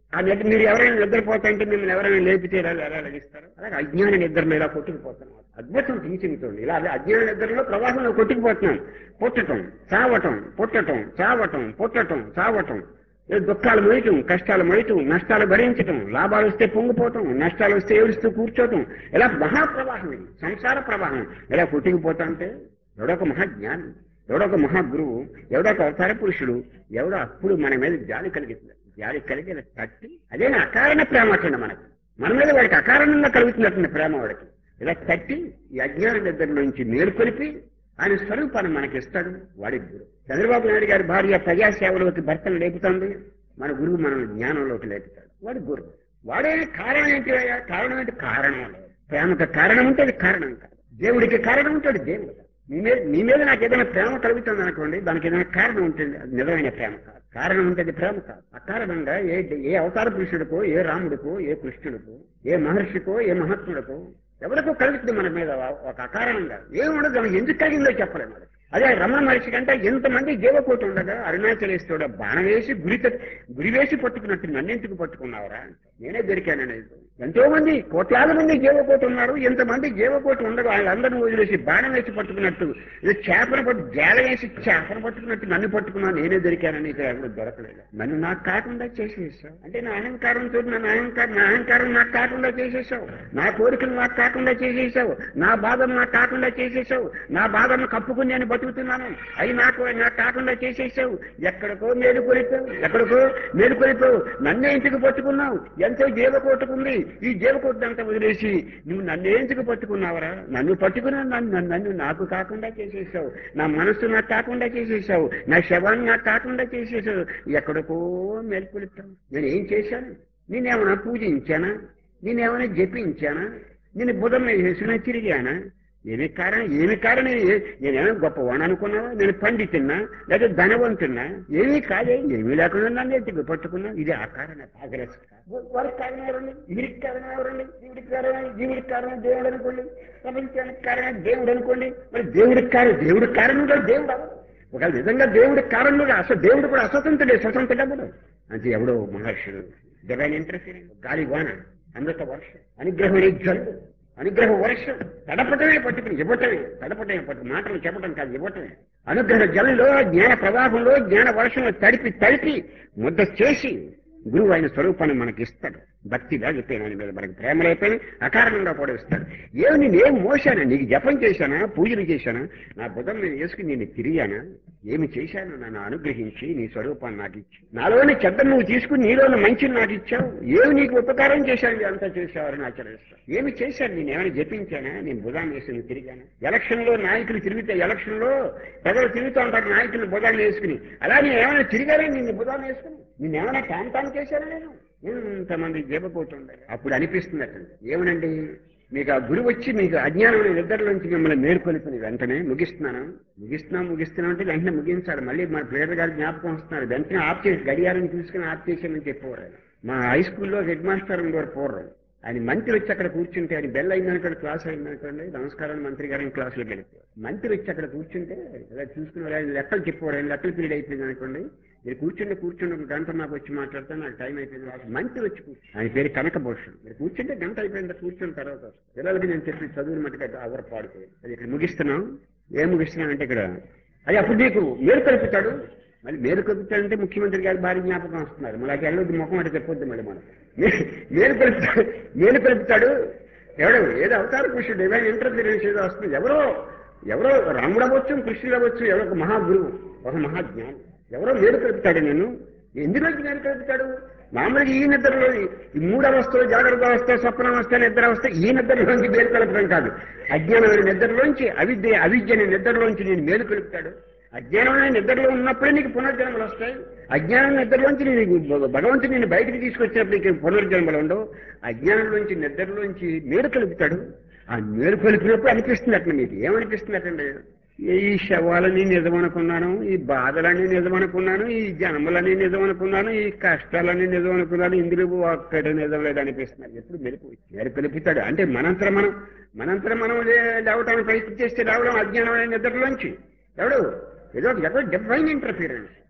ఆ నిద్ర మీరు ఎవరైనా నిద్రపోతాంటే మిమ్మల్ని ఎవరైనా లేపితే ఎలా ఎలా లగిస్తారు అలాగే అజ్ఞాన నిద్రలో ఇలా కొట్టుకుపోతున్నాం అద్భుతం థింకింగ్ చూడండి ఇలా అదే అజ్ఞాన నిద్రలో ప్రవాహంలో కొట్టుకుపోతున్నాం పుట్టటం చావటం పుట్టటం చావటం పుట్టటం చావటం ఏ దుఃఖాలు మోయటం కష్టాలు మోయటం నష్టాలు భరించటం లాభాలు వస్తే పొంగిపోవటం నష్టాలు వస్తే ఏడుస్తూ కూర్చోవటం ఇలా మహాప్రవాహం ఇది సంసార ప్రవాహం ఇలా కొట్టుకుపోతా అంటే ఎవడొక మహాజ్ఞాని ఎవడొక మహాగురువు ఎవడొక అవతార పురుషుడు ఎవడో అప్పుడు మన మీద జాలి కలిగిస్తుంది జాలి కలిగి ఇలా తట్టి అదే అకారణ ప్రేమ అట్టండి మనకి మన మీద వాడికి అకారణంగా కలుగుతున్నటువంటి ప్రేమ వాడికి ఇలా తట్టి ఈ అజ్ఞాన నిద్ర నుంచి మేలుకొలిపి ఆయన స్వరూపాన్ని మనకి ఇస్తాడు వాడి గురు చంద్రబాబు నాయుడు గారి భార్య ప్రజాసేవలోకి భర్తను లేపుతుంది మన గురువు మనం జ్ఞానంలోకి లేపుతాడు వాడి గురువు వాడే కారణం ఏంటి అయ్యా? కారణం ఏంటి కారణం లేదు. ప్రేమకు కారణం ఉంటే అది కారణం కాదు దేవుడికి కారణం ఉంటాడు దేవుడు మీ మీద మీ మీద నాకు ఏదైనా ప్రేమ కలుగుతుంది అనుకోండి దానికి ఏదైనా కారణం ఉంటుంది అది నిజమైన ప్రేమ కాదు కారణం ఉంటే అది ప్రేమ కాదు అకారణంగా ఏ ఏ అవతార పురుషుడికో ఏ రాముడికో ఏ కృష్ణుడికో ఏ మహర్షికో ఏ మహాత్ముడికో ఎవరికో కలుగుతుంది మన మీద ఒక అకారణంగా ఏముండదు దానికి ఎందుకు కలిగిందో చెప్పలేము అది. అదే రమణ మహర్షి కంటే ఎంతమంది జీవకోటి ఉండగా అరుణాచలేశ్వరుడు బాణ వేసి గురి తట్- గురి వేసి పట్టుకున్నట్టు నన్నెందుకు పట్టుకున్నావురా నేనే దొరికాననేది ఎంతో మంది కోట్లాది మంది జీవకోటి ఉన్నారు ఎంతమంది జీవకోటి ఉండగా వాళ్ళందరినీ వదిలేసి బాణం వేసి పట్టుకున్నట్టు ఇది చేపను పట్టు జాల వేసి చేపను పట్టుకున్నట్టు నన్ను పట్టుకున్నా నేనే దొరికానని ఇక్కడ ఎవరు దొరకలేదు నన్ను నాకు కాకుండా చేసేసావు అంటే నా అహంకారంతో నన్ను అహంకారం నా అహంకారం నాకు కాకుండా చేసేసావు నా కోరికలు నాకు కాకుండా చేసేసావు నా బాధను నాకు కాకుండా చేసేసావు నా బాధను కప్పుకుని నేను బతుకుతున్నాను అవి నాకు నాకు కాకుండా చేసేసావు ఎక్కడికో మేలుకొలిపావు ఎక్కడికో మేలుకొలిపావు నన్నే ఇంటికి పట్టుకున్నావు ఎంతో జీవకోటుకుంది ఈ జీవకోటు అంతా వదిలేసి నువ్వు నన్ను ఎందుకు పట్టుకున్నావరా నన్ను పట్టుకున్నా నన్ను నన్ను- నన్ను నాకు కాకుండా చేసేసావు నా మనస్సు నాకు కాకుండా చేసేసావు నా శవాన్ని నాకు కాకుండా చేసేసావు ఎక్కడికో మేలుకొలిపావు నేను ఏం చేశాను నేనేమైనా పూజించానా నేనేమైనా జపించానా నేను బుధం వేసిన తిరిగానా ఏమి కారణం ఏమి కారణం ఏ- నేనేమైనా గొప్పవాణి అనుకున్నావా నేను పండితున్నా లేదా ధనవంతున్నా ఏమీ కాదే ఏమీ లేకుండా నన్ను ఎత్తుకు పట్టుకున్నా ఇది ఆ కారణ ఆగ్రహ వారికి కారణం ఎవరండి వీరికి కారణం ఎవరండి జీవుడికి కారణం జీవుడికి కారణం దేవుడు అనుకోండి ప్రపంచానికి కారణం దేవుడు అనుకోండి మరి దేవుడికి కారణం దేవుడికి కారణం కూడా దేవుడు అవ్వడు. ఒకవేళ నిజంగా దేవుడికి కారణం కూడా అసలు దేవుడు కూడా అస్వతంత్రుడే స్వతంత్రుడు అవ్వడు అంటే ఎవడో మహర్షుడు డివైన్ ఇంటర్ఫీరెన్స్ గాలి వాన అమృత వర్షం అనుగ్రహం జల్లు అనుగ్రహ వర్షం తడపటమే పట్టుకుని ఇవ్వటమే తడపటమే పట్టు మాటలు చెప్పటం కాదు ఇవ్వటమే అనుగ్రహ జలంలో జ్ఞాన ప్రవాహంలో జ్ఞాన వర్షంలో తడిపి తడిపి ముద్ద చేసి గురువు ఆయన స్వరూపాన్ని మనకి ఇస్తాడు భక్తి లేకపోయినా ఆయన మీద మనకి ప్రేమ లేకపోయినా అకారణంగా కూడా ఇస్తాడు ఏమి నేనేం మోసానా నీకు జపం చేశానా పూజలు చేశానా నా బుధం నేను వేసుకుని నేను తిరిగానా ఏమి చేశాను నన్ను అనుగ్రహించి నీ స్వరూపాన్ని నాకు ఇచ్చి నాలోని చెడ్డ నువ్వు తీసుకుని నీలోని మంచిని నాకు ఇచ్చావు ఏమి నీకు ఉపకారం చేశాను అంతా చేశావని ఆచరిస్తాను ఏమి చేశాను నేను ఏమైనా జపించానా నేను బుధాన్ని వేసుకుని తిరిగాను ఎలక్షన్ లో నాయకులు తిరిగితే ఎలక్షన్ లో ప్రజలు తిరుగుతూ ఉంటారు నాయకులు బుధాన్ని వేసుకుని అలా నేను ఏమైనా తిరిగానే నిన్ను బుధాన్ని వేసుకుని నేను ఏమైనా ప్రాంతాన్ని చేశానా నేను ఇంతమంది జీవపోతుండే అప్పుడు అనిపిస్తుంది అక్కడ ఏమనండి మీకు ఆ గురువు వచ్చి మీకు అజ్ఞానమైన నిద్రలోంచి మిమ్మల్ని మేల్కొలిపిన వెంటనే ముగిస్తున్నాను ముగిస్తున్నాం ముగిస్తున్నాం అంటే వెంటనే ముగించాలి మళ్ళీ మన ప్లేయర్ గారు జ్ఞాపకం వస్తున్నారు వెంటనే ఆఫ్ చేసి గడియారం తీసుకుని ఆఫ్ చేసామని చెప్పేవారు ఆయన. మా హై స్కూల్లో హెడ్ మాస్టర్ ఉండేవారు పూర్వం ఆయన మంత్రి వచ్చి అక్కడ కూర్చుంటే ఆయన బెల్ అయిందనుకోండి క్లాస్ అయిందనుకోండి నమస్కారం మంత్రి గారిని క్లాసులోకి వెళ్ళిపోయారు మంత్రి వచ్చి అక్కడ కూర్చుంటే ఇలా చూసుకుని ఆయన లెక్కలు చెప్పేవారు ఆయన లెక్కలు పీరియడ్ అయిపోయింది అనుకోండి మీరు కూర్చుంటే కూర్చుని ఒక గంట నాకు వచ్చి మాట్లాడితే నాకు టైం అయిపోయింది మంత్రి వచ్చి కూర్చు ఆయన పేరు కనకభూషణ్ మీరు కూర్చుంటే గంట అయిపోయిన కూర్చున్న తర్వాత వస్తారు. పిల్లలకి నేను చెప్పి చదువుని మట్టుగా అవర్ పాడుకోవాలి అది ఇక్కడ ముగిస్తున్నాం ఏం ముగిస్తున్నాం అంటే ఇక్కడ అది అప్పుడు నీకు మేలు కలుపుతాడు మళ్ళీ మేలు కలుపుతాడంటే ముఖ్యమంత్రి గారి భారీ జ్ఞాపకం వస్తున్నారు మళ్ళీ వెళ్ళొద్దు ముఖం అంటే చెప్పొద్దు మళ్ళీ మనం మే- మేలు కలుపుతాడు మేలు కలుపుతాడు ఎవడు ఏదో అవతార పురుషుడు ఏమైనా ఇంటర్ఫీరెన్స్ ఏదో వస్తుంది ఎవరో ఎవరో రాముడు అవ్వచ్చు కృష్ణుడు అవ్వచ్చు ఎవరో ఒక మహాగురువు ఒక మహాజ్ఞాని ఎవరో మేలు కలుపుతాడు నేను ఎందులోకి మేలు కలుపుతాడు మామూలుగా ఈ నిద్రలో ఈ మూడు అవస్థలు జాగ్రత్త అవస్థ స్వప్న అవస్థ నిద్ర అవస్థ ఈ నిద్రలోంచి మేలు కలపడం కాదు అజ్ఞానమైన నిద్రలోంచి అవిద్య అవిద్య అనే నిద్రలోంచి నేను మేలు కలుపుతాడు అజ్ఞానమైన నిద్రలో ఉన్నప్పుడే నీకు పునర్జన్మలు వస్తాయి అజ్ఞానం నిద్రలోంచి నీకు భగవంతుడు నేను బయటికి తీసుకొచ్చినప్పుడు నీకు పునర్జన్మలు ఉండవు అజ్ఞానంలోంచి నిద్రలోంచి మేలు కలుపుతాడు ఆ మేలు కలిపినప్పుడు అనిపిస్తుంది అట్లా మీకు ఏమనిపిస్తుంది అటండి ఈ శవాలని నిజమనుకున్నాను ఈ బాధలని నిజమనుకున్నాను ఈ జన్మలని నిజమనుకున్నాను ఈ కష్టాలని నిజమనుకున్నాను ఇందులో ఒక్కటి నిజం లేదు అనిపిస్తుంది ఎప్పుడు మెరుపు మెరుపు కలుపుతాడు అంటే మనంతరం మనం మనంతరం మనం లే- లేవటానికి ప్రయత్నం చేస్తే రావడం అజ్ఞానమైన నిద్రలోంచి ఎవడు ఏదో ఎవరు డివైన్ ఇంటర్ఫీరెన్స్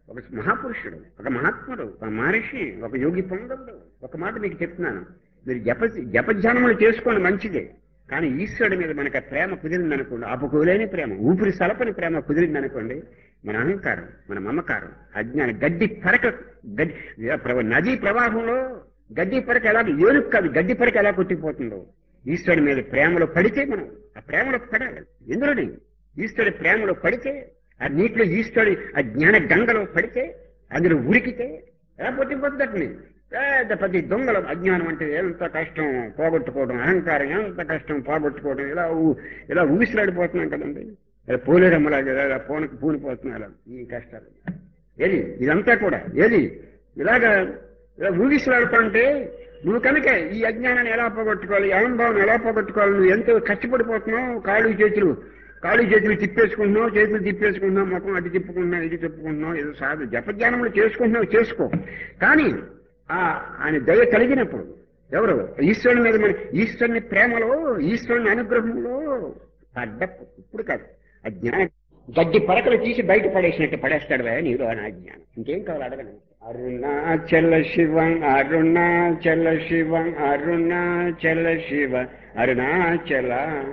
ఒక మహాపురుషుడు ఒక మహాత్ముడు ఒక మహర్షి ఒక యోగి పొంగవుడు ఒక మాట మీకు చెప్తున్నాను మీరు జప జపధ్యానములు చేసుకోండి మంచిదే కానీ ఈశ్వరుడి మీద మనకు ఆ ప్రేమ కుదిరిందనుకోండి ఆపుకోలేని ప్రేమ ఊపిరి సలపని ప్రేమ కుదిరిందనుకోండి మన అహంకారం మన మమకారం అజ్ఞానం గడ్డి పరక గడ్డి ప్ర- నదీ ప్రవాహంలో గడ్డి పరక ఎలా ఏనుగు కాదు గడ్డి పరక ఎలా కొట్టిపోతుందో ఈశ్వరుడి మీద ప్రేమలో పడితే మనం ఆ ప్రేమలో పడాలి ఎందులోని ఈశ్వరుడి ప్రేమలో పడితే ఆ నీటిలో ఈశ్వరుడి ఆ జ్ఞాన గంగలో పడితే అందులో ఉరికితే ఎలా పొట్టిపోతుందటని పెద్ద ప్రతి దొంగల అజ్ఞానం అంటే ఎంత కష్టం పోగొట్టుకోవడం అహంకారం ఎంత కష్టం పోగొట్టుకోవడం ఇలా ఊ- ఇలా ఊగిసలాడిపోతున్నాం కదండి ఇలా పోలేరమ్మలాగా ఇలా పోనకు పూనిపోతున్నాం ఇలా ఈ కష్టాలు ఏది ఇదంతా కూడా ఏది ఇలాగా ఇలా ఊగిసలాడుతుంటే నువ్వు కనుక ఈ అజ్ఞానాన్ని ఎలా పోగొట్టుకోవాలి ఈ అహంభావం ఎలా పోగొట్టుకోవాలి నువ్వు ఎంతో కష్టపడిపోతున్నావు కాళ్ళు చేతులు కాళ్ళు చేతులు తిప్పేసుకుంటున్నావు చేతులు తిప్పేసుకుంటున్నావు ముఖం అటు తిప్పుకుంటున్నావు ఇది తిప్పుకుంటున్నావు ఏదో సాధు జపజ్ఞానములు చేసుకుంటున్నావు చేసుకో కానీ ఆ ఆయన దయ కలిగినప్పుడు ఎవరు ఈశ్వరుని మీద మన ఈశ్వరుని ప్రేమలో ఈశ్వరుని అనుగ్రహంలో పడ్డప్పుడు ఇప్పుడు కాదు ఆ జ్ఞానం గడ్డి పరకలు తీసి బయట పడేసినట్టు పడేస్తాడు భయ నీరు అని ఆ జ్ఞానం ఇంకేం కావాలి అడగను అరుణాచల శివం అరుణాచల శివం అరుణాచల శివ అరుణాచల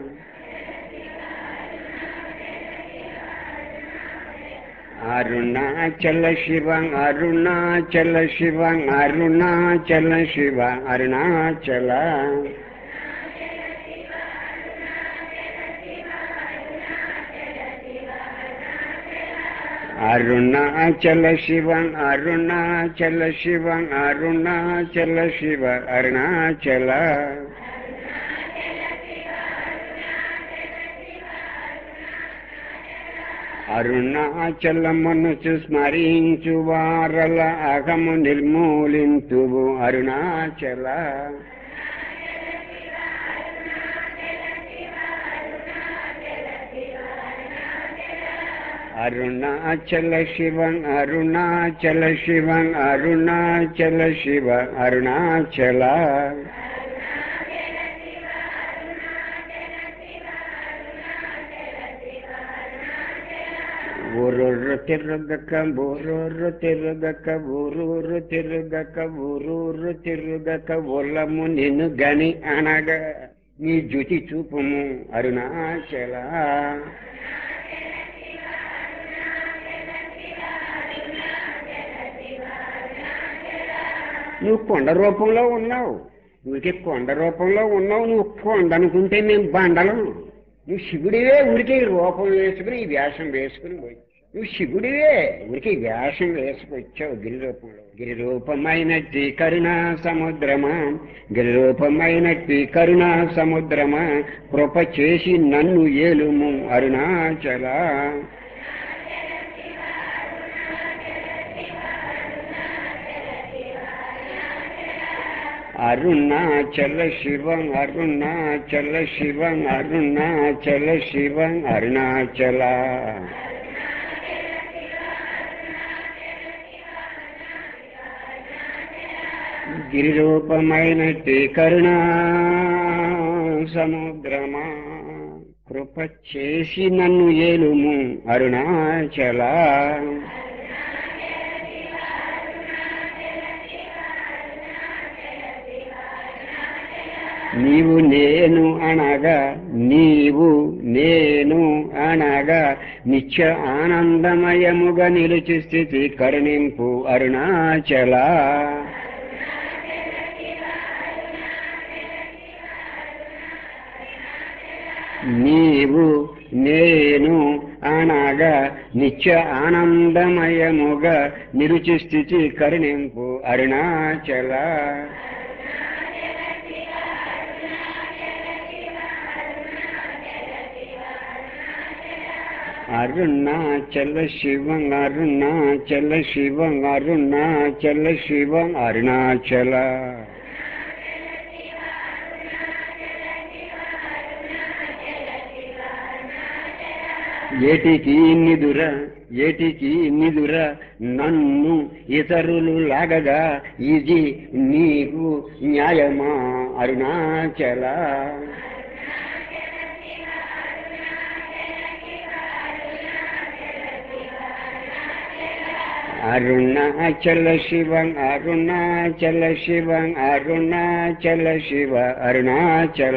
అరుణాచల శివం అరుణాచల శివం అరుణాచల శివ అరుణాచల అరుణాచల శివం అరుణాచల శివం అరుణాచల శివ అరుణాచల అరుణాచల మనసు స్మరించు వారల అహము నిర్మూలింతువు అరుణాచల అరుణాచల శివం అరుణాచల శివం అరుణాచల శివ అరుణాచల ఊరూరు తిరుగక ఊరూరు తిరుగక ఊరూరు తిరుగక ఊరూరు తిరుగక ఒల్లము నిన్ను గని అనగా నీ జ్యుతి చూపుము అరుణాచల నువ్వు కొండ రూపంలో ఉన్నావు ఊరికే కొండ రూపంలో ఉన్నావు నువ్వు కొండ అనుకుంటే మేము బండలం నువ్వు శివుడివే ఊరికే ఈ రూపం వేసుకుని ఈ వేషం వేసుకుని పోయి నువ్వు శివుడివే ఊరికే ఈ వేషం వేసుకొచ్చావు గిరి రూపంలో గిరి రూపమైనట్టి కరుణా సముద్రమా గిరి రూపమైనట్టి కరుణా సముద్రమా కృప చేసి నన్ను ఏలుము అరుణాచల అరుణాచల శివం అరుణాచల శివం అరుణాచల శివం అరుణాచల గిరిరూపమైనట్టి కరుణా సముద్రమా కృప చేసి నన్ను ఏలుము అరుణాచల నీవు నేను అనగా నీవు నేను అనగా నిత్య ఆనందమయముగా నిలిచి స్థితి కరుణింపు అరుణాచల నీవు నేను అనగా నిత్య ఆనందమయముగా నిరుచి స్థితి కరుణింపు అరుణాచల అరుణాచల శివం అరుణాచల శివం అరుణాచల శివం అరుణాచల ఏటికి నిదుర ఏటికి నిదుర నన్ను ఇతరులు లాగగా ఇది నీకు న్యాయమా అరుణాచల అరుణాచల శివం అరుణాచల శివం అరుణాచల శివ అరుణాచల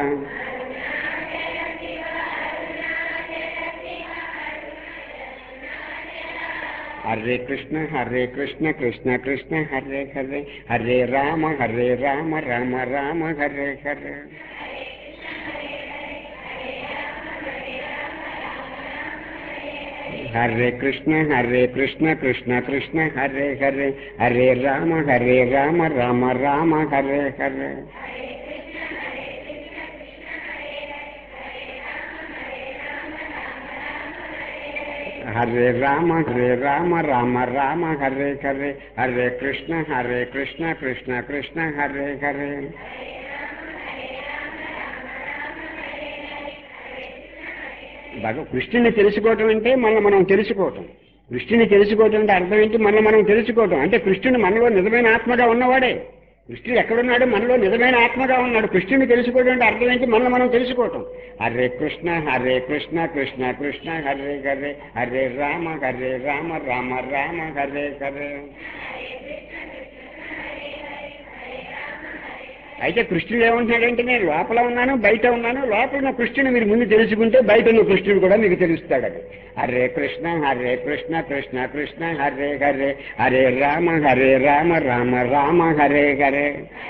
హరే కృష్ణ హరే కృష్ణ కృష్ణ కృష్ణ హరే హరే హరే రామ హరే రామ రామ రామ హరే హరే హరే కృష్ణ హరే కృష్ణ కృష్ణ కృష్ణ హరే హరే హరే రామ హరే రామ రామ రామ హరే హరే హరే రామ హరే రామ రామ రామ హరే హరే హరే కృష్ణ హరే కృష్ణ కృష్ణ కృష్ణ హరే హరే భగ కృష్ణుని తెలుసుకోవటం అంటే మళ్ళీ మనం తెలుసుకోవటం కృష్ణుని తెలుసుకోవటం అంటే అర్థం ఏంటి మళ్ళీ మనం తెలుసుకోవటం అంటే కృష్ణుడు మనలో నిజమైన ఆత్మగా ఉన్నవాడే కృష్ణుడు ఎక్కడున్నాడు మనలో నిజమైన ఆత్మగా ఉన్నాడు కృష్ణుని తెలుసుకోవడం అంటే అర్థం ఏంటి మళ్ళీ మనం తెలుసుకోవటం హరే కృష్ణ హరే కృష్ణ కృష్ణ కృష్ణ హరే హరే హరే రామ హరే రామ రామ రామ హరే హరే అయితే కృష్ణుడు ఏమంటున్నాడంటే నేను లోపల ఉన్నాను బయట ఉన్నాను లోపల ఉన్న కృష్ణుని మీరు ముందు తెలుసుకుంటే బయట ఉన్న కృష్ణుడు కూడా మీకు తెలుస్తాడు అది హరే కృష్ణ హరే కృష్ణ కృష్ణ కృష్ణ హరే హరే హరే రామ హరే రామ రామ రామ హరే హరే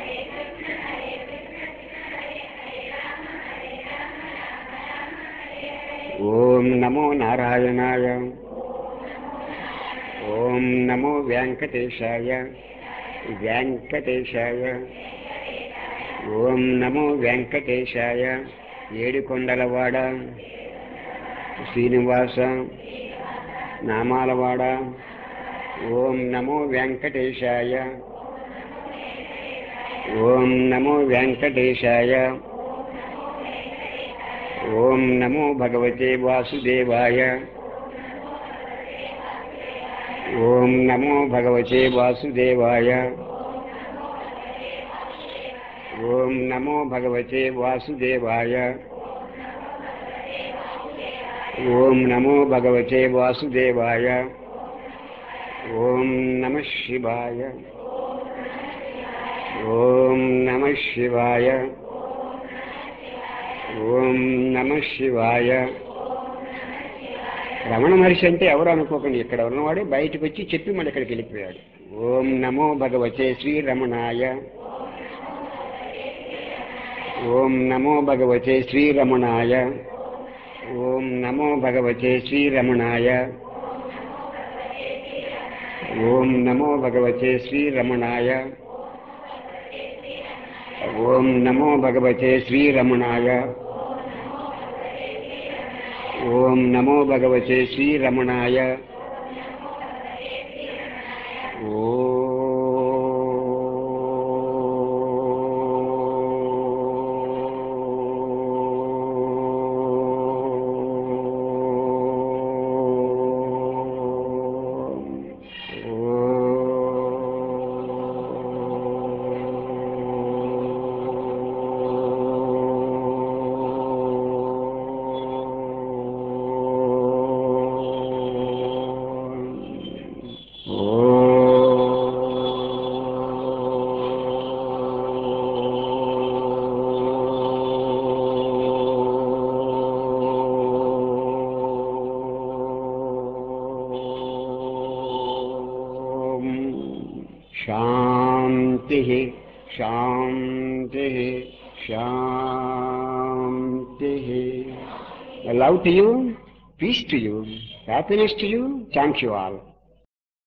ఓం నమో నారాయణాయ ఓం నమో వెంకటేశాయ వెంకటేశాయ ఓం నమో వెంకటేశాయ ఏడుకొండలవాడ శ్రీనివాస నామాలవాడ ఓం నమో వెంకటేశాయ ఓం నమో వెంకటేశాయ ఓం నమో భగవతే వాసుదేవాయ ఓం నమో భగవతే వాసుదేవాయ ఓం నమో భగవతే వాసుదేవాయ ఓం నమో భగవతే వాసుదేవాయ ఓం నమ శివాయ ఓం నమ శివాయ ఓం నమ శివాయ రమణ మహర్షి అంటే ఎవరు అనుకోకండి ఇక్కడ ఉన్నవాడు బయటకు వచ్చి చెప్పి మళ్ళీ ఇక్కడికి వెళ్ళిపోయాడు ఓం నమో భగవతే శ్రీరమణాయ ఓం నమో భగవతే శ్రీరమణాయ ఓం నమో భగవతే శ్రీరమణాయ ఓం నమో భగవతే శ్రీరమణాయ ఓం నమో భగవతే శ్రీరమణాయ ఓం నమో భగవతే శ్రీరమణాయ శాంతి శాంతి శాంతి love to you peace to you happiness to you thank you all